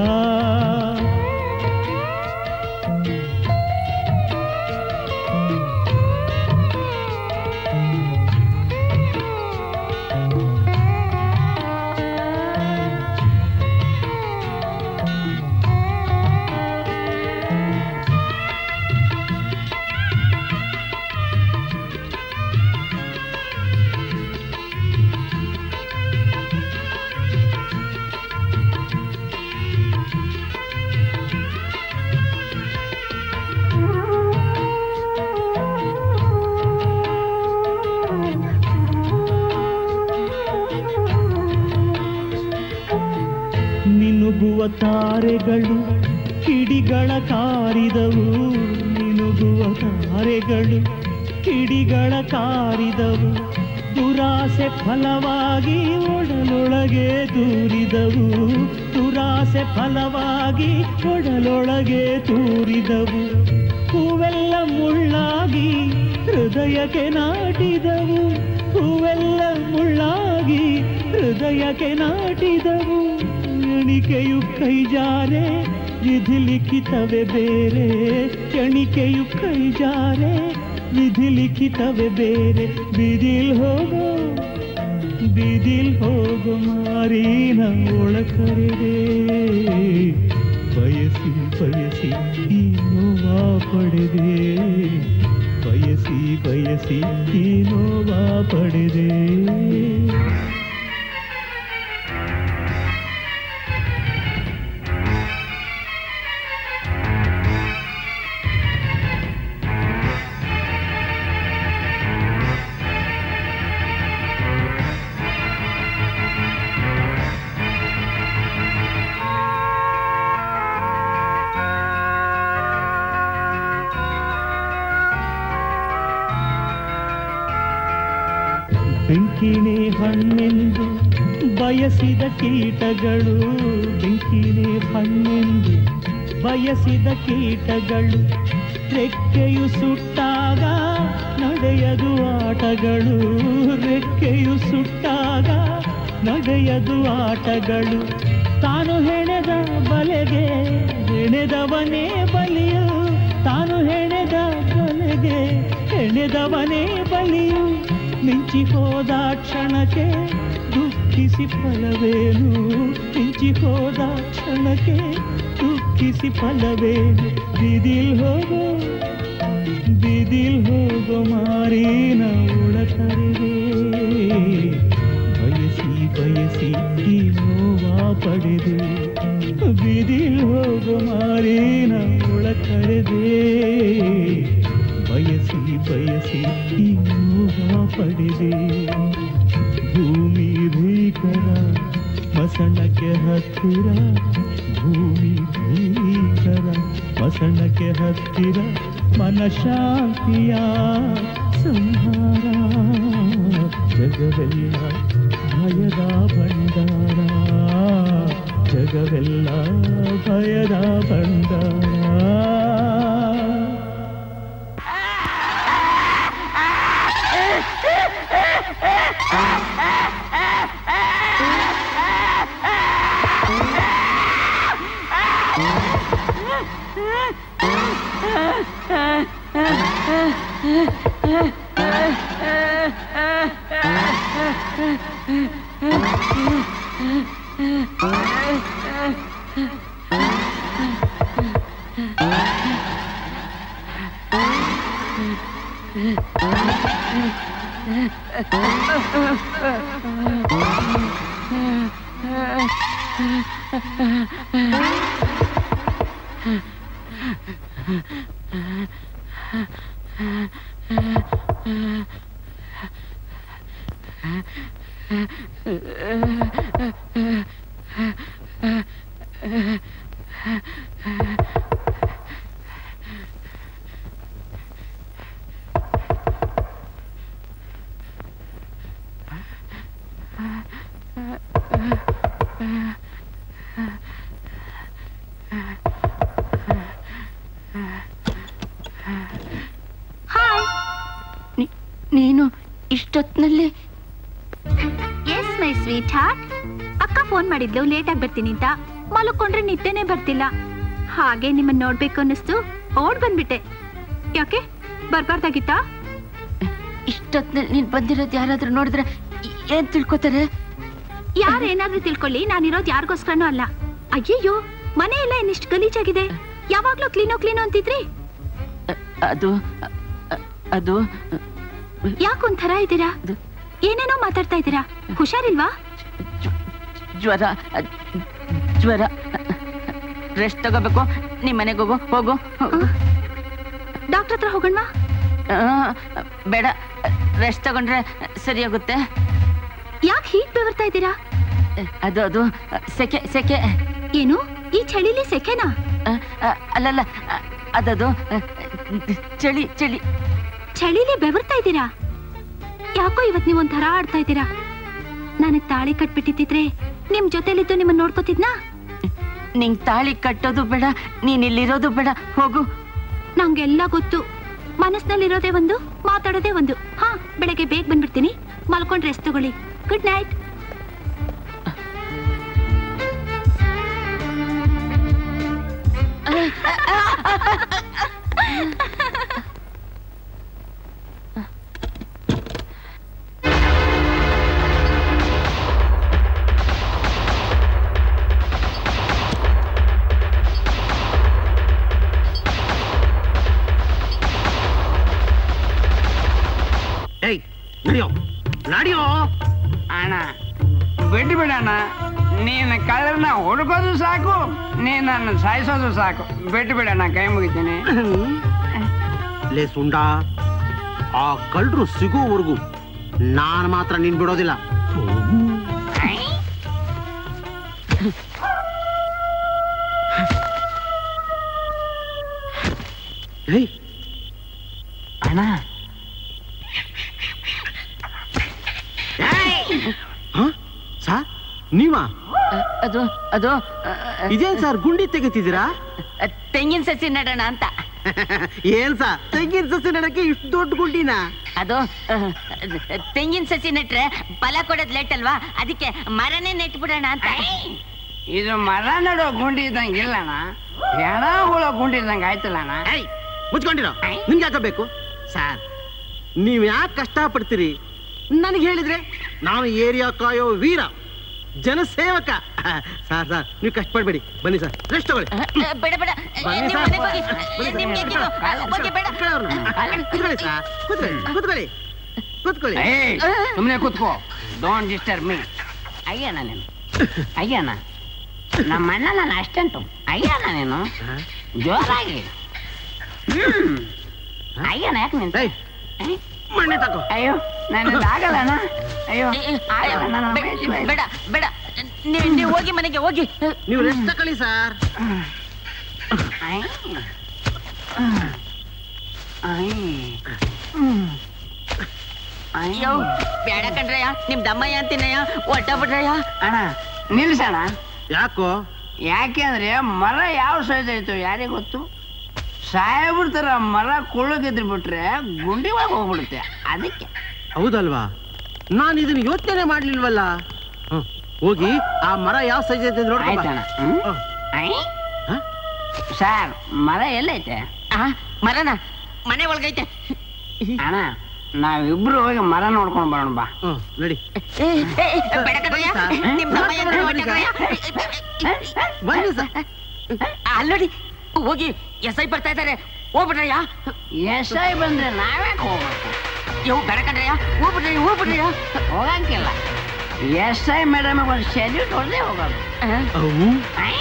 ಮಿನುಗುವ ತಾರೆಗಳು ಕಿಡಿಗಳ ಕಾರಿದವು ಮಿನುಗುವ ತಾರೆಗಳು ಕಿಡಿಗಳ ಕಾರಿದವು ದುರಾಸೆ ಫಲವಾಗಿ ಒಡಲೊಳಗೆ ತೂರಿದವು ದುರಾಸೆ ಫಲವಾಗಿ ಒಡಲೊಳಗೆ ತೂರಿದವು ಹೂವೆಲ್ಲ ಮುಳ್ಳಾಗಿ ಹೃದಯಕ್ಕೆ ನಾಟಿದವು ಹೂವೆಲ್ಲ ಮುಳ್ಳಾಗಿ ಹೃದಯಕ್ಕೆ ನಾಟಿದವು ಎಣಿಕೆಯು ಕೈಜಾರೆ ವಿಧಿ ಲಿಖಿತವೇ ಬೇರೆ ಎಣಿಕೆಯು ಕೈಜಾರೆ ವಿಧಿ ಲಿಖಿತವೇ ಬೇರೆ ಬಿದಿಲ್ ಹೋಗೋ ಬಿದಿಲ್ ಹೋಗೋ ಮಾರಿನ ಒಳಕರೆದೆ ಬಯಸಿ ಬಯಸಿ ಈ ನೋವಾ ಪಡೆದೆ ಬಯಸಿ ಬಯಸಿ ಈ ನೋವಾ ಪಡೆದೆ ಬೆಂಕಿನೇ ಹಣ್ಣೆಂದು ಬಯಸಿದ ಕೀಟಗಳು ಬೆಂಕಿನೇ ಹಣ್ಣೆಂದು ಬಯಸಿದ ಕೀಟಗಳು ರೆಕ್ಕೆಯು ಸುಟ್ಟಾಗ ನಡೆಯದು ಆಟಗಳು ರೆಕ್ಕೆಯು ಸುಟ್ಟಾಗ ನಡೆಯದು ಆಟಗಳು ತಾನು ಹೆಣೆದ ಬಲೆಗೆ ಹೆಣೆದವನೇ ಬಲಿಯು ತಾನು ಹೆಣೆದ ಬಲೆಗೆ ಹೆಣೆದವನೇ ಬಲಿಯು ಮಿಂಚಿ ಹೋದ ಕ್ಷಣಕ್ಕೆ ದುಃಖಿಸಿ ಫಲವೇನು ಮಿಂಚಿ ಹೋದ ಕ್ಷಣಕ್ಕೆ ದುಃಖಿಸಿ ಫಲವೇನು ಬಿದಿಲ್ ಹೋಗೋ ಬಿದಿಲ್ ಹೋಗೋ ಮಾರಿನ ಒಳಕರಿಗೆ ಬಯಸಿ ಬಯಸಿ ಈ ನೋವಾ ಪಡೆದೆ ಬಿದಿಲ್ ಹೋಗೋ ಮಾರಿನ ಒಳಕರೆದೆ ಬಯಸಿ ಬಯಸಿ ಈ ನೋವಾ ಪಡೆದೆ ಭೂಮಿ ಭೀಕರ ಮಸಣಕ್ಕೆ ಹತ್ತಿರ ಭೂಮಿ ಭೀಕರ ಮಸಣಕ್ಕೆ ಹತ್ತಿರ ಮನಶಾಂತಿಯ ಸಂಹಾರ ಜಗವೆಲ್ಲ ಭಯದ ಭಂಡಾರ ಜಗವೆಲ್ಲ ಭಯದ ಭಂಡಾರ ಹಾಯ್ ನೀನು ಇಷ್ಟೊತ್ತಿನಲ್ಲಿ ಎಸ್ ಮೈ ಸ್ವೀಟ್ ಹಾರ್ಟ್ ಅಕ್ಕ ಫೋನ್ ಮಾಡಿದ್ಲು ಲೇಟ್ ಆಗಿ ಬರ್ತೀನಿ ಅಂತ ಮಲ್ಕೊಂಡ್ರೆ ನಿದ್ದೆನೆ ಬರ್ತಿಲ್ಲ ಹಾಗೆ ನಿಮ್ಮನ್ನ ನೋಡ್ಬೇಕು ಅನ್ನಿಸ್ತು ಓಡ್ ಬಂದ್ಬಿಟ್ಟೆ ಯಾಕೆ ಬರ್ಬಾರ್ದಾಗಿತ್ತಾ ಇಷ್ಟೊತ್ತಿನಲ್ಲಿ ನೀನ್ ಬಂದಿರೋದು ಯಾರಾದ್ರೂ ನೋಡಿದ್ರೆ ಏನ್ ತಿಳ್ಕೊತಾರೆ ಯಾರೇನಾದ್ರೂ ತಿಳ್ಕೊಳ್ಳಿ ನಾನಿರೋದು ಯಾರಿಗೋಸ್ಕರನೂ ಅಲ್ಲ ಅಯ್ಯಯ್ಯೋ ಮನೆ ಎಲ್ಲ ಇನ್ನಿಷ್ಟು ಗಲೀಜಾಗಿದೆ ಯಾವಾಗ್ಲೂ ಕ್ಲೀನೋ ಕ್ಲೀನೋ ಅಂತಿದ್ರಿ ಅದು ಅದು ಯಾಕೊಂಥರ ಇದ್ದೀರಾ ಏನೇನೋ ಮಾತಾಡ್ತಾ ಇದ್ದೀರಾ ಹುಷಾರಿಲ್ವಾ ಜ್ವರ ಜ್ವರ ರೆಸ್ಟ್ ತಗೋಬೇಕು ನಿಮ್ ಮನೆಗೆ ಹೋಗು ಹೋಗು ಡಾಕ್ಟರ್ ಹತ್ರ ಹೋಗೋಣವಾ ಆ, ಬೇಡ ರೆಸ್ಟ್ ತಗೊಂಡ್ರೆ ಸರಿ ಹೋಗುತ್ತೆ ಯಾಕೆ ಹೀಟ್ ಬೆವರ್ತಾ ಇದ್ದೀರಾ ಅದು ಅದು ಸೆಕೆ ಸೆಕೆ ಏನು ಈ ಚಳಿಲಿ ಸೆಕೆನಾ ಆ, ಆ, ಅಲ್ಲಲ್ಲ ಆ, ಅದದು ಆ, ಚಳಿ ಚಳಿ ಚಳಿಲಿ ಬೆವರ್ತಾ ಇದ್ದೀರಾ ಯಾಕೋ ಇವತ್ ನೀವು ಒಂಥರ ಆಡ್ತಾ ಇದ್ದೀರಾ ನನಗ್ ತಾಳಿ ಕಟ್ಬಿಟ್ಟಿದ್ರೆ ನಿಮ್ ಜೊತೆಲಿದ್ದು ನಿಮ್ಮನ್ನ ನೋಡ್ಕೋತಿದ್ನಾ ನಿಂಗ್ ತಾಳಿ ಕಟ್ಟೋದು ಬೇಡ ನೀನ್ ಇಲ್ಲಿರೋದು ಬೇಡ ಹೋಗು ನಂಗೆಲ್ಲ ಗೊತ್ತು ಮನಸ್ಸಿನಲ್ಲಿರೋದೇ ಒಂದು ಮಾತಾಡೋದೇ ಒಂದು ಹಾ ಬೆಳಗ್ಗೆ ಬೇಗ ಬಂದ್ಬಿಡ್ತೀನಿ ಮಲ್ಕೊಂಡ್ ರೆಸ್ಟ್ ತಗೊಳ್ಳಿ ಗುಡ್ ನೈಟ್ ಏಯ್ ನಡಿಯೋ ನಡಿಯೋ ಅಣ್ಣ ಬಿಟ್ಟು ಬಿಡಣ್ಣ ನೀನು ಕಳ್ಳರನ್ನ ಹುಡುಕೋದು ಸಾಕು ನೀನು ನನ್ನ ಸಾಯಿಸೋದು ಸಾಕು ಬಿಟ್ಟು ಬಿಡಣ್ಣ ಕೈ ಮುಗಿತೀನಿ ಲೇ ಸುಂಡ ಆ ಕಳ್ಳರು ಸಿಗೋವರೆಗೂ ನಾನು ಮಾತ್ರ ನೀನ್ ಬಿಡೋದಿಲ್ಲ ಏಯ್ ಅಣ್ಣ ಸರ್ ನೀವಾ ಅದು ಅದು ಇದೇನ್ ಸರ್ ಗುಂಡಿ ತೆಗಿತಿದ್ದೀರಾ ತೆಂಗಿನ ಸಸಿ ನಡೋಣ ಅಂತ ಏನ್ ಸರ್ ತೆಂಗಿನ ಸಸಿ ನಡಕ್ಕೆ ಇಷ್ಟು ದೊಡ್ಡ ಗುಂಡಿನ ಅದು ಅಹ್, ತೆಂಗಿನ ಸಸಿ ನೆಟ್ರೆ ಫಲ ಕೊಡೋದ್ ಲೇಟ್ ಅಲ್ವಾ ಅದಕ್ಕೆ ಮರನೇ ನೆಟ್ಬಿಡೋಣ ಅಂತ ಇದು ಮರ ನಡೋ ಗುಂಡಿ ಇದ್ದಂಗೆ ಇಲ್ಲಣ್ಣ ಹೆಣ ಹುಳ ಗುಂಡಿ ಇದ್ದಂಗೆ ಆಯ್ತಲ್ಲಣ್ಣ ಮುಚ್ಕೊಂಡಿರೋ ನಿಮ್ಗೆ ಯಾಕೆ ಬೇಕು ಸರ್ ನೀವ್ ಯಾಕೆ ಕಷ್ಟ ಪಡ್ತೀರಿ ನನಗೆ ಹೇಳಿದ್ರೆ ನಾನು ಏರಿಯಾ ಕಾಯೋ ವೀರ ಜನಸೇವಕ ಸರ್ ಸರ್ ನೀವು ಕಷ್ಟಪಡ್ಬೇಡಿ ಬನ್ನಿ ಸರ್ ರೆಸ್ಟ್ ತಗೊಳ್ಳಿ ಬೇಡ ಬೇಡ ಬನ್ನಿ ನೀವು ಸರ್. ಮನೆಗ್ ಹೋಗಿ. ಬನ್ನಿ ಸರ್. ನಿಮ್ಗೆ ನೀವು ಹೋಗಿ ಬೇಡ ಕೂತ್ಕೊಳ್ಳಿ ಸರ್ ಕೂತ್ಕೊಳ್ಳಿ ಕೂತ್ಕೊಳ್ಳಿ ಕೂತ್ಕೊಳ್ಳಿ ಸುಮ್ಮನೆ ಕೂತ್ಕೋ ಡೋಂಟ್ ಡಿಸ್ಟರ್ಬ್ ಮೀ ಅಯ್ಯಣ್ಣ ನೀನು ಅಯ್ಯಣ್ಣ ನಮ್ಮ ಅಣ್ಣ ನನ್ನ ಅಷ್ಟಂಟು ಅಯ್ಯಣ್ಣ ನೀನು ಜೋರಾಗಿ ಹ್ಮ್. ಅಯ್ಯಣ್ಣ ಯಾಕೆ ನಿಂತ ಮಣ್ಣೆ ತಗೋ ಅಯ್ಯೋ ನನ್ನ ಆಗಲ್ಲಣ್ಣ ಅಯ್ಯೋ ಆಗಲ್ಲ, ನನ್ನ ಬೇ- ಮೈಲಿ ಮೇಲೆ. ಬೇಡ ಬೇಡ ನೀವು ನೀವು ಹೋಗಿ ಮನೆಗೆ ಹೋಗಿ ನೀವು ರೆಸ್ಟ್ ತಗೊಳ್ಳಿ ಸರ್ ಅಯ್ಯ. ಅಯ್ಯ. ಹ್ಮ್. ಅಯ್ಯೋ ಬೇಡ ಕಣ್ರಯ್ಯ ನಿಮ್ ದಮ್ಮಯ್ಯ ಅಂತೀನಯ್ಯ ಒಟ್ಟ ಬಿಡ್ರಯ್ಯ ಅಣ್ಣ ನಿಲ್ಸಣ ಯಾಕೋ ಯಾಕೆ ಅಂದ್ರೆ ಮರ ಯಾವ ಸೈಜ್ ಆಯ್ತು ಯಾರಿಗೆ ಗೊತ್ತು ಸಾಹೇಬ್ರ ತರ ಮರ ಕುಳ್ಳಗಿದ್ರು ಬಿಟ್ರೆ ಗುಂಡಿ ಒಳಗೆ ಹೋಗ್ಬಿಡುತ್ತೆ ಅದಕ್ಕೆ ಹೌದಲ್ವಾ ನಾನು ಇದನ್ನ ಯೋಚನೆ ಮಾಡ್ಲಿಲ್ವಲ್ಲ ಹ್ಮ್. ಹೋಗಿ ಆ ಮರ ಯಾವ ಸೈಜ್ ಐತೆ ಅಂತ ನೋಡ್ಕೊಂಡ್ ಬಾ. ಆಯ್ತಣ್ಣ ಹ್ಮ್? ಹ್ಮ್. ಐ? ಸರ್ ಮರ ಎಲ್ಲೈತೆ ಮರನ ಮನೆ ಒಳಗೈತೆ ಅಣ್ಣ ನಾವಿಬ್ರು ಹೋಗಿ ಮರ ನೋಡ್ಕೊಂಡು ಬರೋಣ ಬಾ ಹ್ಮ್ ನಡಿ ಏ, ಏ, ಬೇಡ ಕಣ್ರಯ್ಯ ನಿಮ್ ದಮ್ಮಯ್ಯ ಅಂದ್ರೆ ಒಟ್ಟ ಕಣ್ರಯ್ಯ. ಬನ್ನಿ ಸರ್ ಅಲ್ಲೋಡಿ ಹೋಗಿ ಎಸ್ ಐ ಬರ್ತಾ ಇದ್ದಾರೆ ಹೋಗ್ಬಿಡ್ರಯ್ಯ ಎಸ್ ಐ ಬಂದ್ರೆ ನಾವೇ ಹೋಗ್ಬೇಕು ಯೋ ಬೇಡ ಕಣ್ರಯ್ಯ ಹೋಗ್ಬಿಡ್ರಯ್ಯ ಹೋಗ್ಬಿಡ್ರಯ್ಯ ಹೋಗಂಗಿಲ್ಲ ಎಸ್ ಐ ಮೇಡಮ್ ಒಂದು ಶೆಲ್ಯೂಟ್ ಹೊಡೆದೇ ಹೋಗೋದು ಅವು ಐ?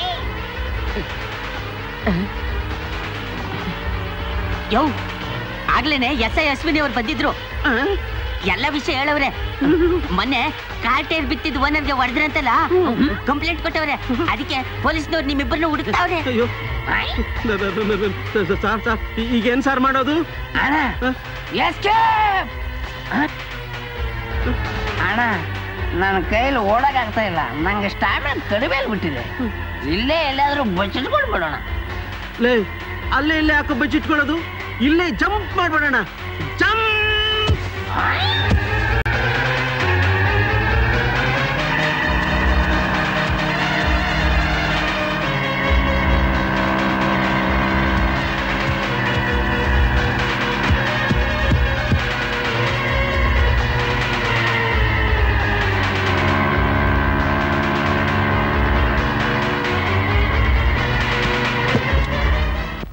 ಯೋ ಆಗ್ಲೇನೆ ಎಸ್ ಐ ಅಶ್ವಿನಿ ಅವ್ರು ಬಂದಿದ್ರು ಎಲ್ಲ ವಿಷಯ ಹೇಳವ್ರೆ ಮೊನ್ನೆ ಕಾರ್ ಟೈರ್ ಬಿತ್ತಿದ್ ಓನರ್ಗೆ ಹೊಡೆದ್ರಂತಲ್ಲ ಕಂಪ್ಲೇಂಟ್ ಕೊಟ್ಟವ್ರೆ ಅದಕ್ಕೆ ಪೊಲೀಸ್ನವ್ರು ನಿಮ್ಮಿಬ್ಬರನ್ನ ಹುಡುಕ್ತಾವ್ರೆ ಅಯ್ಯೋ ಸರ್ ಸರ್ ಈಗೇನ್ ಸರ್ ಮಾಡೋದು ಅಣ್ಣ ಎಸ್ಕೇಪ್ ಅಣ್ಣ ನನ್ನ ಕೈಲಿ ಓಡಕ್ಕಾಗ್ತಾ ಇಲ್ಲ ನಂಗೆ ಸ್ಟಾಮಿನಾ ಕಡಿಮೆ ಆಗ್ಬಿಟ್ಟಿದೆ ಇಲ್ಲೇ ಎಲ್ಲಾದ್ರೂ ಬಚ್ಚಿಟ್ಕೊಂಡು ಬಿಡೋಣ ಲೇ ಅಲ್ಲೇ ಇಲ್ಲೇ ಯಾಕೋ ಬಚ್ಚಿಟ್ಕೊಳ್ಳೋದು ಇಲ್ಲೇ ಜಂಪ್ ಮಾಡ್ಬಿಡೋಣ ಜಂಪ್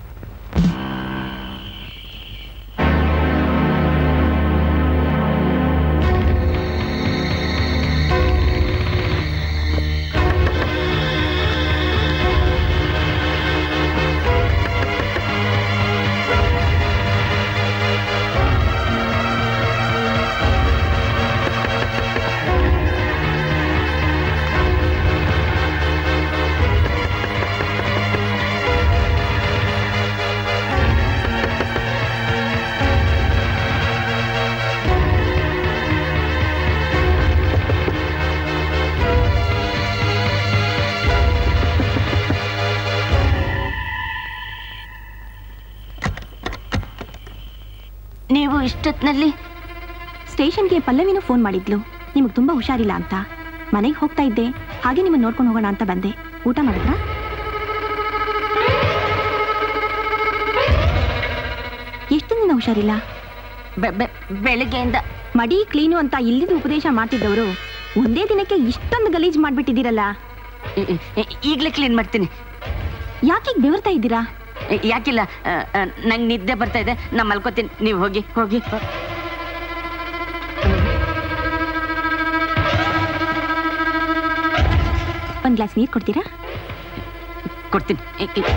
ಆ ಇಷ್ಟೊತ್ತಿನಲ್ಲಿ ಸ್ಟೇಷನ್ಗೆ ಪಲ್ಲವಿನೂ ಫೋನ್ ಮಾಡಿದ್ಲು ನಿಮಗೆ ತುಂಬಾ ಹುಷಾರಿಲ್ಲ ಅಂತ ಮನೆಗೆ ಹೋಗ್ತಾ ಇದ್ದೆ ಹಾಗೆ ನಿಮ್ಮನ್ನ ನೋಡ್ಕೊಂಡು ಹೋಗೋಣ ಅಂತ ಬಂದೆ ಊಟ ಮಾಡಿದ್ರಾ ಎಷ್ಟು ದಿನ ಹುಷಾರಿಲ್ಲ ಬೆಳಗ್ಗೆಯಿಂದ ಮಡಿ ಕ್ಲೀನು ಅಂತ ಇಲ್ಲಿದ ಉಪದೇಶ ಮಾಡ್ತಿದ್ದವರು ಒಂದೇ ದಿನಕ್ಕೆ ಇಷ್ಟೊಂದು ಗಲೀಜ್ ಮಾಡ್ಬಿಟ್ಟಿದ್ದೀರಲ್ಲ ಈಗಲೇ ಕ್ಲೀನ್ ಮಾಡ್ತೀನಿ ಯಾಕೆ ಈಗ ಬೆವರ್ತಾ ಇದ್ದೀರಾ ಯಾಕಿಲ್ಲ ನಂಗೆ ನಿದ್ದೆ ಬರ್ತಾ ಇದೆ ನಾ ಮಲ್ಕೋತೀನಿ ನೀವು ಹೋಗಿ ಹೋಗಿ ಒಂದ್ ಗ್ಲಾಸ್ ನೀರು ಕೊಡ್ತೀರಾ ಕೊಡ್ತೀನಿ ಇ- ಇ-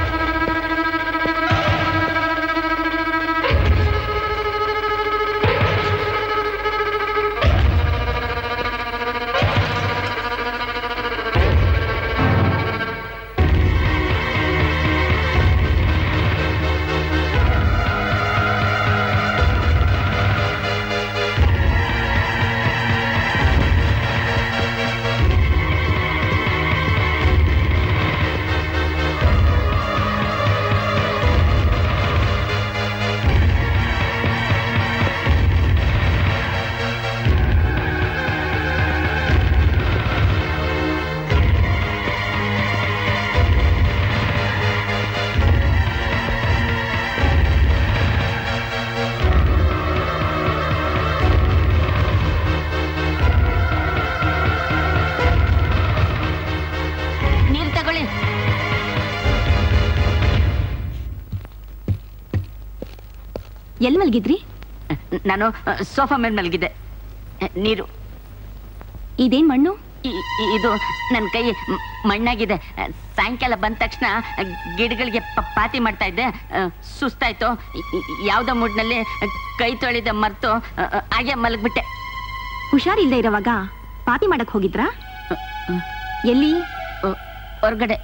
ನೀರು ತಗೊಳ್ಳಿ ಎಲ್ಲಿ ಮಲಗಿದ್ರಿ ನಾನು ಸೋಫಾ ಮೇಲೆ ಮಲಗಿದ್ದೆ ನೀರು ಇದೇನ್ ಮಣ್ಣು ಇ- ಇ- ಇದು ನನ್ನ ಕೈ ಮ್- ಮಣ್ಣಾಗಿದೆ ಸಾಯಂಕಾಲ ಬಂದ ತಕ್ಷಣ ಗಿಡಗಳಿಗೆ ಪ- ಪಾತಿ ಮಾಡ್ತಾ ಇದ್ದೆ ಸುಸ್ತಾಯ್ತು ಇ- ಇ- ಯಾವ್ದೋ ಮೂಡ್ನಲ್ಲಿ ಕೈ ತೊಳೆದ ಮರ್ತು ಹಾಗೆ ಮಲಗ್ಬಿಟ್ಟೆ ಹುಷಾರಿಲ್ದೆ ಇರೋವಾಗ ಪಾತಿ ಮಾಡಕ್ ಹೋಗಿದ್ರಾ ಎಲ್ಲಿ ಹೊರಗಡೆ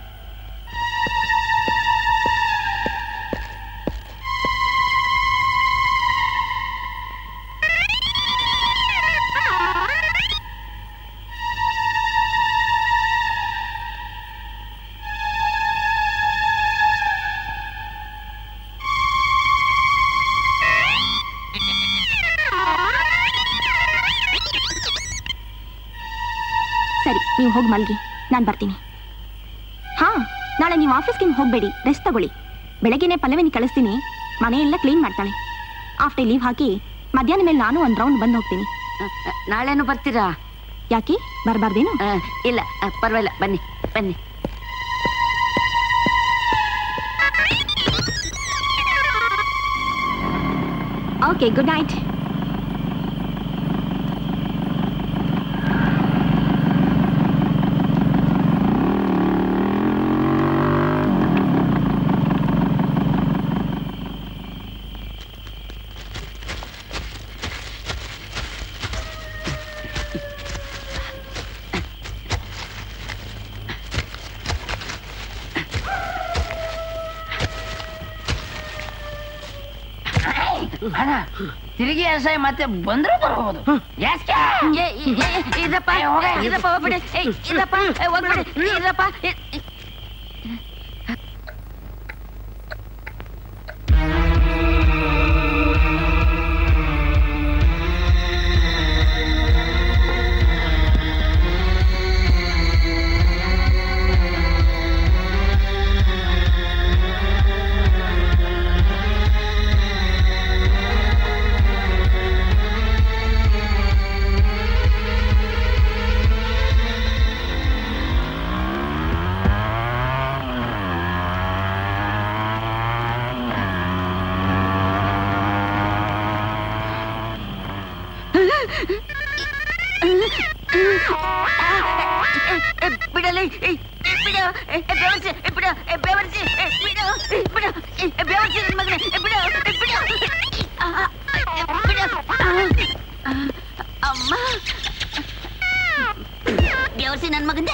ಸರಿ ನೀವು ಹೋಗಿ ಮಲ್ಗಿ ನಾನು ಬರ್ತೀನಿ ಹಾ ನಾಳೆ ನೀವು ಆಫೀಸ್ಗೆ ಹೋಗಬೇಡಿ ರೆಸ್ಟ್ ತಗೊಳ್ಳಿ ಬೆಳಗ್ಗೆನೆ ಪಲ್ಲವಿನಿ ಕಳಿಸ್ತೀನಿ ಮನೆಯೆಲ್ಲ ಕ್ಲೀನ್ ಮಾಡ್ತಾಳೆ ಆಫ್ಟರ್ ಲೀವ್ ಹಾಕಿ ಮಧ್ಯಾಹ್ನ ಮೇಲೆ ನಾನು ಒಂದು ರೌಂಡ್ ಬಂದು ಹೋಗ್ತೀನಿ ನಾಳೆನೂ ಬರ್ತೀರಾ ಯಾಕೆ ಬರಬಾರ್ದೇನು ಇಲ್ಲ ಪರವಾಗಿಲ್ಲ ಬನ್ನಿ ಬನ್ನಿ ಓಕೆ ಗುಡ್ ನೈಟ್ ಅಣ್ಣ ತಿರುಗಿ ಎಸೈ ಮತ್ತೆ ಬಂದ್ರೆ ಬರಬಹುದು ಯಾಕೆ ಏ, ಏ, ಏ, ಇರಪ್ಪ ಇರಪ್ಪ ಹೋಗ್ಬಿಡಿ ಏ, ಇರಪ್ಪ ಏ, ಹೋಗ್ಬಿಡಿ ಇರಪ್ಪ ಇ- ಇ- ಬಿಡಲಿ ಏ, ಏ, ಬಿಡು ಏ, ಏ, ಬೆವರ್ಸಿ ಏ, ಬಿಡು ಏ, ಬೆವರ್ಸಿ ಏ, ಬಿಡು ಏ, ಬಿಡು ಏ, ಏ, ಬೆವರ್ಸಿ ನನ್ ಮಗನೇ ಏ, ಬಿಡು ಏ, ಬಿಡು ಆ, ಏ, ಬಿಡು ಆ, ಆ, ಅಮ್ಮ ಬೆವರ್ಸಿ ನನ್ ಮಗಂದೆ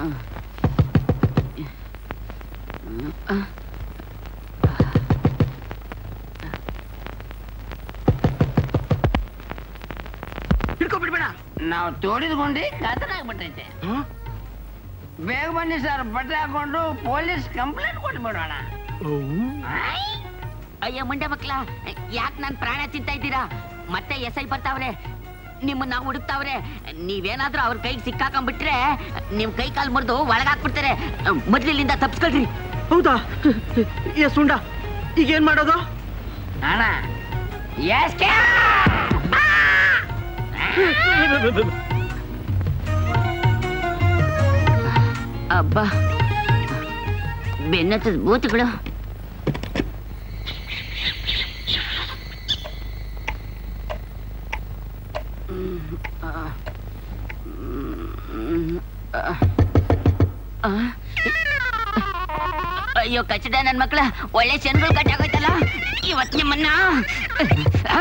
ಹಿಡ್ಕೊಬಿಡ್ಬೇಡ ನಾವು ತೋಡಿದ್ಕೊಂಡು ಕತ್ತರಾಗ್ಬಿಟ್ಟೈತೆ ಬೇಗ ಬನ್ನಿ ಸರ್ ಬಟ್ಟೆ ಹಾಕೊಂಡು ಪೊಲೀಸ್ ಕಂಪ್ಲೇಂಟ್ ಕೊಟ್ಬಿಡೋಣ ಅಯ್ಯ ಮುಂಡೆ ಮಕ್ಳ ಯಾಕೆ ನನ್ ಪ್ರಾಣ ತಿಂತಾ ಇದ್ದೀರಾ ಮತ್ತೆ ಎಸ್ ಐ ಬರ್ತಾವ್ರೆ ನಿಮ್ಮನ್ನ ಹುಡುಕ್ತಾವ್ರೆ ನೀವೇನಾದ್ರೂ ಅವ್ರ ಕೈಗೆ ಸಿಕ್ಕಾಕೊಂಡ್ಬಿಟ್ರೆ ನಿಮ್ ಕೈ ಕಾಲ್ ಮುರಿದು ಒಳಗಾಕ್ಬಿಡ್ತಾರೆ ಮೊದ್ಲಿಲ್ಲಿಂದ ತಪ್ಸ್ಕೊಳ್ರಿ ಹೌದಾ ಏ ಸುಂಡ ಈಗ ಏನ್ ಮಾಡೋದು ಅಣ್ಣ ಎಸ್ಕೆ ಅಬ್ಬ ಬೆನ್ನತ್ತದ ಬೂತ್ಗಳು ಅಯ್ಯೋ ಕಚ್ಚಡ ನನ್ ಮಕ್ಳ ಒಳ್ಳೆ ಶನ್ಗಳು ಕಟ್ಟಾಗೋಯ್ತಲ್ಲ ಇವತ್ ನಿಮ್ಮನ್ನ ಆ,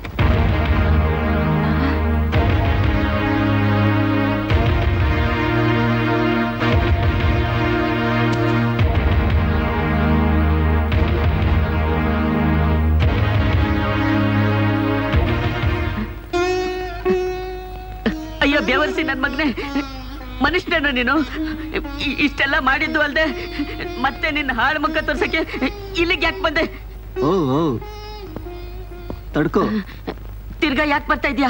ಅಯ್ಯೋ ಬೆವರ್ಸಿ ನನ್ ಮಗನೇ ಮನುಷ್ಯನ ನೀನು ಇ- ಇಷ್ಟೆಲ್ಲ ಮಾಡಿದ್ದು ಅಲ್ದೆ ಮತ್ತೆ ನಿನ್ನ ಹಾಳು ಮುಖ ತೋರ್ಸಕ್ಕೆ ಇಲ್ಲಿಗೆ ಯಾಕೆ ಬಂದೆ ಓ ಓ ತಡ್ಕೋ ತಿರ್ಗಾ ಯಾಕೆ ಬರ್ತಾ ಇದ್ಯಾ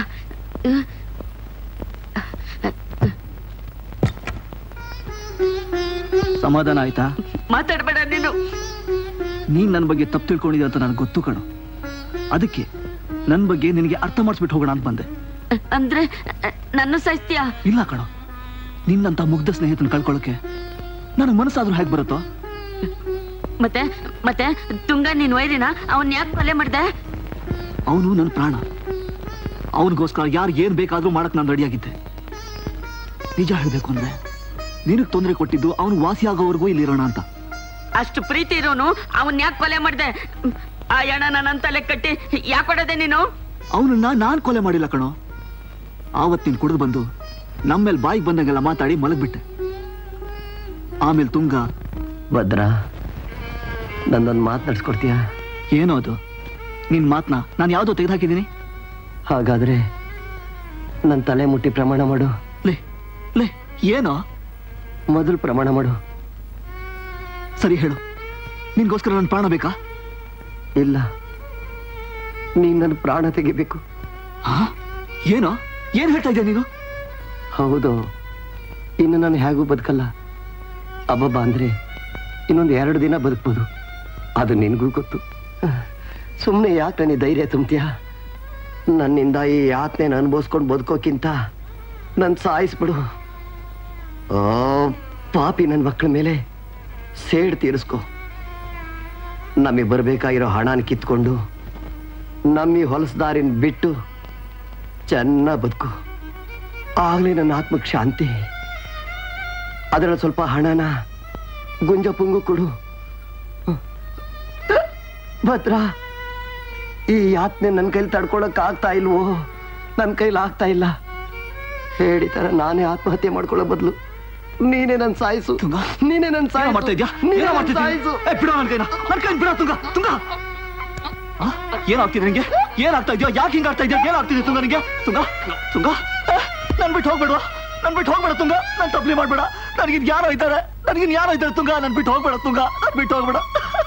ಸಮಾಧಾನ ಆಯ್ತಾ ಮಾತಾಡ್ಬೇಡ ನೀನು ನೀನ್ ನನ್ನ ಬಗ್ಗೆ ತಪ್ಪು ತಿಳ್ಕೊಂಡಿದ್ಯ ಅಂತ ನನಗೆ ಗೊತ್ತು ಕಣು ಅದಕ್ಕೆ ನನ್ನ ಬಗ್ಗೆ ನಿನಗೆ ಅರ್ಥ ಮಾಡಿಸ್ಬಿಟ್ಟು ಹೋಗೋಣ ಅಂತ ಬಂದೆ ಅಂದ್ರೆ ನನ್ನ ಸಾಯಿಸ್ತೀಯಾ ಇಲ್ಲ ಕಣೋ ನಿನ್ನಂತ ಮುಗ್ಧ ಸ್ನೇಹಿತನ ಕಳ್ಕೊಳ್ಳೋಕೆ ನನಗೆ ಮನಸ್ಸಾದ್ರೂ ಹೇಗೆ ಬರುತ್ತೋ ಮತ್ತೆ ಮತ್ತೆ ತುಂಗ ನೀನ್ ವೈರಿನ ಅವನ್ ಯಾಕೆ ಕೊಲೆ ಮಾಡ್ದೆ ಅವನು ನನ್ನ ಪ್ರಾಣ ಅವನಿಗೋಸ್ಕರ ಯಾರು ಏನ್ ಬೇಕಾದ್ರೂ ಮಾಡಕ್ ನಾನು ರೆಡಿಯಾಗಿದ್ದೆ ನಿಜ ಹೇಳ್ಬೇಕು ಅಂದ್ರೆ ನಿನಗ್ ತೊಂದರೆ ಕೊಟ್ಟಿದ್ದು ಅವನು ವಾಸಿ ಆಗೋವರೆಗೂ ಇಲ್ಲಿರೋಣ ಅಂತ ಅಷ್ಟು ಪ್ರೀತಿ ಇರೋನು ಅವನ್ ಯಾಕೆ ಕೊಲೆ ಮಾಡ್ದೆ ಆ ಎಣ ನನ್ನ ತಲೆ ಕಟ್ಟಿ ಯಾಕೆ ಹೊಡೆದೆ ನೀನು ಅವನನ್ನ ನಾನ್ ಕೊಲೆ ಮಾಡಿಲ್ಲ ಕಣೋ ಆವತ್ ನೀನ್ ಕುಡಿದು ಬಂದು ನಮ್ಮೇಲ್ ಬಾಯಿಗೆ ಬಂದಂಗೆಲ್ಲ ಮಾತಾಡಿ ಮಲಗ್ಬಿಟ್ಟೆ ಆಮೇಲೆ ತುಂಗ ಭದ್ರ ನನ್ನೊಂದು ಮಾತು ನಡ್ಸ್ಕೊಡ್ತೀಯ ಏನೋ ಅದು ನಿನ್ ಮಾತ್ನ ನಾನು ಯಾವ್ದೋ ತೆಗೆದುಹಾಕಿದ್ದೀನಿ ಹಾಗಾದ್ರೆ ನನ್ನ ತಲೆ ಮುಟ್ಟಿ ಪ್ರಮಾಣ ಮಾಡು ಲೇ ಲೇ ಏನೋ ಮೊದಲು ಪ್ರಮಾಣ ಮಾಡು ಸರಿ ಹೇಳು ನಿನ್ಗೋಸ್ಕರ ನನ್ನ ಪ್ರಾಣ ಬೇಕಾ ಇಲ್ಲ ನೀನ್ ನನ್ನ ಪ್ರಾಣ ತೆಗಿಬೇಕು ಹಾ ಏನೋ ಏನ್ ಹೇಳ್ತಾ ಇದ್ಯಾ ನೀನು ಹೌದು ಇನ್ನು ನಾನು ಹೇಗೂ ಬದುಕಲ್ಲ ಅಬ್ಬಬ್ಬ ಅಂದ್ರೆ ಇನ್ನೊಂದು ಎರಡು ದಿನ ಬದುಕ್ಬೋದು ಅದು ನಿನಗೂ ಗೊತ್ತು ಸುಮ್ಮನೆ ಯಾಕೆ ನನಗೆ ಧೈರ್ಯ ತುಂಬ್ತೀಯ ನನ್ನಿಂದ ಈ ಯಾತನೆನ ಅನುಭವಿಸ್ಕೊಂಡು ಬದುಕೋಕ್ಕಿಂತ ನನ್ ಸಾಯಿಸ್ಬಿಡು ಆ ಪಾಪಿ ನನ್ನ ಮಕ್ಕಳ ಮೇಲೆ ಸೇಡ್ ತೀರಿಸ್ಕೊ ನಮಗೆ ಬರ್ಬೇಕಾಗಿರೋ ಹಣನ ಕಿತ್ಕೊಂಡು ನಮ್ಮಿ ಹೊಲಸದಾರಿನ ಬಿಟ್ಟು ಚೆನ್ನಾಗಿ ಬದುಕು ಆಗ್ಲೇ ನನ್ನ ಆತ್ಮಕ್ಕೆ ಶಾಂತಿ ಅದರಲ್ಲಿ ಸ್ವಲ್ಪ ಹಣನ ಗುಂಜ ಪುಂಗು ಕೊಡು ಭದ್ರ ಈ ಯಾತ್ನೆ ನನ್ನ ಕೈಲಿ ತಡ್ಕೊಳಕ್ ಆಗ್ತಾ ಇಲ್ವೋ ನನ್ನ ಕೈಲಿ ಆಗ್ತಾ ಇಲ್ಲ ಹೇಳಿ ತರ ನಾನೇ ಆತ್ಮಹತ್ಯೆ ಮಾಡ್ಕೊಳ್ಳೋ ಬದಲು ನೀನೇ ನನ್ ಸಾಯಿಸು ನೀನೇ ನನ್ ಸಾಯಿಸು ಮಾಡ್ತಾ ಇದ್ಯಾ ನೀನೇ ಏನೋ ನನ್ ಮಾಡ್ತಿದ್ಯಾ? ಸಾಯಿಸು ಏ, ಬಿಡು ನನ್ ಕೈನ ನನ್ ಕೈ ಬಿಡ ತುಂಗ ತುಂಗ ಆ? ಏನಾಗ್ತಿದೆ ನಿಂಗೆ ಏನಾಗ್ತಾ ಇದೆಯೋ ಯಾಕೆ ಹಿಂಗಾಗ್ತಾ ಇದೆಯಾ ಏನಾಗ್ತಿದೆ ತುಂಗ ನಿಂಗೆ ತುಂಗ ತುಂಗ ಏ, ನನ್ ಬಿಟ್ಟು ಹೋಗ್ಬೇಡ ನನ್ ಬಿಟ್ಟು ಹೋಗ್ಬೇಡ ತುಂಗ ನನ್ ತಪ್ಪಲಿ ಮಾಡ್ಬೇಡ ನನಗಿನ್ ಯಾರೋ ಇದ್ದಾರೆ ನನಗಿನ್ ಯಾರೋ ಇದ್ದಾರೆ ತುಂಗ ನನ್ ಬಿಟ್ಟು ಹೋಗ್ಬೇಡ ತುಂಗ ನನ್ ಬಿಟ್ಟು ಹೋಗ್ಬೇಡ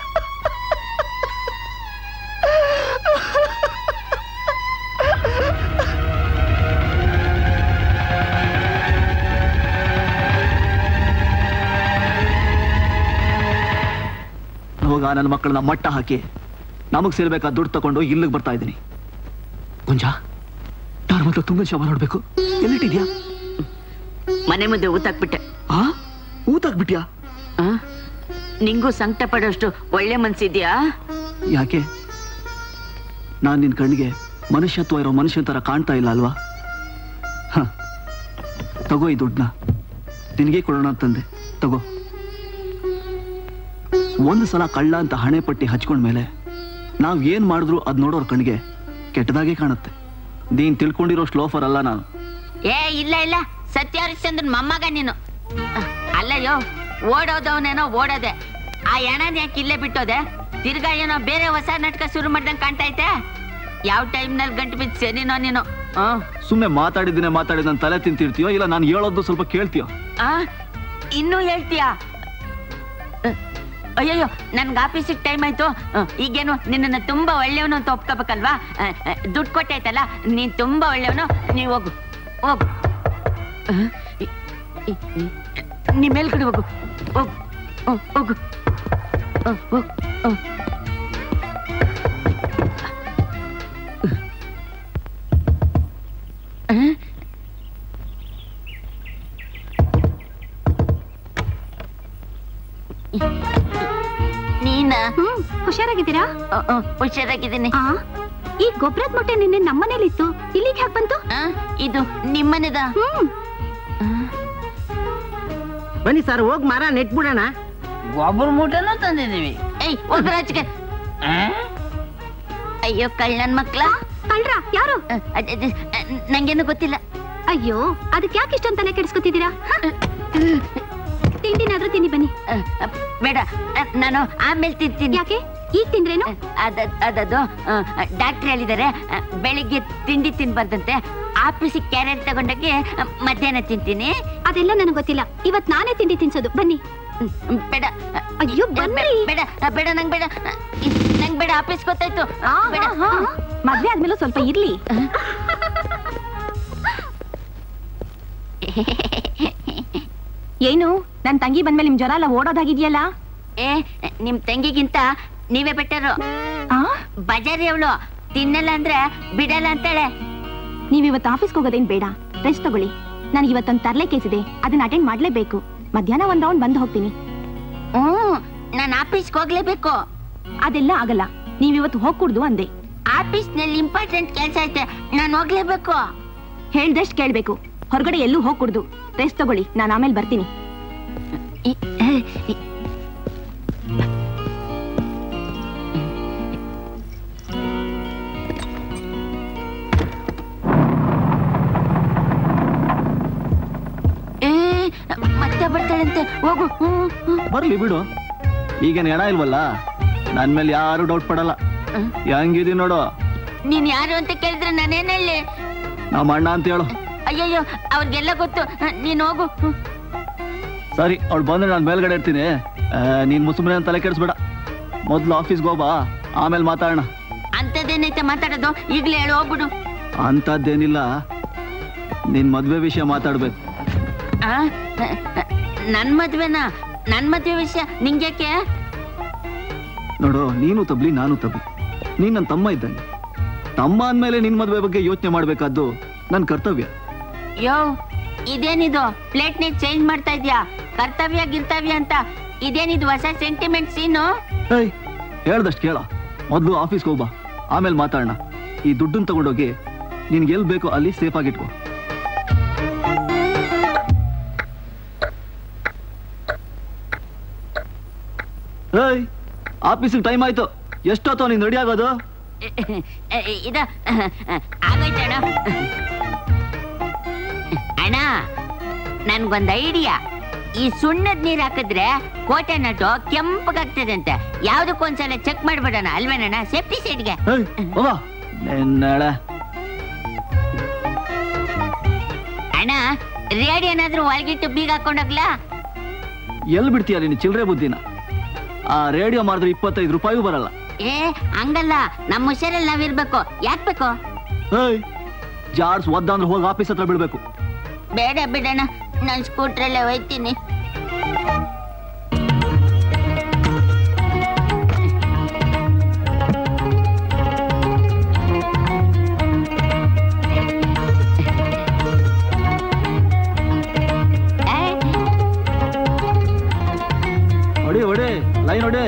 ಹೋಗ ನನ್ನ ಮಕ್ಕಳನ್ನ ಮಟ್ಟ ಹಾಕಿ ನಮಗ್ ಸೇರ್ಬೇಕಾದ ದುಡ್ಡು ತಗೊಂಡು ಇಲ್ಲಿಗೆ ಬರ್ತಾ ಇದ್ದೀನಿ ಕುಂಜ ಯಾರ ಮಕ್ಕಳು ತುಂಗನ್ ಶವ ನೋಡ್ಬೇಕು ಎಲ್ಲಿಟ್ಟಿದ್ಯಾ ಮನೆ ಮುಂದೆ ಊತಾಕ್ಬಿಟ್ಟೆ ಆ ಊತಾಕ್ಬಿಟ್ಯಾ ಆ? ನಿಂಗೂ ಸಂಕಟ ಪಡೋಷ್ಟು ಒಳ್ಳೆ ಮನ್ಸಿದ್ಯಾ ಯಾಕೆ ನಾನ್ ನಿನ್ ಕಣ್ಣಿಗೆ ಮನುಷ್ಯತ್ವ ಇರೋ ಮನುಷ್ಯನ್ ತರ ಕಾಣ್ತಾ ಇಲ್ಲ ಅಲ್ವಾ ಹ ತಗೋ ಈ ದುಡ್ಡನ್ನ ನಿನಗೆ ಕೊಡೋಣ ಅಂತಂದೆ ತಗೋ ಒಂದು ಸಲ ಕಳ್ಳ ಅಂತ ಹಣೆ ಪಟ್ಟಿ ಹಚ್ಕೊಂಡ್ಮೇಲೆ ನಾವ್ ಏನ್ ಮಾಡಿದ್ರು ಅದ್ ನೋಡೋರ್ ಕಣ್ಣಿಗೆ ಕೆಟ್ಟದಾಗೆ ಕಾಣುತ್ತೆ ನೀನ್ ತಿಳ್ಕೊಂಡಿರೋ ಸ್ಲೋಫರ್ ಅಲ್ಲ ನಾನು ಏ ಇಲ್ಲ ಇಲ್ಲ ಸತ್ಯ ಹರಿಶ್ಚಂದ್ರನ್ ಮೊಮ್ಮಗ ನೀನು ಅಲ್ಲಯ್ಯೋ ಓಡೋದವನೇನೋ ಓಡೋದೆ ಆ ಎಣನ ಯಾಕೆ ಇಲ್ಲೇ ಬಿಟ್ಟೋದೆ ತಿರ್ಗಾ ಏನೋ ಬೇರೆ ಹೊಸ ನಾಟಕ ಶುರು ಮಾಡ್ದಂಗ್ ಕಾಣ್ತಾ ಐತೆ ಯಾವ ಟೈಮ್ನಲ್ಲಿ ಗಂಟು ಬಿದ್ದು ಸರಿನೋ ನೀನು ಆ, ಸುಮ್ನೆ ಮಾತಾಡಿದ್ದೀನಿ ಮಾತಾಡಿದ ನನ್ನ ತಲೆ ತಿಂತಿರ್ತೀಯೋ ಇಲ್ಲ ನಾನು ಹೇಳೋದು ಸ್ವಲ್ಪ ಕೇಳ್ತೀಯೋ ಆ, ಇನ್ನೂ ಹೇಳ್ತೀಯಾ ಅ, ಅಯ್ಯಯ್ಯೋ ನನ್ಗೆ ಆಫೀಸಿಗೆ ಟೈಮ್ ಆಯ್ತು ಅ, ಈಗೇನು ನಿನ್ನನ್ನು ತುಂಬಾ ಒಳ್ಳೆಯವನು ಅಂತ ಒಪ್ಕೋಬೇಕಲ್ವಾ ಅ, ಅ, ದುಡ್ಡು ಕೊಟ್ಟಾಯ್ತಲ್ಲ ನೀನ್ ತುಂಬಾ ಒಳ್ಳೆಯವನು ನೀವು ಹೋಗು ಹೋಗು ಆ, ಇ- ಇ- ಇ- ನೀ ಮೇಲ್ಗಡೆ ಹೋಗು ಹೋಗು ಹೋಗು ಹೋಗು ಹೋಗು ಹೋಗು ನೀನ ಹ್ಮ್ ಹುಷಾರಾಗಿದ್ದೀರಾ ಹುಷಾರಾಗಿದ್ದೀನಿ ಆ ಈ ಗೊಬ್ಬರದ ಮೊಟ್ಟೆ ನಿನ್ನೆ ನಮ್ಮನೇಲಿತ್ತು ಇಲ್ಲಿಗೆ ಯಾಕೆ ಬಂತು ಇದು ನಿಮ್ಮನೆದ ಹ್ಮ್ ಬನ್ನಿ ಸರ್ ಹೋಗ್ ಮರ ನೆಟ್ಬಿಡೋಣ ಗೊಬ್ಬರ ಮೂಟೆನೂ ತಂದಿದ್ದೀವಿ ಏಯ್ ಹೋಗ್ರಾಜ್ಗೆ ಅಯ್ಯೋ ಕಳ್ಳನ್ ಮಕ್ಳ ಕಳ್ರ ಯಾರು ನಂಗೇನು ಗೊತ್ತಿಲ್ಲ ಅಯ್ಯೋ ಅದಕ್ಕೆ ಯಾಕೆ ಇಷ್ಟೊಂದು ತಲೆ ಕೆಡಿಸ್ಕೊತಿದ್ದೀರಾ ತಿಂಡಿನಾದ್ರೂ ತಿನ್ನಿ ಬನ್ನಿ ಬೇಡ ಅ, ನಾನು ಆಮೇಲೆ ತಿಂತೀನಿ ಯಾಕೆ ಈಗ ತಿಂದ್ರೇನು ಅದ ಅದದು ಡಾಕ್ಟರ್ ಹೇಳಿದ್ದಾರೆ ಅ, ಬೆಳಿಗ್ಗೆ ತಿಂಡಿ ತಿನ್ಬಾರ್ದಂತೆ ಆಫೀಸಿಗೆ ಕ್ಯಾರೆಟ್ ತಗೊಂಡೋಗಿ ಅ, ಮಧ್ಯಾಹ್ನ ತಿಂತೀನಿ ಅದೆಲ್ಲ ನನಗೆ ಗೊತ್ತಿಲ್ಲ ಇವತ್ ನಾನೇ ತಿಂಡಿ ತಿನ್ಸೋದು ಬನ್ನಿ ಬೇಡ ಅಯ್ಯೋ ಬನ್ರಿ ಬೇಡ ಅ, ಬೇಡ ನಂಗ್ ಬೇಡ ಅ, ನಂಗ್ ಬೇಡ ಆಫೀಸ್ ಗೊತ್ತಾಯ್ತು ಅ, ಬೇಡ ಮದ್ವೆ ಆದ್ಮೇಲೂ ಸ್ವಲ್ಪ ಇರ್ಲಿ ಏನು ನನ್ ತಂಗಿ ಬಂದ್ಮೇಲೆ ನಿಮ್ ಜ್ವರ ಎಲ್ಲ ಓಡೋದಾಗಿದ್ಯಲ್ಲ ಏ ನಿಮ್ ತಂಗಿಗಿಂತ ನೀವೇ ಬೆಟ್ಟರು ಬಜಾರಿ ಅವಳು ತಿನ್ನಲ್ಲ ಅಂದ್ರೆ ಬಿಡಲ್ಲ ಅಂತಾಳೆ ನೀವ್ ಇವತ್ತು ಆಫೀಸ್ಗೆ ಹೋಗೋದೇನ್ ಬೇಡ ರೆಸ್ಟ್ ತಗೊಳ್ಳಿ ನನಗೆ ಇವತ್ತೊಂದು ತರ್ಲೆ ಕೇಸ್ ಇದೆ ಅದನ್ನ ಅಟೆಂಡ್ ಮಾಡ್ಲೇಬೇಕು ಮಧ್ಯಾಹ್ನ ಒಂದ್ ರೌಂಡ್ ಬಂದು ಹೋಗ್ತೀನಿ ಹ್ಮ್ ನಾನು ಆಫೀಸ್ಗೆ ಹೋಗ್ಲೇಬೇಕು ಅದೆಲ್ಲ ಆಗಲ್ಲ ನೀವ್ ಇವತ್ತು ಹೋಗ್ಕೂಡ್ದು ಅಂದೆ ಆಫೀಸ್ ನಲ್ಲಿ ಇಂಪಾರ್ಟೆಂಟ್ ಕೆಲಸ ಐತೆ ನಾನು ಹೋಗ್ಲೇಬೇಕು ಹೇಳ್ದಷ್ಟ್ ಕೇಳ್ಬೇಕು ಹೊರಗಡೆ ಎಲ್ಲೂ ಹೋಗ್ಕೂಡ್ದು ರೆಸ್ಟ್ ತಗೊಳ್ಳಿ ನಾನು ಆಮೇಲೆ ಬರ್ತೀನಿ ಏ ಮತ್ತೆ ಬರ್ತಾಳಂತೆ ಹೋಗು ಹ್ಮ್, ಹ್ಮ್. ಬರ್ಲಿ ಬಿಡು ಈಗೇನು ಎಣ ಇಲ್ವಲ್ಲ ನನ್ ಮೇಲೆ ಯಾರು ಡೌಟ್ ಪಡಲ್ಲ ಹೆಂಗಿದೀನಿ ನೋಡು ನೀನ್ ಯಾರು ಅಂತ ಕೇಳಿದ್ರೆ ನಾನೇನ್ ಹೇಳಿ ನಮ್ಮ ಅಣ್ಣ ಅಂತ ಹೇಳು ಅಯ್ಯಯ್ಯೋ ಅವ್ರಿಗೆಲ್ಲ ಗೊತ್ತು ನೀನ್ ಹೋಗು ಹ್ಮ್. ಸರಿ ಅವಳು ಬಂದ್ರೆ ನಾನು ಮೇಲ್ಗಡೆ ಇರ್ತೀನಿ ಆ, ನೀನ್ ಮುಸುಮನೆ ತಲೆ ಕೆಡಿಸ್ಬೇಡ ಮೊದ್ಲು ಆಫೀಸ್ಗೆ ಹೋಗ್ಬಾ ಆಮೇಲೆ ಮಾತಾಡೋಣ ಅಂಥದ್ದೇನೈತೆ ಮಾತಾಡೋದು ಈಗ್ಲೇ ಹೇಳು ಹೋಗ್ಬಿಡು ಅಂಥದ್ದೇನಿಲ್ಲ ನಿನ್ ಮದ್ವೆ ವಿಷಯ ಮಾತಾಡ್ಬೇಕು ಆ ನನ್ ಮದ್ವೆನಾ ನನ್ ಮದ್ವೆ ವಿಷಯ ನಿಂಗ್ಯಾಕೆ ನೋಡು ನೀನು ತಬ್ಲಿ ನಾನು ತಬ್ಲಿ ನೀನ್ ನನ್ನ ತಮ್ಮ ಇದ್ದಂಗೆ ತಮ್ಮ ಅಂದ್ಮೇಲೆ ನಿನ್ ಮದ್ವೆ ಬಗ್ಗೆ ಯೋಚನೆ ಮಾಡ್ಬೇಕಾದ್ದು ನನ್ ಕರ್ತವ್ಯ ಯೋ ಇದೇನಿದು ಪ್ಲೇಟ್ ನೇ ಚೇಂಜ್ ಮಾಡ್ತಾ ಇದ್ಯಾ ಕರ್ತವ್ಯ ಗಿರ್ತವ್ಯ ಅಂತ ಇದೇನಿದು ಹೊಸ ಸೆಂಟಿಮೆಂಟ್ ಸೀನು ಏಯ್ ಹೇಳ್ದಷ್ಟು ಕೇಳ ಮೊದ್ಲು ಆಫೀಸ್ಗೆ ಹೋಗ್ಬಾ ಆಮೇಲೆ ಮಾತಾಡೋಣ ಈ ದುಡ್ಡನ್ನ ತಗೊಂಡೋಗಿ ನಿನ್ಗೆ ಎಲ್ ಬೇಕೋ ಅಲ್ಲಿ ಸೇಫ್ ಆಗಿಟ್ಕೋ ಏಯ್ ಆಫೀಸಿಗೆ ಟೈಮ್ ಆಯ್ತು ಎಷ್ಟೊತ್ತೋ ನೀನ್ ರೆಡಿ ಆಗೋದು ಇದ ಆಗೋಯ್ತು ಅಣ್ಣ ಅಣ್ಣ ನನ್ಗೊಂದ್ ಐಡಿಯಾ ಈ ಸುಣ್ಣದ ನೀರ್ ಹಾಕಿದ್ರೆ ಕೋಟೆ ನಟು ಕೆಂಪಗಾಗ್ತದೆ ಅಂತ ಯಾವ್ದಕ್ಕೊಂದ್ಸಲ ಚೆಕ್ ಮಾಡ್ಬಿಡೋಣ ಅಲ್ವೇನಣ್ಣ ಸೇಫ್ಟಿ ಸೈಡ್ಗೆ ಏಯ್ ಹೋಗ ನೆನ್ನಳೆ ಅಣ್ಣ ರೇಡಿ ಏನಾದ್ರೂ ಒಳಗಿಟ್ಟು ಬೀಗ ಹಾಕೊಂಡೋಗ್ಲಾ ಎಲ್ ಬಿಡ್ತೀಯ ನೀನು ಚಿಲ್ಲರೆ ಬುದ್ಧಿನ ಆ ರೇಡಿಯೋ ಮಾಡಿದ್ರೆ ಇಪ್ಪತ್ತೈದು ರೂಪಾಯಿಗೂ ಬರಲ್ಲ ಏ ಹಂಗಲ್ಲ ನಮ್ಮ ಹುಷಾರಲ್ಲಿ ನಾವಿರ್ಬೇಕು ಯಾಕ್ ಬೇಕು ಏಯ್ ಜಾಡ್ಸ್ ಒದ್ದ ಅಂದ್ರೆ ಹೋಗಿ ಆಫೀಸ್ ಹತ್ರ ಬಿಡ್ಬೇಕು ಬೇಡ ಬಿಡೋಣ ನಾನು ಸ್ಕೂಟ್ರಲ್ಲೇ ಹೋಯ್ತೀನಿ ಹೊಡಿ ಹೊಡಿ ಲೈನ್ ಹೊಡಿ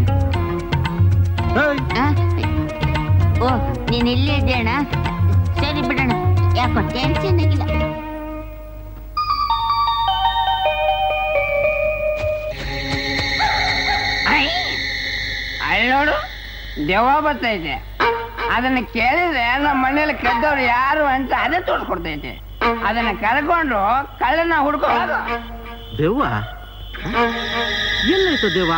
ಏಯ್ ಓ ನೀನ್ ಇಲ್ಲೇ ಇದೆಯಣ್ಣ ಸರಿ ಬಿಡೋಣ ಯಾಕೋ ಟೆನ್ಷನ್ ಆಗಿಲ್ಲ ಅಲ್ಲಿ ನೋಡು ದೆವ್ವ ಬರ್ತೈತೆ ಅದನ್ನ ಕೇಳಿದ್ರೆ ನಮ್ಮ ಮನೇಲಿ ಕದ್ದವ್ರು ಯಾರು ಅಂತ ಅದೇ ತೋರಿಸ್ಕೊಡ್ತೈತೆ ಅದನ್ನ ಕಳ್ಕೊಂಡು ಕಳ್ಳನ ಹುಡ್ಕೋ ದೆವ್ವ ಎಲ್ಲಾಯ್ತು ದೆವ್ವ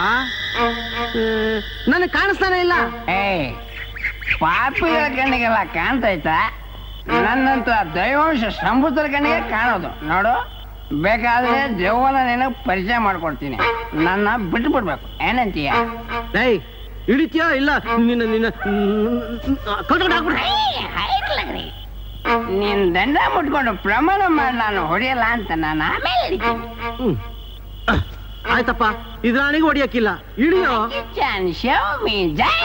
ನನಗೆ ಕಾಣಿಸ್ತಾನೆ ಇಲ್ಲ ಏ ಪಾಪಿಗಳ ಕಣ್ಣಿಗೆಲ್ಲ ಕಾಣ್ತೈತಾ ನನ್ನಂತ ದೈವಾಂಶ ಸಂಬುದ್ರ ಕಣ್ಣಿಗೆ ಕಾಣೋದು ನೋಡು ಬೇಕಾದ್ರೆ ದೆವ್ವನ ನಿನಗೆ ಪರಿಚಯ ಮಾಡ್ಕೊಡ್ತೀನಿ ನನ್ನ ಬಿಟ್ಟು ಬಿಡ್ಬೇಕು ಏನಂತೀಯ ಏಯ್ ಹಿಡಿತೀಯಾ ಇಲ್ಲ ನಿನ್ನ ನಿನ್ನ ಕಳ್ಕೊಂಡು ಹಾಕ್ಬಿಡ್ರಿ ನೀನ್ ದಂಡ ಮುಟ್ಕೊಂಡು ಪ್ರಮಾಣ ಮಾಡಿ ನಾನು ಹೊಡೆಯಲ್ಲ ಅಂತ ನಾನು ಆಮೇಲೆ ಹಿಡಿತೀನಿ ಹ್ಮ್. ಆಯ್ತಪ್ಪ ಇದು ನನಗೆ ಹೊಡಿಯಕ್ಕಿಲ್ಲ ಹಿಡಿಯೋ Can show me jai.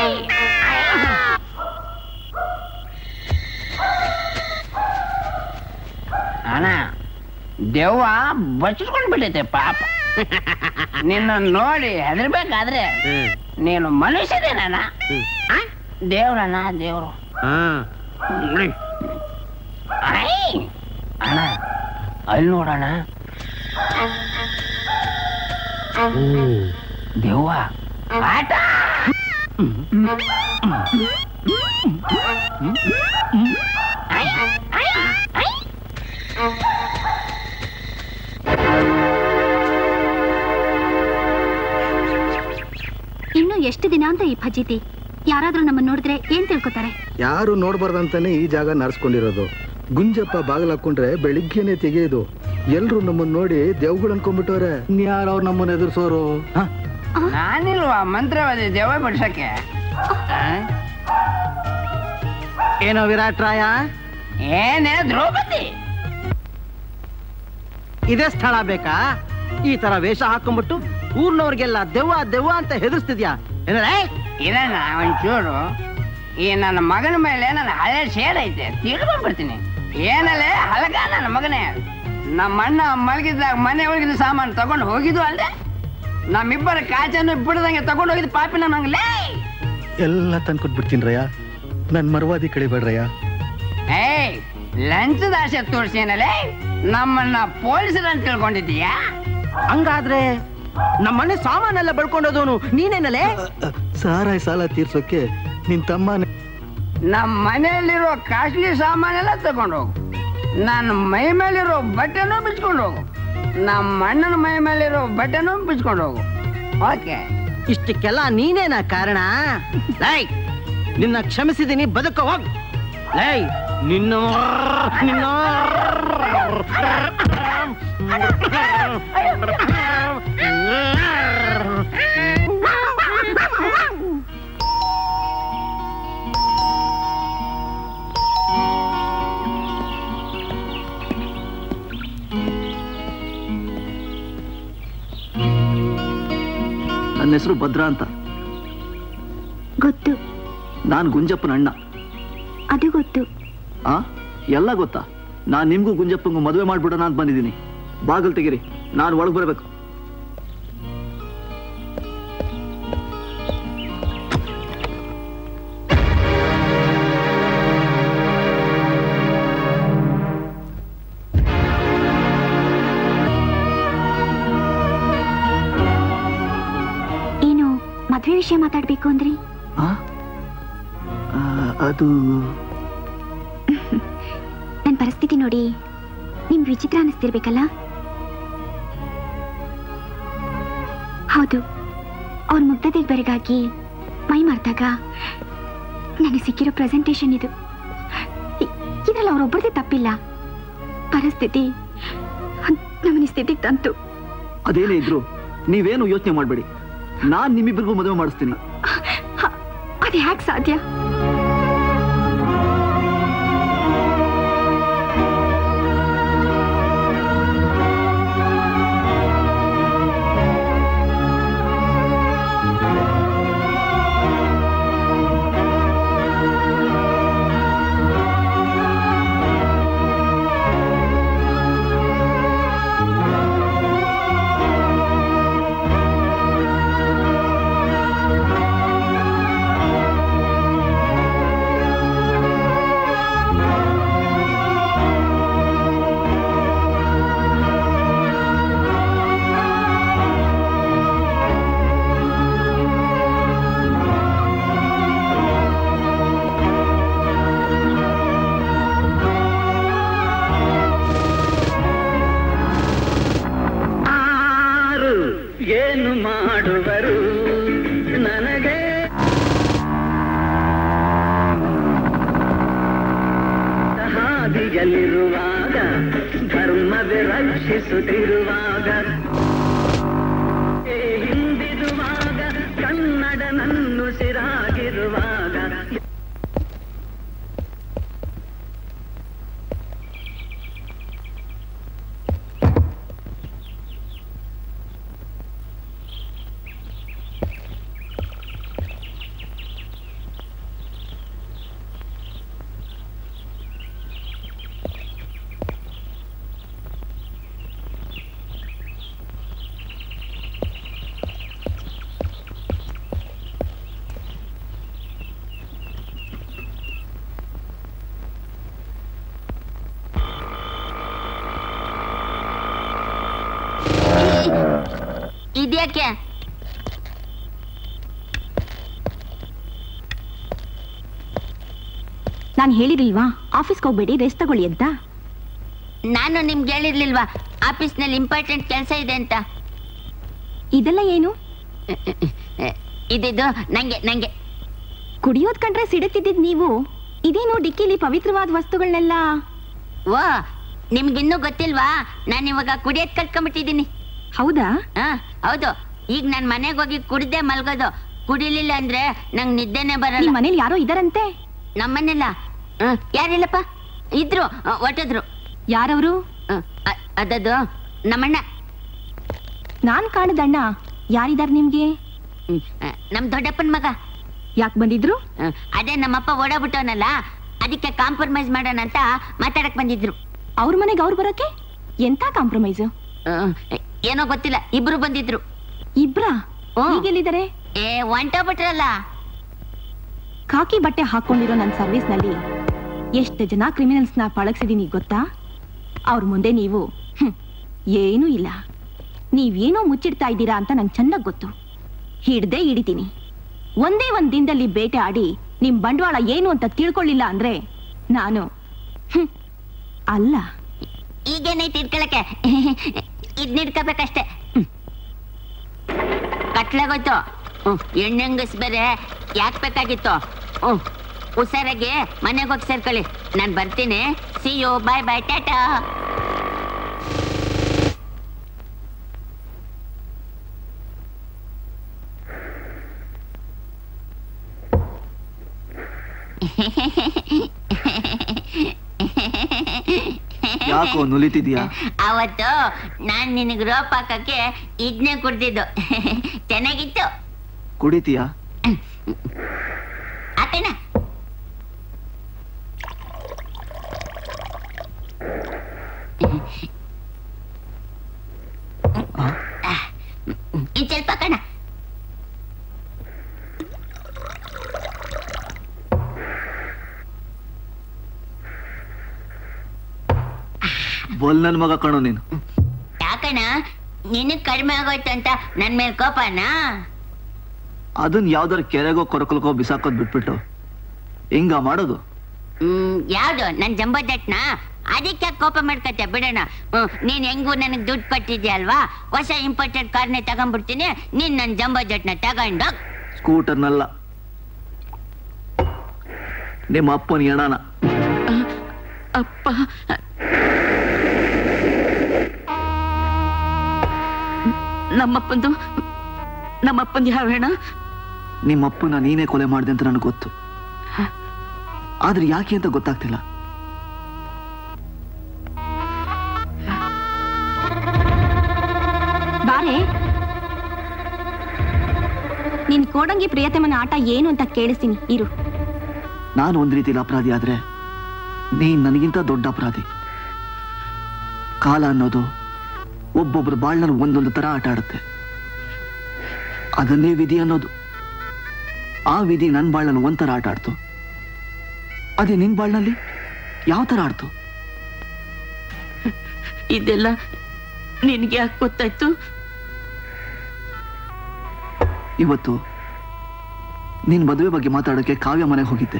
ಅಣ್ಣ ದೆವ್ವ ಬಚ್ಚಿಟ್ಕೊಂಡು ಬಿಟ್ಟೈತೆ ಪಾಪ ನಿನ್ನ ನೋಡಿ ಹೆದರ್ಬೇಕಾದ್ರೆ ನೀನು ಮನುಷ್ಯದೇನಣ್ಣ ದೇವ್ರಣ್ಣ ದೇವ್ರು ಐ! ಅಣ್ಣ ಅಲ್ಲಿ ನೋಡಣ್ಣ ದೆವ್ವ ಆಟ ಇನ್ನು ಎಷ್ಟು ದಿನ ಅಂತ ಈ ಫಜೀತಿ ಯಾರಾದ್ರೂ ನಮ್ಮನ್ನ ನೋಡಿದ್ರೆ ಏನ್ ತಿಳ್ಕೊತಾರೆ ಯಾರು ನೋಡ್ಬಾರ್ದಂತಾನೆ ಈ ಜಾಗ ನಡ್ಸ್ಕೊಂಡಿರೋದು ಗುಂಜಪ್ಪ ಬಾಗಿಲು ಹಾಕೊಂಡ್ರೆ ಬೆಳಿಗ್ಗೆನೆ ತೆಗೆಯೋದು ಎಲ್ರು ನಮ್ಮನ್ನ ನೋಡಿ ದೇವ್ಗಳು ಅನ್ಕೊಂಡ್ಬಿಟ್ಟವ್ರೆ ಯಾರು ಅವ್ರು ನಮ್ಮನ್ನ ಎದುರಿಸೋರು ನಾನಿಲ್ವಾ ಮಂತ್ರವಾದಿ ದೆವ್ವ ಬಿಡ್ಸಕ್ಕೆ ಏನೋ ವಿರಾಟ್ ರಾಯ ಏನೇ ದ್ರೌಪದಿ ಇದೇ ಸ್ಥಳ ಬೇಕಾ ಈ ತರ ವೇಷ ಹಾಕೊಂಡ್ಬಿಟ್ಟು ಊರ್ನವ್ರಿಗೆಲ್ಲ ದೆವ್ವ ದೆವ್ವ ಅಂತ ಹೆದರ್ಸ್ತಿದ್ಯಾ ಏನಾರ ಇರಣ್ಣ ಒಂಚೂರು ಈ ನನ್ನ ಮಗನ ಮೇಲೆ ನನ್ನ ಹಳೆ ಶೇರ್ ಐತೆ ತಿಳ್ಕೊಂಡ್ಬಿಡ್ತೀನಿ ಏನಲ್ಲೇ ಹಲಕ ನನ್ನ ಮಗನೇ ನಮ್ಮ ಅಣ್ಣ ಮಲಗಿದ್ದಾಗ ಮನೆ ಒಳಗಿದ ಸಾಮಾನು ತಗೊಂಡು ಹೋಗಿದ್ದು ಅಲ್ಲದೆ ನಮ್ಮಿಬ್ಬರ ಕಾಚನ್ನು ಬಿಡದಂಗೆ ತಗೊಂಡು ಹೋಗಿದ್ದು ಪಾಪಿನ ನಂಗ್ಲೇ ಎಲ್ಲ ತಂದ್ಕೊಟ್ಬಿಡ್ತೀನಿ ರಯ್ಯ ನನ್ ಮರವಾದಿ ಕಳಿಬೇಡ್ರಯ್ಯ ಏಯ್ ಲಂಚದ ಆಸೆ ತೋರಿಸೇನಲ್ಲೇ ನಮ್ಮನ್ನ ಪೊಲೀಸರು ಅಂತ ತಿಳ್ಕೊಂಡಿದ್ದೀಯಾ ಹಂಗಾದ್ರೆ ನಮ್ಮನೆ ಸಾಮಾನೆಲ್ಲ ಬೆಳ್ಕೊಂಡೋದವನು ನೀನೇನಲ್ಲೇ ಸಾರಾಯ್ ಸಾಲ ತೀರ್ಸೋಕೆ ನಿನ್ ತಮ್ಮನೇ ನಮ್ಮ ಮನೆಯಲ್ಲಿರೋ ಕಾಸ್ಟ್ಲಿ ಸಾಮಾನೆಲ್ಲ ತಗೊಂಡು ಹೋಗು ನನ್ನ ಮೈ ಮೇಲಿರೋ ಬಟ್ಟೆನೂ ಬಿಚ್ಕೊಂಡು ಹೋಗು ನಮ್ಮ ಅಣ್ಣನ ಮೈ ಮೇಲಿರೋ ಬಟ್ಟೆನೂ ಬಿಚ್ಕೊಂಡು ಹೋಗು ಓಕೆ ಇಷ್ಟಕ್ಕೆಲ್ಲ ನೀನೇನಾ ಕಾರಣ ಲೈ ನಿನ್ನ ಕ್ಷಮಿಸಿದ್ದೀನಿ ಬದುಕ ಹೋಗ್ ಲೈ ನಿನ್ನ ನಿನ್ನ ನನ್ನ ಹೆಸರು ಭದ್ರಾ ಅಂತ ಗೊತ್ತು ನಾನು ಗುಂಜಪ್ಪನ ಅಣ್ಣ ಅದು ಗೊತ್ತು ಆ ಎಲ್ಲ ಗೊತ್ತಾ ನಾನು ನಿಮ್ಗೂ ಗುಂಜಪ್ಪಂಗೂ ಮದುವೆ ಮಾಡ್ಬಿಡೋಣ ಅಂತ ಬಂದಿದ್ದೀನಿ ಬಾಗಿಲು ತೆಗೀರಿ ನಾನು ಒಳಗೆ ಬರಬೇಕು ಏನು ಮದ್ವೆ ವಿಷಯ ಮಾತಾಡ್ಬೇಕು ಅಂದ್ರಿ ಅದು ನನ್ ಪರಿಸ್ಥಿತಿ ನೋಡಿ ನಿಮ್ ವಿಚಿತ್ರ ಅನಿಸ್ತಿರ್ಬೇಕಲ್ಲ ಹೌದು ಅವ್ರ ಮುಗ್ಧತೆಗೆ ಬೆರಗಾಗಿ ಮೈ ಮರ್ದಾಗ ನನಗೆ ಸಿಕ್ಕಿರೋ ಪ್ರೆಸೆಂಟೇಶನ್ ಇದು ಇ- ಇದ್ರಲ್ಲಿ ಅವ್ರೊಬ್ಬರದೇ ತಪ್ಪಿಲ್ಲ ಪರಿಸ್ಥಿತಿ ನಮ್ಮನೆ ಸ್ಥಿತಿಗೆ ತಂತು ಅದೇನೇ ಇದ್ರು ನೀವೇನು ಯೋಚನೆ ಮಾಡಬೇಡಿ ನಾನು ನಿಮ್ಮಿಬ್ಬರಿಗೂ ಮದುವೆ ಮಾಡಿಸ್ತೀನಿ ಅದು ಹ್ಯಾಕ್ ಸಾಧ್ಯ ಆ ಏನು ಮಾಡುವರು ನನಗೆ ಹಾದಿಯಲ್ಲಿರುವಾಗ ಧರ್ಮವೇ ರಕ್ಷಿಸುತ್ತಿರುವಾಗ ಏ ಹಿಂದಿರುವಾಗ ಕನ್ನಡ ನನ್ನು ಸಿರಾಗಿರುವಾಗ ಇದ್ಯಾಕೆ ನಾನು ಹೇಳಿರ್ಲಿಲ್ವಾ ಆಫೀಸ್ಗೆ ಹೋಗ್ಬೇಡಿ ರೆಸ್ಟ್ ತಗೊಳ್ಳಿ ಅಂತ ನಾನು ನಿಮ್ಗೆ ಹೇಳಿರ್ಲಿಲ್ವಾ ಆಫೀಸ್ನಲ್ಲಿ ಇಂಪಾರ್ಟೆಂಟ್ ಕೆಲಸ ಇದೆ ಅಂತ ಇದೆಲ್ಲ ಏನು ಇದಿದ್ದು ನಂಗೆ ನಂಗೆ ಕುಡಿಯೋದ್ ಕಂಡ್ರೆ ಸಿಡುತ್ತಿದ್ದಿದ್ ನೀವು ಇದೇನು ಡಿಕ್ಕಿಲಿ ಪವಿತ್ರವಾದ ವಸ್ತುಗಳನ್ನೆಲ್ಲ ಓ ನಿಮ್ಗಿನ್ನೂ ಗೊತ್ತಿಲ್ವಾ ನಾನು ಇವಾಗ ಕುಡಿಯೋದ್ ಕಲ್ತ್ಕೊಂಡ್ಬಿಟ್ಟಿದ್ದೀನಿ ಹೌದಾ ಹಾ ಹೌದು ಈಗ ನಾನು ಮನೆಗೆ ಹೋಗಿ ಕುಡ್ದೆ ಮಲ್ಗೋದು ಕುಡಿಲಿಲ್ಲ ಅಂದ್ರೆ ನಂಗೆ ನಿದ್ದೆನೆ ಬರಲ್ಲ ನಿಮ್ ಮನೇಲಿ ಯಾರೋ ಇದಾರಂತೆ ನಮ್ಮನೆಲ್ಲ ಹ್ಮ್ ಯಾರಿಲ್ಲಪ್ಪ ಇದ್ರು ಒಟ್ಟದ್ರು ಯಾರವರು ಅದದು ನಮ್ಮಣ್ಣ ನಾನ್ ಕಾಣದಣ್ಣ ಯಾರಿದಾರ್ ನಿಮ್ಗೆ ಹ್ಮ್, ಆ, ನಮ್ ದೊಡ್ಡಪ್ಪನ ಮಗ ಯಾಕೆ ಬಂದಿದ್ರು ಹ್ಮ್, ಅದೇ ನಮ್ಮಪ್ಪ ಓಡಾಬಿಟ್ಟವನಲ್ಲ ಅದಕ್ಕೆ ಕಾಂಪ್ರಮೈಸ್ ಮಾಡೋಣ ಅಂತ ಮಾತಾಡಕ್ ಬಂದಿದ್ರು ಅವ್ರ ಮನೆಗೆ ಅವ್ರು ಬರಕ್ಕೆ ಎಂತ ಕಾಂಪ್ರಮೈಸ್ ಹ್ಮ್, ಏನೋ ಗೊತ್ತಿಲ್ಲ ಇಬ್ರು ಬಂದಿದ್ರು ಇಬ್ರಾ ಈಗೆಲ್ಲಿದ್ದಾರೆ ಏ ಹೊಂಟೋಗ್ಬಿಟ್ರಲ್ಲ ಖಾಕಿ ಬಟ್ಟೆ ಹಾಕೊಂಡಿರೋ ನನ್ನ ಸರ್ವಿಸ್ ನಲ್ಲಿ ಎಷ್ಟು ಜನ ಕ್ರಿಮಿನಲ್ಸ್ ನ ಪಳಗ್ಸಿದೀನಿ ಗೊತ್ತಾ ಅವ್ರ ಮುಂದೆ ನೀವು ಹ್ಮ್, ಏನೂ ಇಲ್ಲ ನೀವೇನೋ ಮುಚ್ಚಿಡ್ತಾ ಇದ್ದೀರಾ ಅಂತ ನಂಗೆ ಚೆನ್ನಾಗ್ ಗೊತ್ತು ಹಿಡ್ದೇ ಹಿಡಿತೀನಿ ಒಂದೇ ಒಂದ್ ದಿನದಲ್ಲಿ ಬೇಟೆ ಆಡಿ ನಿಮ್ ಬಂಡವಾಳ ಏನು ಅಂತ ತಿಳ್ಕೊಳ್ಳಿಲ್ಲ ಅಂದ್ರೆ ನಾನು ಹ್ಮ್, ಅಲ್ಲ ಈಗೇನೈತಿ ಇಟ್ಕೊಳಕ್ಕೆ ಇದ್ ನಿಡ್ಕೋಬೇಕಷ್ಟೇ ಕಟ್ಲಾಗೋಯ್ತು ಹ್ಮ್ ಹೆಣ್ಣಂಗಸ್ ಬೇರೆ ಯಾಕೆ ಬೇಕಾಗಿತ್ತು ಹ್ಮ್ ಹುಷಾರಾಗಿ ಮನೆಗೆ ಹೋಗಿ ಸೇರ್ಕೊಳ್ಳಿ ನಾನು ಬರ್ತೀನಿ see you bye bye tata ಯಾಕೋ ನುಲಿತಿದ್ಯಾ ಅವತ್ತು ನಾನ್ ನಿನಗೆ ರೋಪ್ ಹಾಕಕ್ಕೆ ಇದ್ನೇ ಕುಡ್ದಿದ್ದು ಚೆನ್ನಾಗಿತ್ತು ಕುಡಿತೀಯಾ ಹಾಕೋಣ ಇನ್ ಸ್ವಲ್ಪ ಹಾಕೋಣ ಬೊಲ್ ನನ್ ಮಗ ಕಣೋ ನೀನು ಯಾಕಣ್ಣ ನಿನಗ್ ಕಡಿಮೆ ಆಗೋಯ್ತು ಅಂತ ನನ್ ಮೇಲೆ ಕೋಪನಾ ಅದನ್ ಯಾವ್ದಾರ ಕೆರೆಗೋ ಕೊರಕಲ್ಗೋ ಬಿಸಾಕೋದ್ ಬಿಟ್ಬಿಟ್ಟು ಹಿಂಗ ಮಾಡೋದು ಹ್ಮ್ ಯಾವ್ದು ನನ್ ಜಂಬೋ ಜಟ್ನ ಅದಕ್ಕೆ ಕೋಪ ಮಾಡ್ಕತ್ತೆ ಬಿಡೋಣ ಹ್ಮ್ ನೀನ್ ಹೆಂಗೂ ನನಗ್ ದುಡ್ಡು ಕೊಟ್ಟಿದ್ಯಲ್ವಾ ಹೊಸ ಇಂಪೋರ್ಟೆಡ್ ಕಾರ್ನೇ ತಗೊಂಡ್ಬಿಡ್ತೀನಿ ನೀನ್ ನನ್ ಜಂಬೋ ಜಟ್ನ ತಗೊಂಡು ಸ್ಕೂಟರ್ನಲ್ಲ ನಿಮ್ಮ ಅಪ್ಪನ ಎಣನ ಅಪ್ಪ ನಮ್ಮಪ್ಪಂದು ನಮ್ಮಪ್ಪಂದು ಯಾವ ಹೆಣ ನಿಮ್ಮ ಅಪ್ಪನ ನೀನೇ ಕೊಲೆ ಮಾಡಿದೆ ಅಂತ ನನಗೆ ಗೊತ್ತು ಆದ್ರೆ ಯಾಕೆ ಅಂತ ಗೊತ್ತಾಗ್ತಿಲ್ಲ ಬಾರೆ ನಿನ್ ಕೋಡಂಗಿ ಪ್ರಿಯತಮನ ಆಟ ಏನು ಅಂತ ಕೇಳಿಸ್ತೀನಿ ಇರು ನಾನು ಒಂದ್ ರೀತಿಲಿ ಅಪರಾಧಿ ಆದ್ರೆ ನೀನ್ ನನಗಿಂತ ದೊಡ್ಡ ಅಪರಾಧಿ ಕಾಲ ಅನ್ನೋದು ಒಬ್ಬೊಬ್ರ ಬಾಳ್ನಲ್ಲಿ ಒಂದೊಂದು ತರ ಆಟ ಆಡುತ್ತೆ ಅದನ್ನೇ ವಿಧಿ ಅನ್ನೋದು ಆ ವಿಧಿ ನನ್ನ ಬಾಳ್ನಲ್ಲಿ ಒಂಥರ ಆಟ ಆಡ್ತು ಅದೇ ನಿನ್ ಬಾಳ್ನಲ್ಲಿ ಯಾವ ತರ ಆಡ್ತು ಇದೆಲ್ಲ ನಿನ್ಗೆ ಯಾಕೆ ಗೊತ್ತಾಯ್ತು ಇವತ್ತು ನಿನ್ ಮದುವೆ ಬಗ್ಗೆ ಮಾತಾಡೋಕೆ ಕಾವ್ಯ ಮನೆಗೆ ಹೋಗಿದ್ದೆ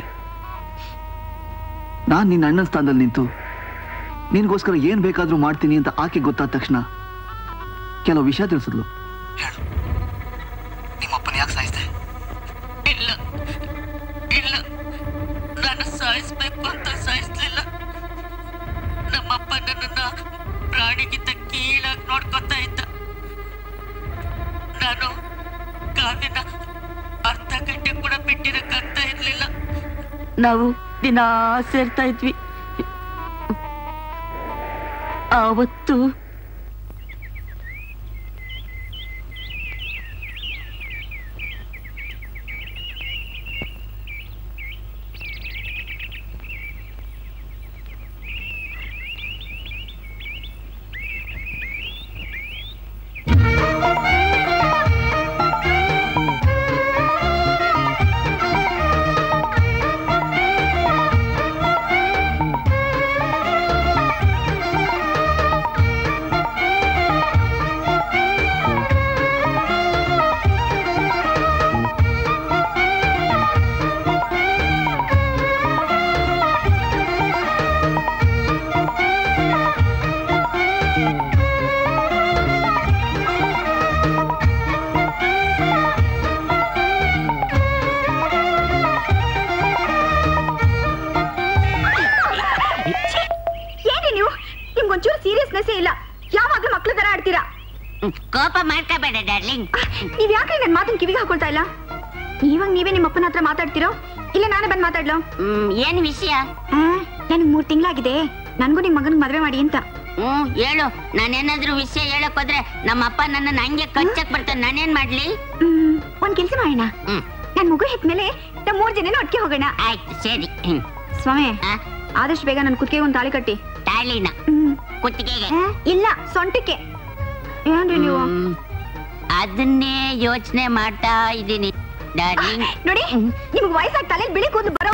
ನಾನ್ ನಿನ್ನ ಅಣ್ಣನ ಸ್ಥಾನದಲ್ಲಿ ನಿಂತು ನಿನ್ಗೋಸ್ಕರ ಏನ್ ಬೇಕಾದ್ರೂ ಮಾಡ್ತೀನಿ ಅಂತ ಆಕೆ ಗೊತ್ತಾದ ತಕ್ಷಣ ಕೆಲವು ವಿಷಯ ತಿಳಿಸಿದ್ಲು ಹೇಳು ನಿಮ್ಮಪ್ಪನ ಯಾಕೆ ಸಾಯಿಸ್ದೆ ಇಲ್ಲ ಇಲ್ಲ ನಾನು ಸಾಯಿಸ್ಬೇಕು ಅಂತ ಸಾಯಿಸ್ಲಿಲ್ಲ ನಮ್ಮಪ್ಪ ನನ್ನನ್ನ ಪ್ರಾಣಿಗಿಂತ ಕೀಳಾಗಿ ನೋಡ್ಕೊತಾ ಇದ್ದ ನಾನು ಕಾವ್ಯನ ಅರ್ಧ ಗಂಟೆ ಕೂಡ ಬಿಟ್ಟಿರಕ್ಕಾಗ್ತಾ ಇರ್ಲಿಲ್ಲ ನಾವು ದಿನ ಸೇರ್ತಾ ಇದ್ವಿ ಆವತ್ತು ಏನೇ ನೀವು ನಿಮ್ಗೊಂಚೂರು ಸೀರಿಯಸ್ನೆಸ್ ಇಲ್ಲ ಯಾವಾಗ್ಲೂ ಮಕ್ಳ ತರ ಆಡ್ತೀರಾ ಕೋಪ ಮಾಡ್ಕೋಬೇಡ ಡಾರ್ಲಿಂಗ್ ನೀವ್ ಯಾಕೆ ನನ್ ಮಾತನ್ನ ಕಿವಿಗೆ ಹಾಕೊಳ್ತಾ ಇಲ್ಲ ಇವಾಗ ನೀವೇ ನಿಮ್ಮ ಅಪ್ಪನ ಹತ್ರ ಮಾತಾಡ್ತಿರೋ ಇಲ್ಲ ನಾನೇ ಬಂದ್ ಮಾತಾಡ್ಲೋ ಏನ್ ವಿಷಯ ನನ್ಗೆ ಮೂರ್ ತಿಂಗಳಾಗಿದೆ ನನ್ಗೂ ನಿಮ್ ಮಗನ್ ಮದ್ವೆ ಮಾಡಿ ಅಂತ ಹ್ಮ್ ಹೇಳು ನಾನೇನಾದ್ರೂ ವಿಷಯ ಹೇಳಕ್ ಹೋದ್ರೆ ನಮ್ಮ ಅಪ್ಪ ನನ್ನ ಹಂಗೆ ಕಚ್ಚಕ್ ಬರ್ತಾನೆ ನಾನೇನ್ ಮಾಡ್ಲಿ ಹ್ಮ್, ಒಂದ್ ಕೆಲ್ಸ ಮಾಡೋಣ ನನ್ ಮಗು ಹೆತ್ಮೇಲೆ ನಾವ್ ಮೂರ್ ಜನ ಒಟ್ಟಿಗೆ ಹೋಗೋಣ ಆಯ್ತು ಸರಿ ಹ್ಮ್. ಸ್ವಾಮಿ ಆದಷ್ಟು ಬೇಗ ನನ್ ಕುತ್ತಿಗೆ ಒಂದ್ ತಾಳಿ ಕಟ್ಟಿ ತಾಳಿನ ಕುತ್ತಿಗೆಗೆ ಇಲ್ಲ ಸೊಂಟಕ್ಕೆ ಏನ್ರಿ ನೀವು ಅದನ್ನೇ ಯೋಚನೆ ಮಾಡ್ತಾ ಇದ್ದೀನಿ ಡಾರ್ಲಿಂಗ್ ನೋಡಿ ನಿಮ್ಗೆ ವಯಸ್ಸಾಗಿ ತಲೆ ಬಿಳಿ ಕೂದಲು ಬರೋ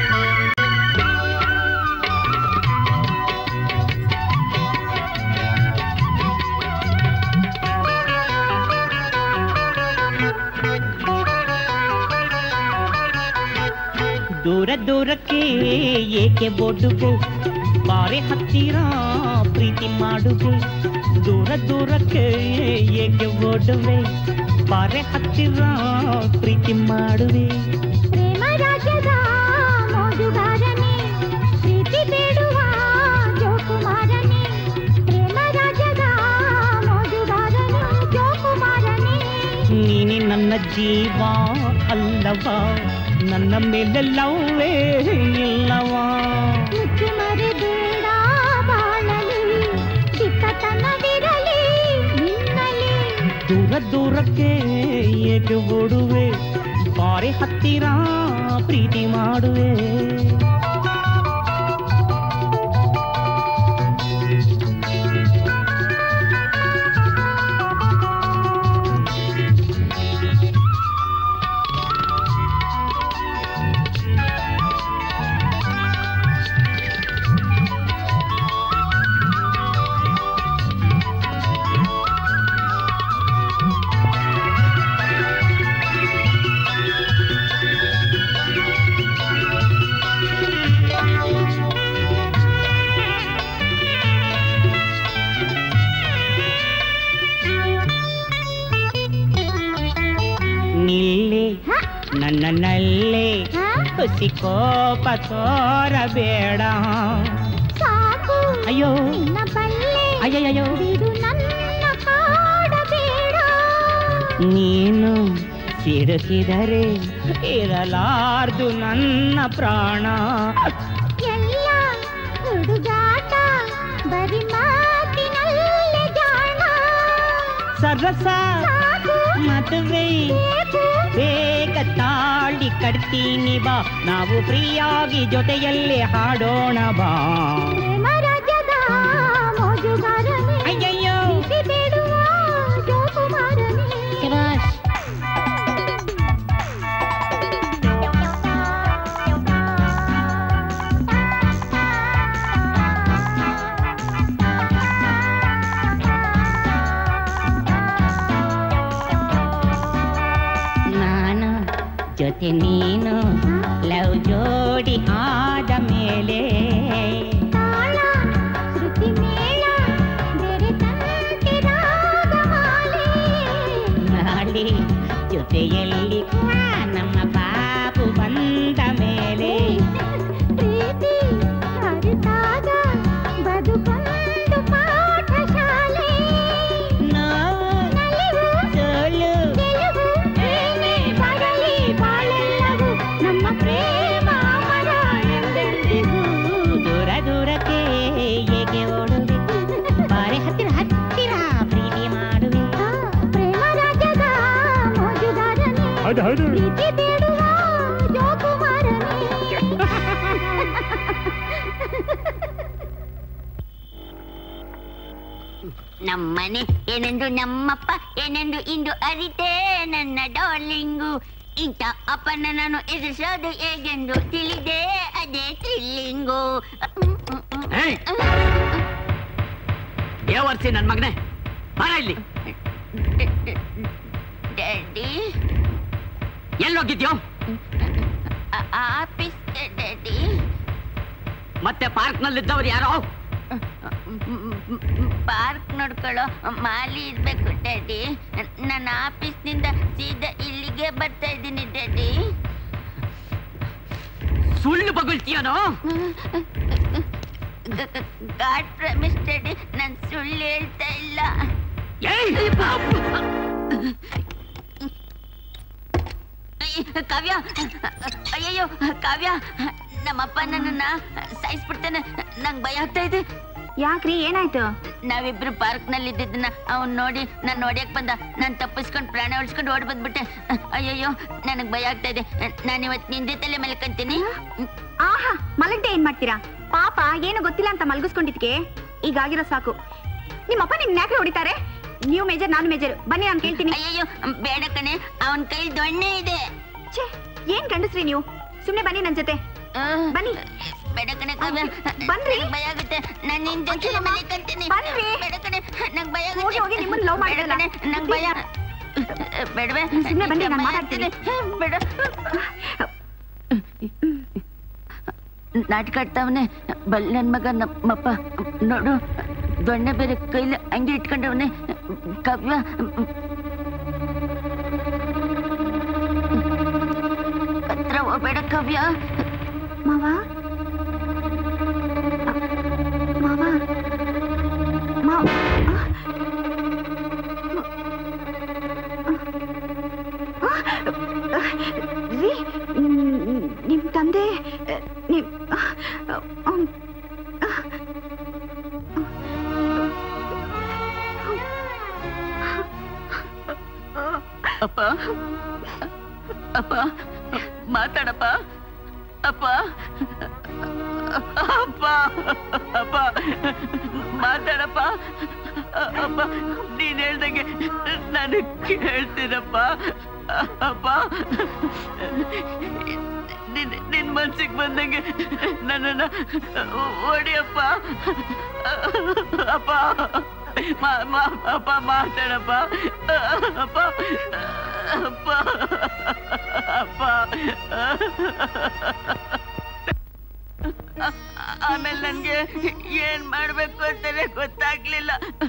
ದೂರ ದೂರಕ್ಕೆ ಏಕೆ ಓಡುವೆ ಬಾರೆ ಹತ್ತಿರ ಪ್ರೀತಿ ಮಾಡುವೆ ದೂರ ದೂರಕ್ಕೆ ಏಕೆ ಓಡುವೆ ಬಾರೆ ಹತ್ತಿರ ಪ್ರೀತಿ ಮಾಡುವೆ ಪ್ರೇಮ ರಾಜ್ಯದ ಮೋಜುಗಾರನೇ ಪ್ರೀತಿ ಬೇಡುವ ಜೋಕುಮಾರನೇ ಪ್ರೇಮ ರಾಜ್ಯದ ಮೋಜುಗಾರನೇ ಜೋಕುಮಾರನೇ ನೀನೆ ನನ್ನ ಜೀವ ಅಲ್ಲವಾ ನನ್ನ ಮೇಲೆ ಲವ್ವೇ ಇಲ್ಲವಾ ಮುಚ್ಚು ಮರೆಬೇಡ ಬಾಳಲಿ ಚಿಕ್ಕತನವಿರಲಿ ನಿನ್ನಲಿ ದೂರ ದೂರಕ್ಕೆ ಏಕೆ ಓಡುವೆ ಬಾರೆ ಹತ್ತಿರ ಪ್ರೀತಿ ಮಾಡುವೆ ನಿಲ್ಲಿ ನನ್ನ ನಲ್ಲೆ ಹುಸಿ ಕೋಪ ತೋರಬೇಡ ಸಾಕು ಅಯ್ಯೋ ನಿನ್ನ ಬಲ್ಲೆ ಅಯ್ಯಯ್ಯೋ ಬಿಡು ನನ್ನ ಕಾಡಬೇಡ ನೀನು ಸಿಡುಕಿದರೆ ಇರಲಾರ್ದು ನನ್ನ ಪ್ರಾಣ ಎಲ್ಲ ಹುಡುಗಾಟ ಬರಿ ಮಾತಿನಲ್ಲೇ ಜಾಣ ಸರಸ ಮದುವೆ ಬೇಗ ತಾಳಿ ಕಟ್ತೀನಿ ಬಾ ನಾವು ಫ್ರೀಯಾಗಿ ಜೊತೆಯಲ್ಲಿ ಹಾಡೋಣ ಬಾ ಪ್ರೇಮ ರಾಜ್ಯದ ಮೋಜುಗಾರನೇ ಅಯ್ಯಯ್ಯೋ ಪ್ರೀತಿ ಬೇಡುವ ಜೋಕುಮಾರನೇ ನಾನು ಜೊತೆ ನೀನು ಲವ್ ಜೋಡಿ ಆದ ಮೇಲೆ ತಾಳ ಶ್ರುತಿ ಮೇಳ ಬೆರೆತಂತೆ ರಾಗಮಾಲೆ ಎಲ್ಲಿ ನಮ್ಮ ಬಾಬು ಬಂದ ಮೇಲೆ ಪ್ರೀತಿ ಅರಿತಾಗ ಬದುಕೊಂದು ಪಾಠಶಾಲೆ ನೋವು ನಲಿವು ಸೋಲು ಗೆಲುವು ಏನೇ ಬರಲಿ ಬಾಳೆಲ್ಲವೂ ನಮ್ಮ ಪ್ರೇಮ ಅಮರ ಎಂದೆಂದಿಗೂ ದೂರ ದೂರಕ್ಕೆ ಏಕೆ ಓಡುವೆ ಬಾರೆ ಹತ್ತಿರ ಹತ್ತಿರ ಪ್ರೀತಿ ಮಾಡುವೆ ಆ, ಪ್ರೇಮ ರಾಜ್ಯದ ಮೋಜುಗಾರನೇ ಪ್ರೀತಿ ಬೇಡುವ ಜೋಕುಮಾರನೇ ನಮ್ಮನೆ ಏನೆಂದು ನಮ್ಮಪ್ಪ ಏನೆಂದು ಇಂದು ಅರಿತೆ ನನ್ನ ಡಾರ್ಲಿಂಗು ಇಂಥ ಅಪ್ಪನ ನಾನು ಎದುರಿಸೋದು ಹೇಗೆಂದು ತಿಳಿದೆ ಅದೇ ಥ್ರಿಲ್ಲಿಂಗು ಏಯ್! ದೇವರ್ಸಿ ನನ್ ಮಗನೇ ಬರ ಇಲ್ಲಿ ಡ್ಯಾಡಿ ಎಲ್ಲೋಗಿದ್ಯೋ ಆಫೀಸ್ ಡ್ಯಾಡಿ ಮತ್ತೆ ಪಾರ್ಕ್ ನಲ್ಲಿದ್ದವ್ರು ಯಾರೋ ಪಾರ್ಕ್ ನೋಡ್ಕೊಳ್ಳೋ ಮಾಲಿ ಇರ್ಬೇಕು ಡ್ಯಾಡಿ ನನ್ನ ಆಫೀಸ್ನಿಂದ ಸೀದಾ ಇಲ್ಲಿಗೆ ಬರ್ತಾ ಇದ್ದೀನಿ ಡ್ಯಾಡಿ ಸುಳ್ಳು ಬಗಳ್ತೀಯನೋ ಗಾಡ್ ಪ್ರಮಿಸ್ ಡ್ಯಾಡಿ ನಾನು ಸುಳ್ಳು ಹೇಳ್ತಾ ಇಲ್ಲ ಏಯ್! ಅಯ್ಯ, ಕಾವ್ಯ ಅಯ್ಯಯ್ಯೋ ಕಾವ್ಯ ನಮ್ಮಪ್ಪ ನನ್ನನ್ನ ಸಾಯಿಸ್ಬಿಡ್ತಾನೆ ನಂಗೆ ಭಯ ಆಗ್ತಾ ಇದೆ ಯಾಕ್ರಿ ಏನಾಯ್ತು ನಾವಿಬ್ರು ಪಾರ್ಕ್ ನಲ್ಲಿ ಇದ್ದಿದ್ದನ್ನ ಅವ್ನ್ ನೋಡಿ ನಾನು ನೋಡ್ಯಕ್ ಬಂದ ನಾನ್ ತಪ್ಪಿಸ್ಕೊಂಡು ಪ್ರಾಣ ಉಳಿಸ್ಕೊಂಡು ಓಡ್ ಬಂದ್ಬಿಟ್ಟೆ ಅಯ್ಯಯ್ಯೋ ನನಗ್ ಭಯ ಆಗ್ತಾ ಇದೆ ನಾನು ಇವತ್ತು ನಿಂದೆ ತಲೆ ಮಲ್ಕಂತೀನಿ ಆಹಾ ಮಲಗ್ದೆ ಏನ್ ಮಾಡ್ತೀರಾ ಪಾಪ ಏನು ಗೊತ್ತಿಲ್ಲ ಅಂತ ಮಲ್ಗಿಸ್ಕೊಂಡಿದ್ಕೆ ಈಗಾಗಿರೋ ಸಾಕು ನಿಮ್ಮಪ್ಪ ನಿಮ್ ಯಾಕೆ ಹೊಡಿತಾರೆ ನೀವು ಮೇಜರ್ ನಾನು ಮೇಜರ್ ಬನ್ನಿ ನಾನು ಕೇಳ್ತೀನಿ ಅಯ್ಯಯ್ಯೋ ಬೇಡ ಕಣೆ ಅವನ್ ಕೈ ದೊಣ್ಣೆ ಇದೆ ಛೇ ಏನ್ ಗಂಡಸ್ರಿ ನೀವು ಸುಮ್ನೆ ಬನ್ನಿ ನನ್ ಜೊತೆ ಬನ್ನಿ ಬೇಡ ಕಣೆ ಕಾವ್ಯ ಬನ್ರಿ. ನಂಗ್ ಭಯ ಆಗುತ್ತೆ ನಾನು ನಿಂದೆ ತಲೆ ಮಲ್ಕಂತೀನಿ ಬನ್ರಿ. ಬೇಡ ಕಣೆ ನಂಗ್ ಭಯ ಹೋಗಿ ಆಗುತ್ತೆ ಹೋಗಿ ನಿಮ್ಮನ್ನ ಲವ್ ಬೇಡ ಮಾಡಿದ್ರಲ್ಲ ಕಣೆ ನಂಗ್ ಭಯ ಬೇಡವೆ ನೀವು ಸುಮ್ನೆ ಬನ್ನಿ, ನಾನ್ ಭಯ ಮಾತಾಡ್ತೀನಿ. ಆಗ್ತಿದೆ. ಬೇಡ ನಾಟಕ ಆಡ್ತಾವನೆ ಬಲ್ ನನ್ ಮಗ ನಮ್ಮಪ್ಪ ನೋಡು ದೊಣ್ಣೆ ಬೇರೆ ಕೈಲಿ ಹಂಗೆ ಇಟ್ಕೊಂಡವನೆ ಕಾವ್ಯ ಹತ್ರ ಹೋಗ್ಬೇಡ ಕಾವ್ಯ ಮಾವ ಮಾವ ಮಾವ ರೀ ನಿಮ್ ತಂದೆ ನಿಮ್ ಅವ್ನ್- ಅಪ್ಪ ಅಪ್ಪ ಮಾತಾಡಪ್ಪ ಅಪ್ಪ ಅಪ್ಪ ಅಪ್ಪ ಮಾತಾಡಪ್ಪ ಅಪ್ಪ ನೀನ್ ಹೇಳ್ದಂಗೆ ನಾನು ಕೇಳ್ತೀನಪ್ಪ ಅಪ್ಪ ನಿನ್ ನಿನ್ ಮನ್ಸಿಗೆ ಬಂದಂಗೆ ನನ್ನನ್ನ ಓಡಿಯಪ್ಪ ಅಪ್ಪ ಮಾ- ಮಾ- ಅಪ್ಪ ಮಾತಾಡಪ್ಪ ಅಪ್ಪ ಅಪ್ಪ ಅಪ್ಪ ಆಮೇಲೆ ನನ್ಗೆ ಏನ್ ಮಾಡ್ಬೇಕು ಅಂತಾನೆ ಗೊತ್ತಾಗ್ಲಿಲ್ಲ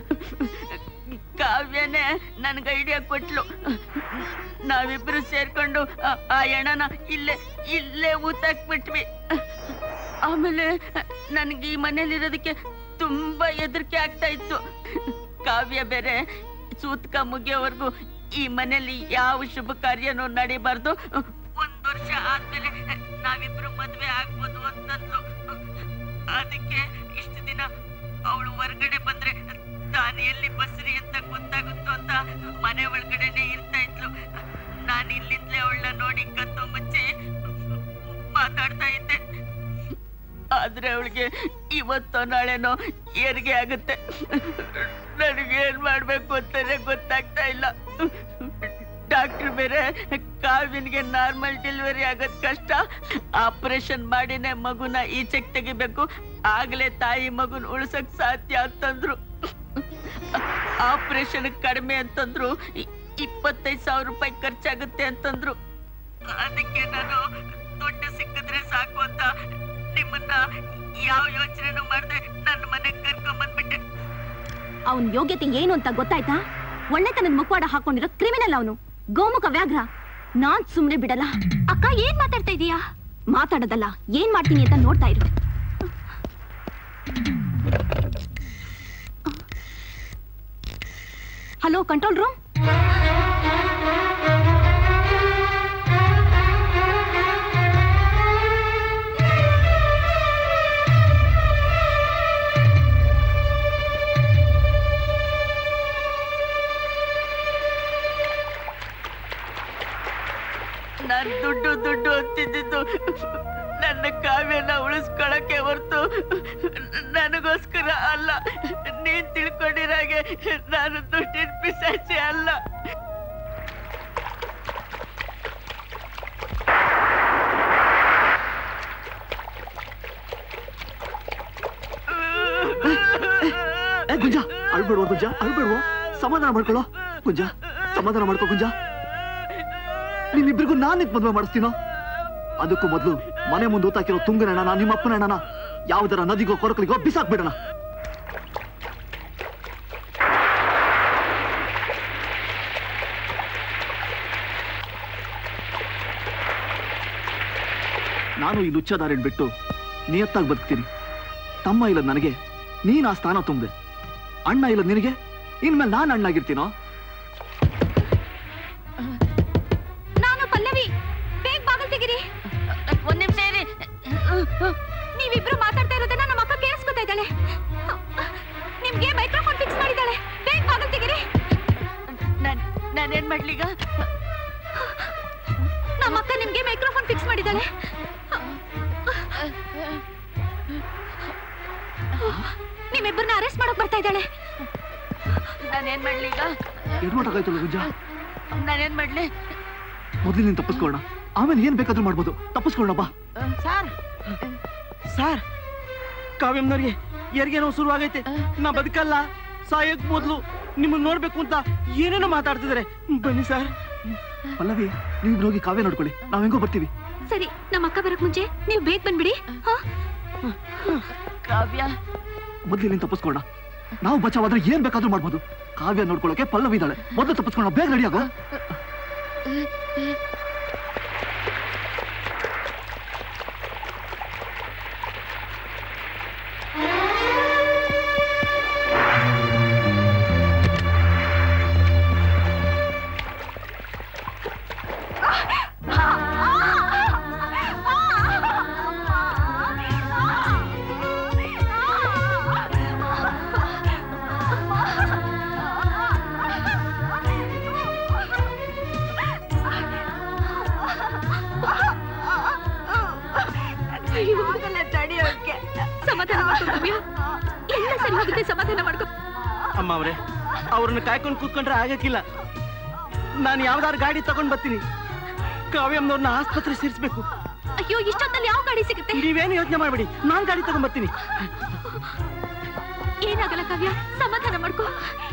ಕಾವ್ಯನೇ ನನ್ಗೆ ಐಡಿಯಾ ಕೊಟ್ಲು ನಾವಿಬ್ರು ಸೇರ್ಕೊಂಡು ಆ- ಆ ಎಣನ ಇಲ್ಲೇ ಇಲ್ಲೇ ಊತಾಕ್ಬಿಟ್ವಿ ಆಮೇಲೆ ನನ್ಗೆ ಈ ಮನೇಲಿರೋದಕ್ಕೆ ತುಂಬಾ ಹೆದರಿಕೆ ಆಗ್ತಾ ಇತ್ತು ಕಾವ್ಯ ಬೇರೆ ಸೂತ್ಕ ಮುಗಿಯೋವರೆಗೂ ಈ ಮನೇಲಿ ಯಾವ ಶುಭ ಕಾರ್ಯನೂ ನಡಿಬಾರ್ದು ಒಂದ್ ವರ್ಷ ಆದ್ಮೇಲೆ ನಾವಿಬ್ರು ಮದ್ವೆ ಆಗ್ಬೋದು ಅಂತಂದ್ಲು ಅದಕ್ಕೆ ಇಷ್ಟು ದಿನ ಅವಳು ಹೊರಗಡೆ ಬಂದ್ರೆ ದಾನಿಯಲ್ಲಿ ಬಸ್ರಿ ಅಂತ ಗೊತ್ತಾಗುತ್ತೋ ಅಂತ ಮನೆ ಒಳಗಡೆನೆ ಇರ್ತಾ ಇದ್ಲು ನಾನು ಇಲ್ಲಿಂದಲೇ ಅವಳನ್ನ ನೋಡಿ ಕತ್ತು ಮುಚ್ಚಿ ಮಾತಾಡ್ತಾ ಇದ್ದೆ ಆದ್ರೆ ಅವಳಿಗೆ ಇವತ್ತೋ ನಾಳೆನೋ ಏರಿಗೆ ಆಗುತ್ತೆ ನನಗೆ ಏನ್ ಮಾಡ್ಬೇಕು ಅಂತಾನೆ ಗೊತ್ತಾಗ್ತಾ ಇಲ್ಲ ಡಾಕ್ಟರ್ ಬೇರೆ ಕಾವಿನ್ಗೆ ನಾರ್ಮಲ್ ಡೆಲಿವರಿ ಆಗೋದ್ ಕಷ್ಟ ಆಪರೇಷನ್ ಮಾಡಿನೇ ಮಗುನ ಈಚೆಗೆ ತೆಗಿಬೇಕು ಆಗ್ಲೇ ತಾಯಿ ಮಗುನ ಉಳ್ಸಕ್ ಸಾಧ್ಯ ಅಂತಂದ್ರು ಆಪರೇಷನ್ ಕಡಿಮೆ ಅಂತಂದ್ರು ಇ- ಇಪ್ಪತ್ತೈದ್ ಸಾವಿರ ರೂಪಾಯಿ ಖರ್ಚಾಗುತ್ತೆ ಅಂತಂದ್ರು ಅದಕ್ಕೆ ನಾನು ದುಡ್ಡು ಸಿಕ್ಕಿದ್ರೆ ಸಾಕು ಅಂತ ನಿಮ್ಮನ್ನ ಯಾವ ಯೋಚನೆನೂ ಮಾಡ್ದೆ ನನ್ನ ಮನೆಗೆ ಕರ್ಕೊಂಡ್ ಬಂದ್ಬಿಟ್ಟೆ ಅವನ್ ಯೋಗ್ಯತೆ ಏನು ಅಂತ ಗೊತ್ತಾಯ್ತಾ ಒಳ್ಳೆತನದ ಮುಖವಾಡ ಹಾಕೊಂಡಿರೋ ಕ್ರಿಮಿನಲ್ ಅವನು ಗೋಮುಖ ವ್ಯಾಘ್ರ ನಾನ್ ಸುಮ್ನೆ ಬಿಡಲ್ಲ ಅಕ್ಕ ಏನ್ ಮಾತಾಡ್ತಾ ಇದೀಯಾ ಮಾತಾಡೋದಲ್ಲ ಏನ್ ಮಾಡ್ತೀನಿ ಅಂತ ನೋಡ್ತಾ ಇರು ಹಲೋ ಕಂಟ್ರೋಲ್ ರೂಮ್ ನಾನ್ ದುಡ್ಡು ದುಡ್ಡು ಅಂತಿದ್ದು ನನ್ನ ಕಾವ್ಯನ ಉಳಿಸ್ಕೊಳಕ್ಕೆ ಹೊರ್ತು ನನಗೋಸ್ಕರ ಅಲ್ಲ ನೀನ್ ತಿಳ್ಕೊಂಡಿರಾಗೆ ನಾನು ದುಡ್ಡಿನ ಪಿಸಾಚಿ ಅಲ್ಲ ಏ ಗುಂಜ ಅಳ್ಬೇಡ್ವ ಗುಂಜ ಅಳ್ಬೇಡ್ವ ಸಮಾಧಾನ ಮಾಡ್ಕೊಳ್ಳೋ ಗುಂಜ ಸಮಾಧಾನ ಮಾಡ್ಕೋ ಗುಂಜ ನಿಮ್ಮಿಬ್ರಿಗೂ ನಾನ್ ನಿಂತ್ ಮದ್ವೆ ಮಾಡಿಸ್ತೀನೋ ಅದಕ್ಕೂ ಮೊದ್ಲು ಮನೆ ಮುಂದೆ ಊತಾಕಿರೋ ತುಂಗನ ಹಣ ನಿಮ್ಮ ಅಪ್ಪನ ಹಣನ ಯಾವ್ದರ ನದಿಗೋ ಕೊರಕಲಿಗೋ ಬಿಸಾಕ್ಬಿಡೋಣ ನಾನು ಈ ಲುಚ್ಚದಾರಿನ್ ಬಿಟ್ಟು ನಿಯತ್ತಾಗಿ ಬದುಕ್ತೀನಿ ತಮ್ಮ ಇಲ್ಲದ ನನಗೆ ನೀನ್ ಆ ಸ್ಥಾನ ತುಂಬಿದೆ ಅಣ್ಣ ಇಲ್ಲದ ನಿನಗೆ ಇನ್ಮೇಲೆ ನಾನು ಅಣ್ಣಾಗಿರ್ತೀನೋ ನಾನು ಪಲ್ಲವಿ ಬೇಗ ಬಾಗಿಲು ತೆಗಿರಿ ಒಂದ್ ನಿಮಿಷ ಇರಿ ನೀವಿಬ್ರು ಮಾತಾಡ್ತಾ ಇರೋದನ್ನ ನಮ್ಮ ಅಕ್ಕ ಕೇಳಿಸ್ಕೊತಾ ಇದ್ದಾಳೆ ನಿಮ್ಗೆ ಮೈಕ್ರೋಫೋನ್ ಫಿಕ್ಸ್ ಮಾಡಿದ್ದಾಳೆ ಬೇಗ ಬಾಗಿಲು ತೆಗಿರಿ ನಾನ್ ನಾನೇನ್ ಮಾಡ್ಲೀಗ ನಮ್ಮ ಅಕ್ಕ ನಿಮ್ಗೆ ಮೈಕ್ರೋಫೋನ್ ಫಿಕ್ಸ್ ಮಾಡಿದ್ದಾಳೆ ನಿಮ್ಮಿಬ್ಬರನ್ನ ಅರೆಸ್ಟ್ ಮಾಡಕ್ ಬರ್ತಾ ಇದ್ದಾಳೆ ನಾನೇನ್ ಮಾಡ್ಲೀಗ ಎಡ್ವಟಾಗಾಯ್ತಲ್ಲ ಗುಂಜ ನಾನೇನ್ ಮಾಡ್ಲಿ ಮೊದಲು ನೀನ್ ತಪ್ಪಿಸ್ಕೊಳ್ಳೋಣ ಆಮೇಲೆ ಏನ್ ಬೇಕಾದ್ರೂ ಮಾಡ್ಬೋದು ತಪ್ಪಿಸ್ಕೊಳ್ಳೋಣ ಬಾ ಸರ್ ಸರ್ ಕಾವ್ಯಮ್ನವ್ರಿಗೆ ಯಾರಿಗೇನೋ ಶುರುವಾಗೈತೆ ನಾ ಬದುಕಲ್ಲ ಸಾಯಕ್ ಮೊದ್ಲು ನಿಮ್ಮನ್ನ ನೋಡ್ಬೇಕು ಅಂತ ಏನೇನೋ ಮಾತಾಡ್ತಿದಾರೆ ಬನ್ನಿ ಸರ್ ಪಲ್ಲವಿ ನೀವು ಹೋಗಿ ಕಾವ್ಯ ನೋಡ್ಕೊಳ್ಳಿ ನಾವ್ ಹೆಂಗೋ ಬರ್ತೀವಿ ಸರಿ ನಮ್ಮ ಅಕ್ಕ ಬರಕ್ ಮುಂಚೆ ನೀವು ಬೇಗ ಬಂದ್ಬಿಡಿ ಹಾ ಕಾವ್ಯ ಮೊದ್ಲು ನೀನ್ ತಪ್ಪಿಸ್ಕೊಳ್ಳೋಣ ನಾವು ಬಚಾವಾದ್ರೆ ಏನ್ ಬೇಕಾದ್ರೂ ಮಾಡ್ಬೋದು ಕಾವ್ಯ ನೋಡ್ಕೊಳ್ಳೋಕೆ ಪಲ್ಲವಿ ಇದ್ದಾಳೆ ಮೊದಲು ತಪ್ಪಿಸ್ಕೊಳ್ಳೋಣ ಬೇಗ ರೆಡಿ ಆಗೋ ತಡೆಯೋಕೆ ಸಮಾಧಾನ ಮಾಡ್ಕೊ ಕಾವ್ಯ ಎಲ್ಲ ಸರಿ ಹೋಗುತ್ತೆ ಸಮಾಧಾನ ಮಾಡ್ಕೊ ಅಮ್ಮ ಅವ್ರೆ ಅವ್ರನ್ನ ಕಾಯ್ಕೊಂಡು ಕೂತ್ಕೊಂಡ್ರೆ ಆಗಕ್ಕಿಲ್ಲ ನಾನು ಯಾವ್ದಾದ್ರು ಗಾಡಿ ತಗೊಂಡ್ ಬರ್ತೀನಿ ಕಾವ್ಯಮ್ಮನವ್ರನ್ನ ಆಸ್ಪತ್ರೆ ಸೇರಿಸ್ಬೇಕು ಅಯ್ಯೋ ಇಷ್ಟೊತ್ತಲ್ಲಿ ಯಾವ ಗಾಡಿ ಸಿಗುತ್ತೆ ನೀವೇನು ಯೋಚನೆ ಮಾಡ್ಬೇಡಿ ನಾನ್ ಗಾಡಿ ತಗೊಂಡ್ ಬರ್ತೀನಿ ಏನಾಗಲ್ಲ ಕಾವ್ಯ ಸಮಾಧಾನ ಮಾಡ್ಕೊ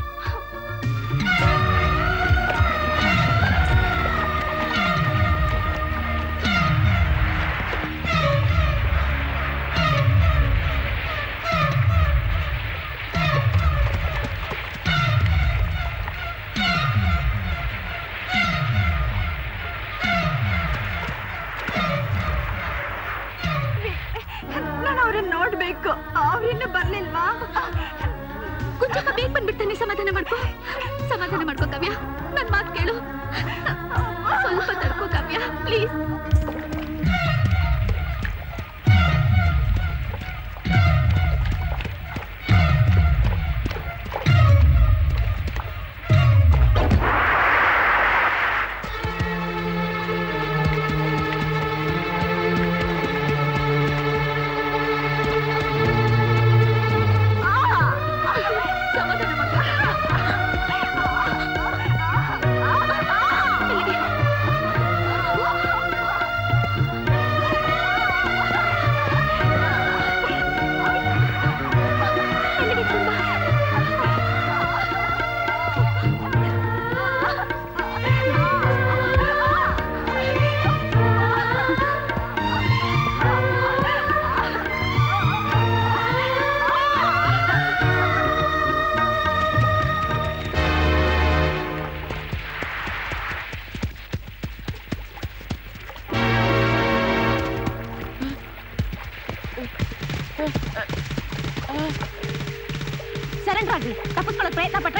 ನಾನು ಅವ್ರನ್ನ ನೋಡ್ಬೇಕು ಅವ್ರಿನ್ನೂ ಬರ್ಲಿಲ್ವಾ ಕುಂಚಪ್ಪ ಬೇಗ ಬಂದ್ಬಿಡ್ತಾನೆ ಸಮಾಧಾನ ಮಾಡ್ಕೊ ಸಮಾಧಾನ ಮಾಡ್ಕೋ ಕಾವ್ಯ ನನ್ ಮಾತು ಕೇಳು ಸ್ವಲ್ಪ ತಡ್ಕೋ ಕಾವ್ಯ ಪ್ಲೀಸ್ ಸಮಾಧಾನ ಮಾಡ್ಕೊ ಇಲ್ಲಿಗೆ.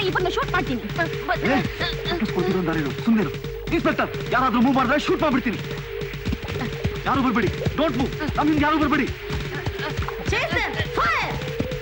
ಇಬ್ಬರನ್ನ ಶೂಟ್ ಮಾಡ್ತೀನಿ ಸುಮ್ಮನೆ ಇನ್ಸ್ಪೆಕ್ಟರ್ ಯಾರಾದ್ರೂ ಮೂವ್ ಮಾಡಿದ್ರೆ ಶೂಟ್ ಮಾಡ್ಬಿಡ್ತೀನಿ ಯಾರು ಬರ್ಬೇಡಿ ಡೋಂಟ್ ಮೂವ್ ನಮ್ಮಿಂದ ಯಾರು ಬರ್ಬೇಡಿ ಜೇಸನ್ ಫೈರ್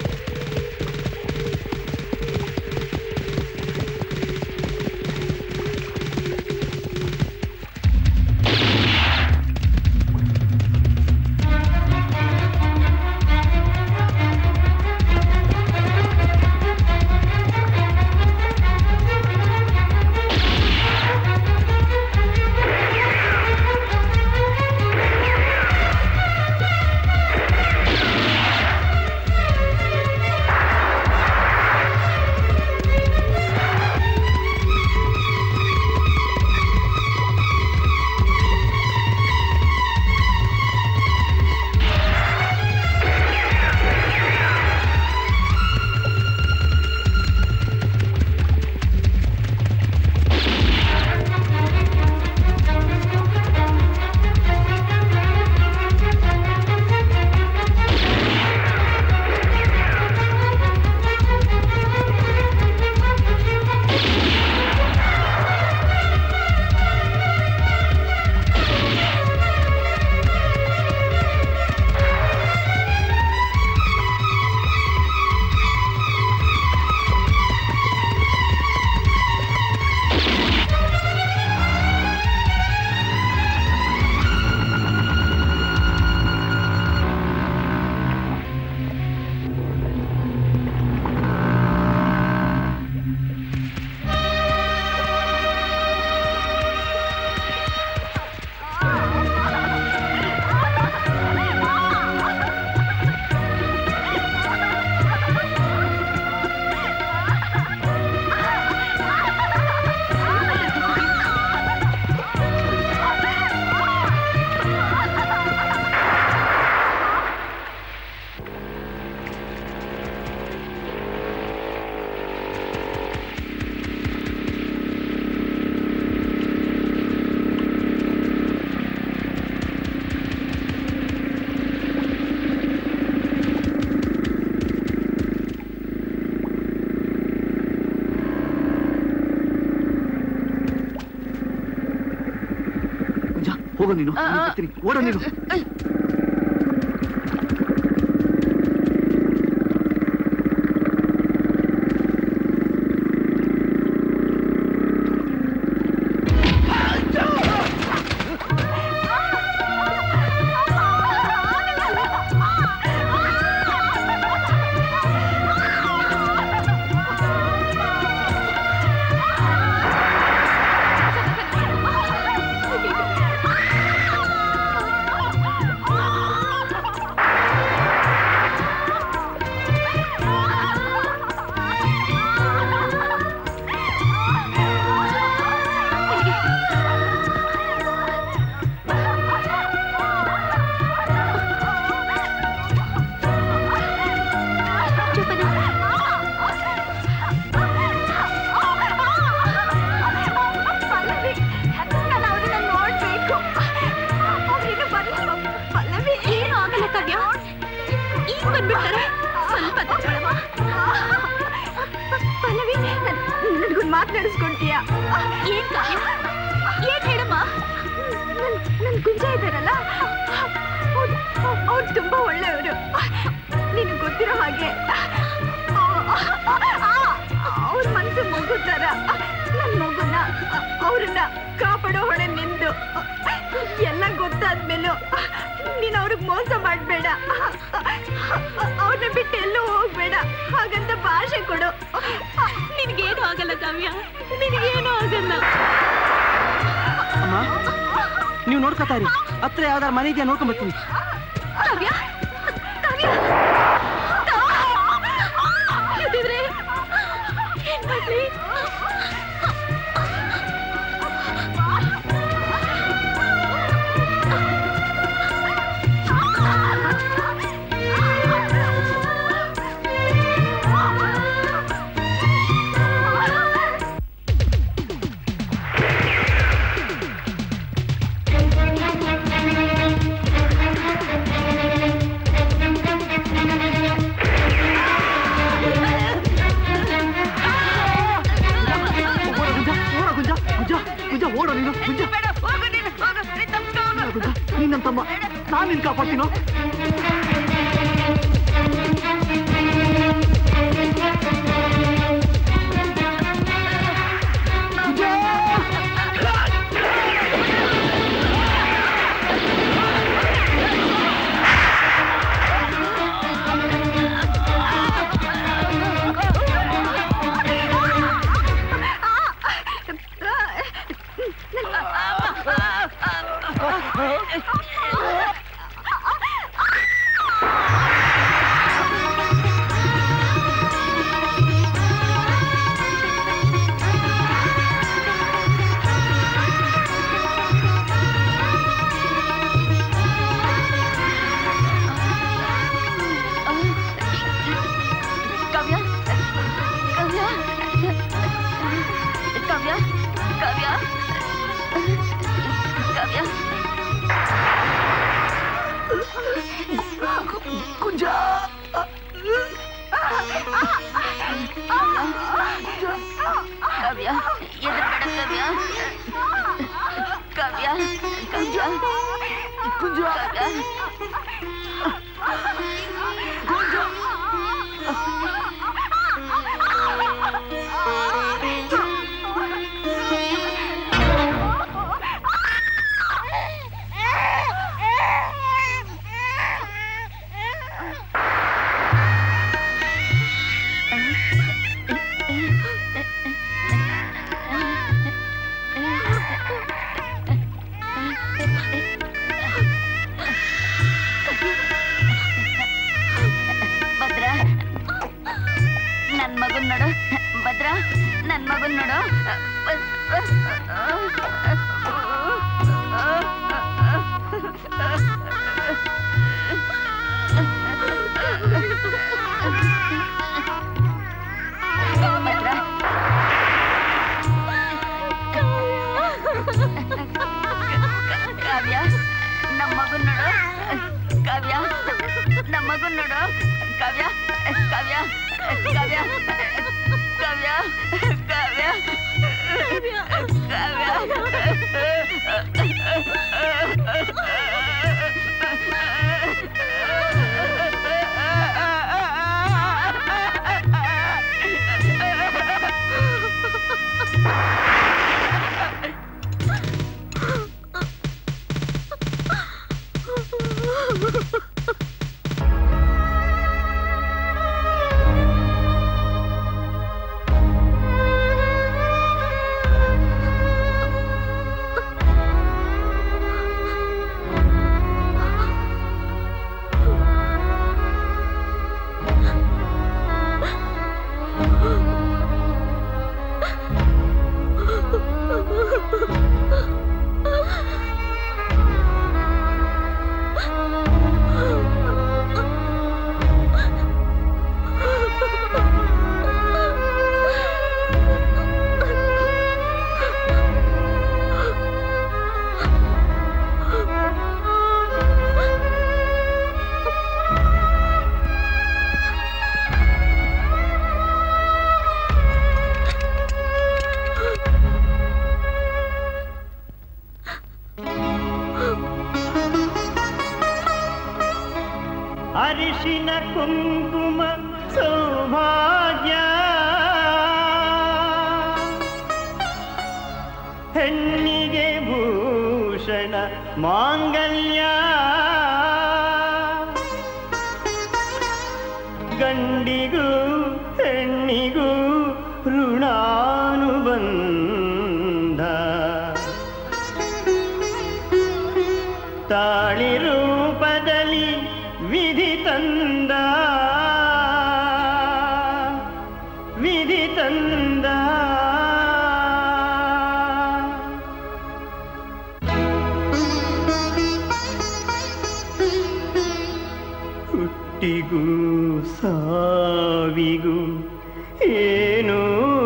ಹೋಗೋ ನೀನು ನಾನು ಬರ್ತೀನಿ. ಓಡೋ ನೀನು ಏನು ಆಗಲ್ಲ ಕಾವ್ಯ ಈಗ ಬಂದ್ಬಿಡ್ತಾರೆ ಸ್ವಲ್ಪ ತಗೊಳಮ್ಮ. ಪಲ್ಲವಿ ನನಗೊಂದು ಮಾತನಾಡಿಸ್ಕೊಳ್ತೀಯ ಏನ್ ಕಾವ್ಯ ಏನ್ ಹೇಳಮ್ಮ ನನ್ ನನ್ ಗುಂಜ ಇದ್ದಾರಲ್ಲ ಅವ್ರು ತುಂಬಾ ಒಳ್ಳೆಯವರು ನಿನಗೆ ಗೊತ್ತಿರೋ ಹಾಗೆ ಅವ್ರ ಮನಸ್ಸು ಮಗು ತರ ನನ್ ಮಗುನ ಅವ್ರನ್ನ ಕಾಪಾಡೋ ಹೊಣೆ ನಿಂದು ಎಲ್ಲ ಗೊತ್ತಾದ್ಮೇಲೂ ನೀನ್ ಅವ್ರಿಗೆ ಮೋಸ ಮಾಡ್ಬೇಡ ಅವ್ರನ್ನ ಬಿಟ್ಟು ಎಲ್ಲೂ ಹೋಗ್ಬೇಡ ಹಾಗಂತ ಭಾಷೆ ಕೊಡು ನಿನ್ಗೇನು ಆಗಲ್ಲ ಕಾವ್ಯ ನಿನಗೇನು ಆಗಲ್ಲ ಅಮ್ಮ ನೀವು ನೋಡ್ಕೊತಾ ಇರಿ ಹತ್ರ ಯಾವ್ದಾರು ಮನೆ ಇದೆಯಾ ನೋಡ್ಕೊಂಡ್ ಬರ್ತೀನಿ ಕಾವ್ಯ ಕಾವ್ಯ ಇದಿದ್ರೆ ಏನ್ ಮಾಡ್ಲಿ Thank you. ನನ್ ತಮ್ಮ ನಾನ್ ನಿನ್ ಕಾಪಾಡ್ತೀನೋ ಕಾವ್ಯ ಕಾವ್ಯ ಕಾವ್ಯ ಕಾವ್ಯ ಕಾವ್ಯ ಕುಂಜ ಕಾವ್ಯ ಎದುರುಗಡೆ ಕಾವ್ಯ ಕಾವ್ಯ ಕಾವ್ಯ ಕುಂಜ ಭದ್ರ ನನ್ ಮಗನ್ ನೋಡು ಭದ್ರ ನನ್ ಮಗನ್ ನೋಡು ಭದ್ರ ಕಾವ್ಯ ನಮ್ಮ ಮಗನ್ ನೋಡು ಕಾವ್ಯ ನಮ್ಮ ಮಗನ್ ನೋಡು ಕಾವ್ಯ ಕಾವ್ಯ ಕಾವ್ಯ ಕಾವ್ಯ ಕಾವ್ಯ ಅರಿಶಿನ ಕುಂಕುಮ ಸೌಭಾಗ್ಯ ಹೆಣ್ಣಿಗೆ ಭೂಷಣ ಮಾಂಗಲ್ಯ ಗಂಡಿಗೂ ಹೆಣ್ಣಿಗೂ ಋಣಾನುಬಂಧ ತಾಳಿ ರೂಪದಲ್ಲಿ ವಿಧಿ ತಂದ ವಿಧಿ ತಂದ ಹುಟ್ಟಿಗೂ ಸಾವಿಗೂ ಏನೋ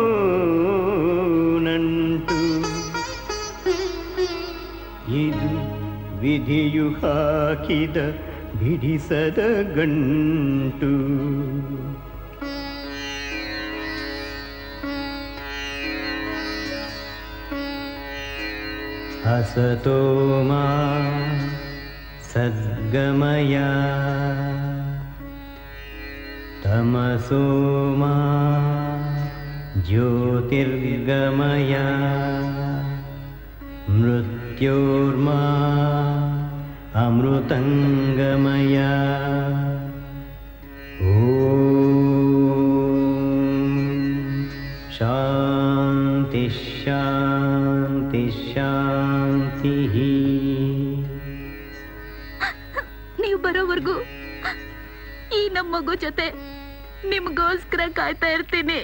ನಂಟು ಇದು ವಿಧಿಯು ಹಾಕಿದ ಬಿಡಿಸದ ಗಂಟು ಹಸತೋಮ सद्गमय तमसो मा ज्योतिर्गमय मृत्योर्मा अमृतङ्गमय ॐ शान्ति शान्ति शान्तिः ನೀವು ಬರೋವರೆಗೂ ಈ ನಮ್ಮ ಮಗು ಜೊತೆ ನಿಮ್ಗೋಸ್ಕರ ಕಾಯ್ತಾ ಇರ್ತೀನಿ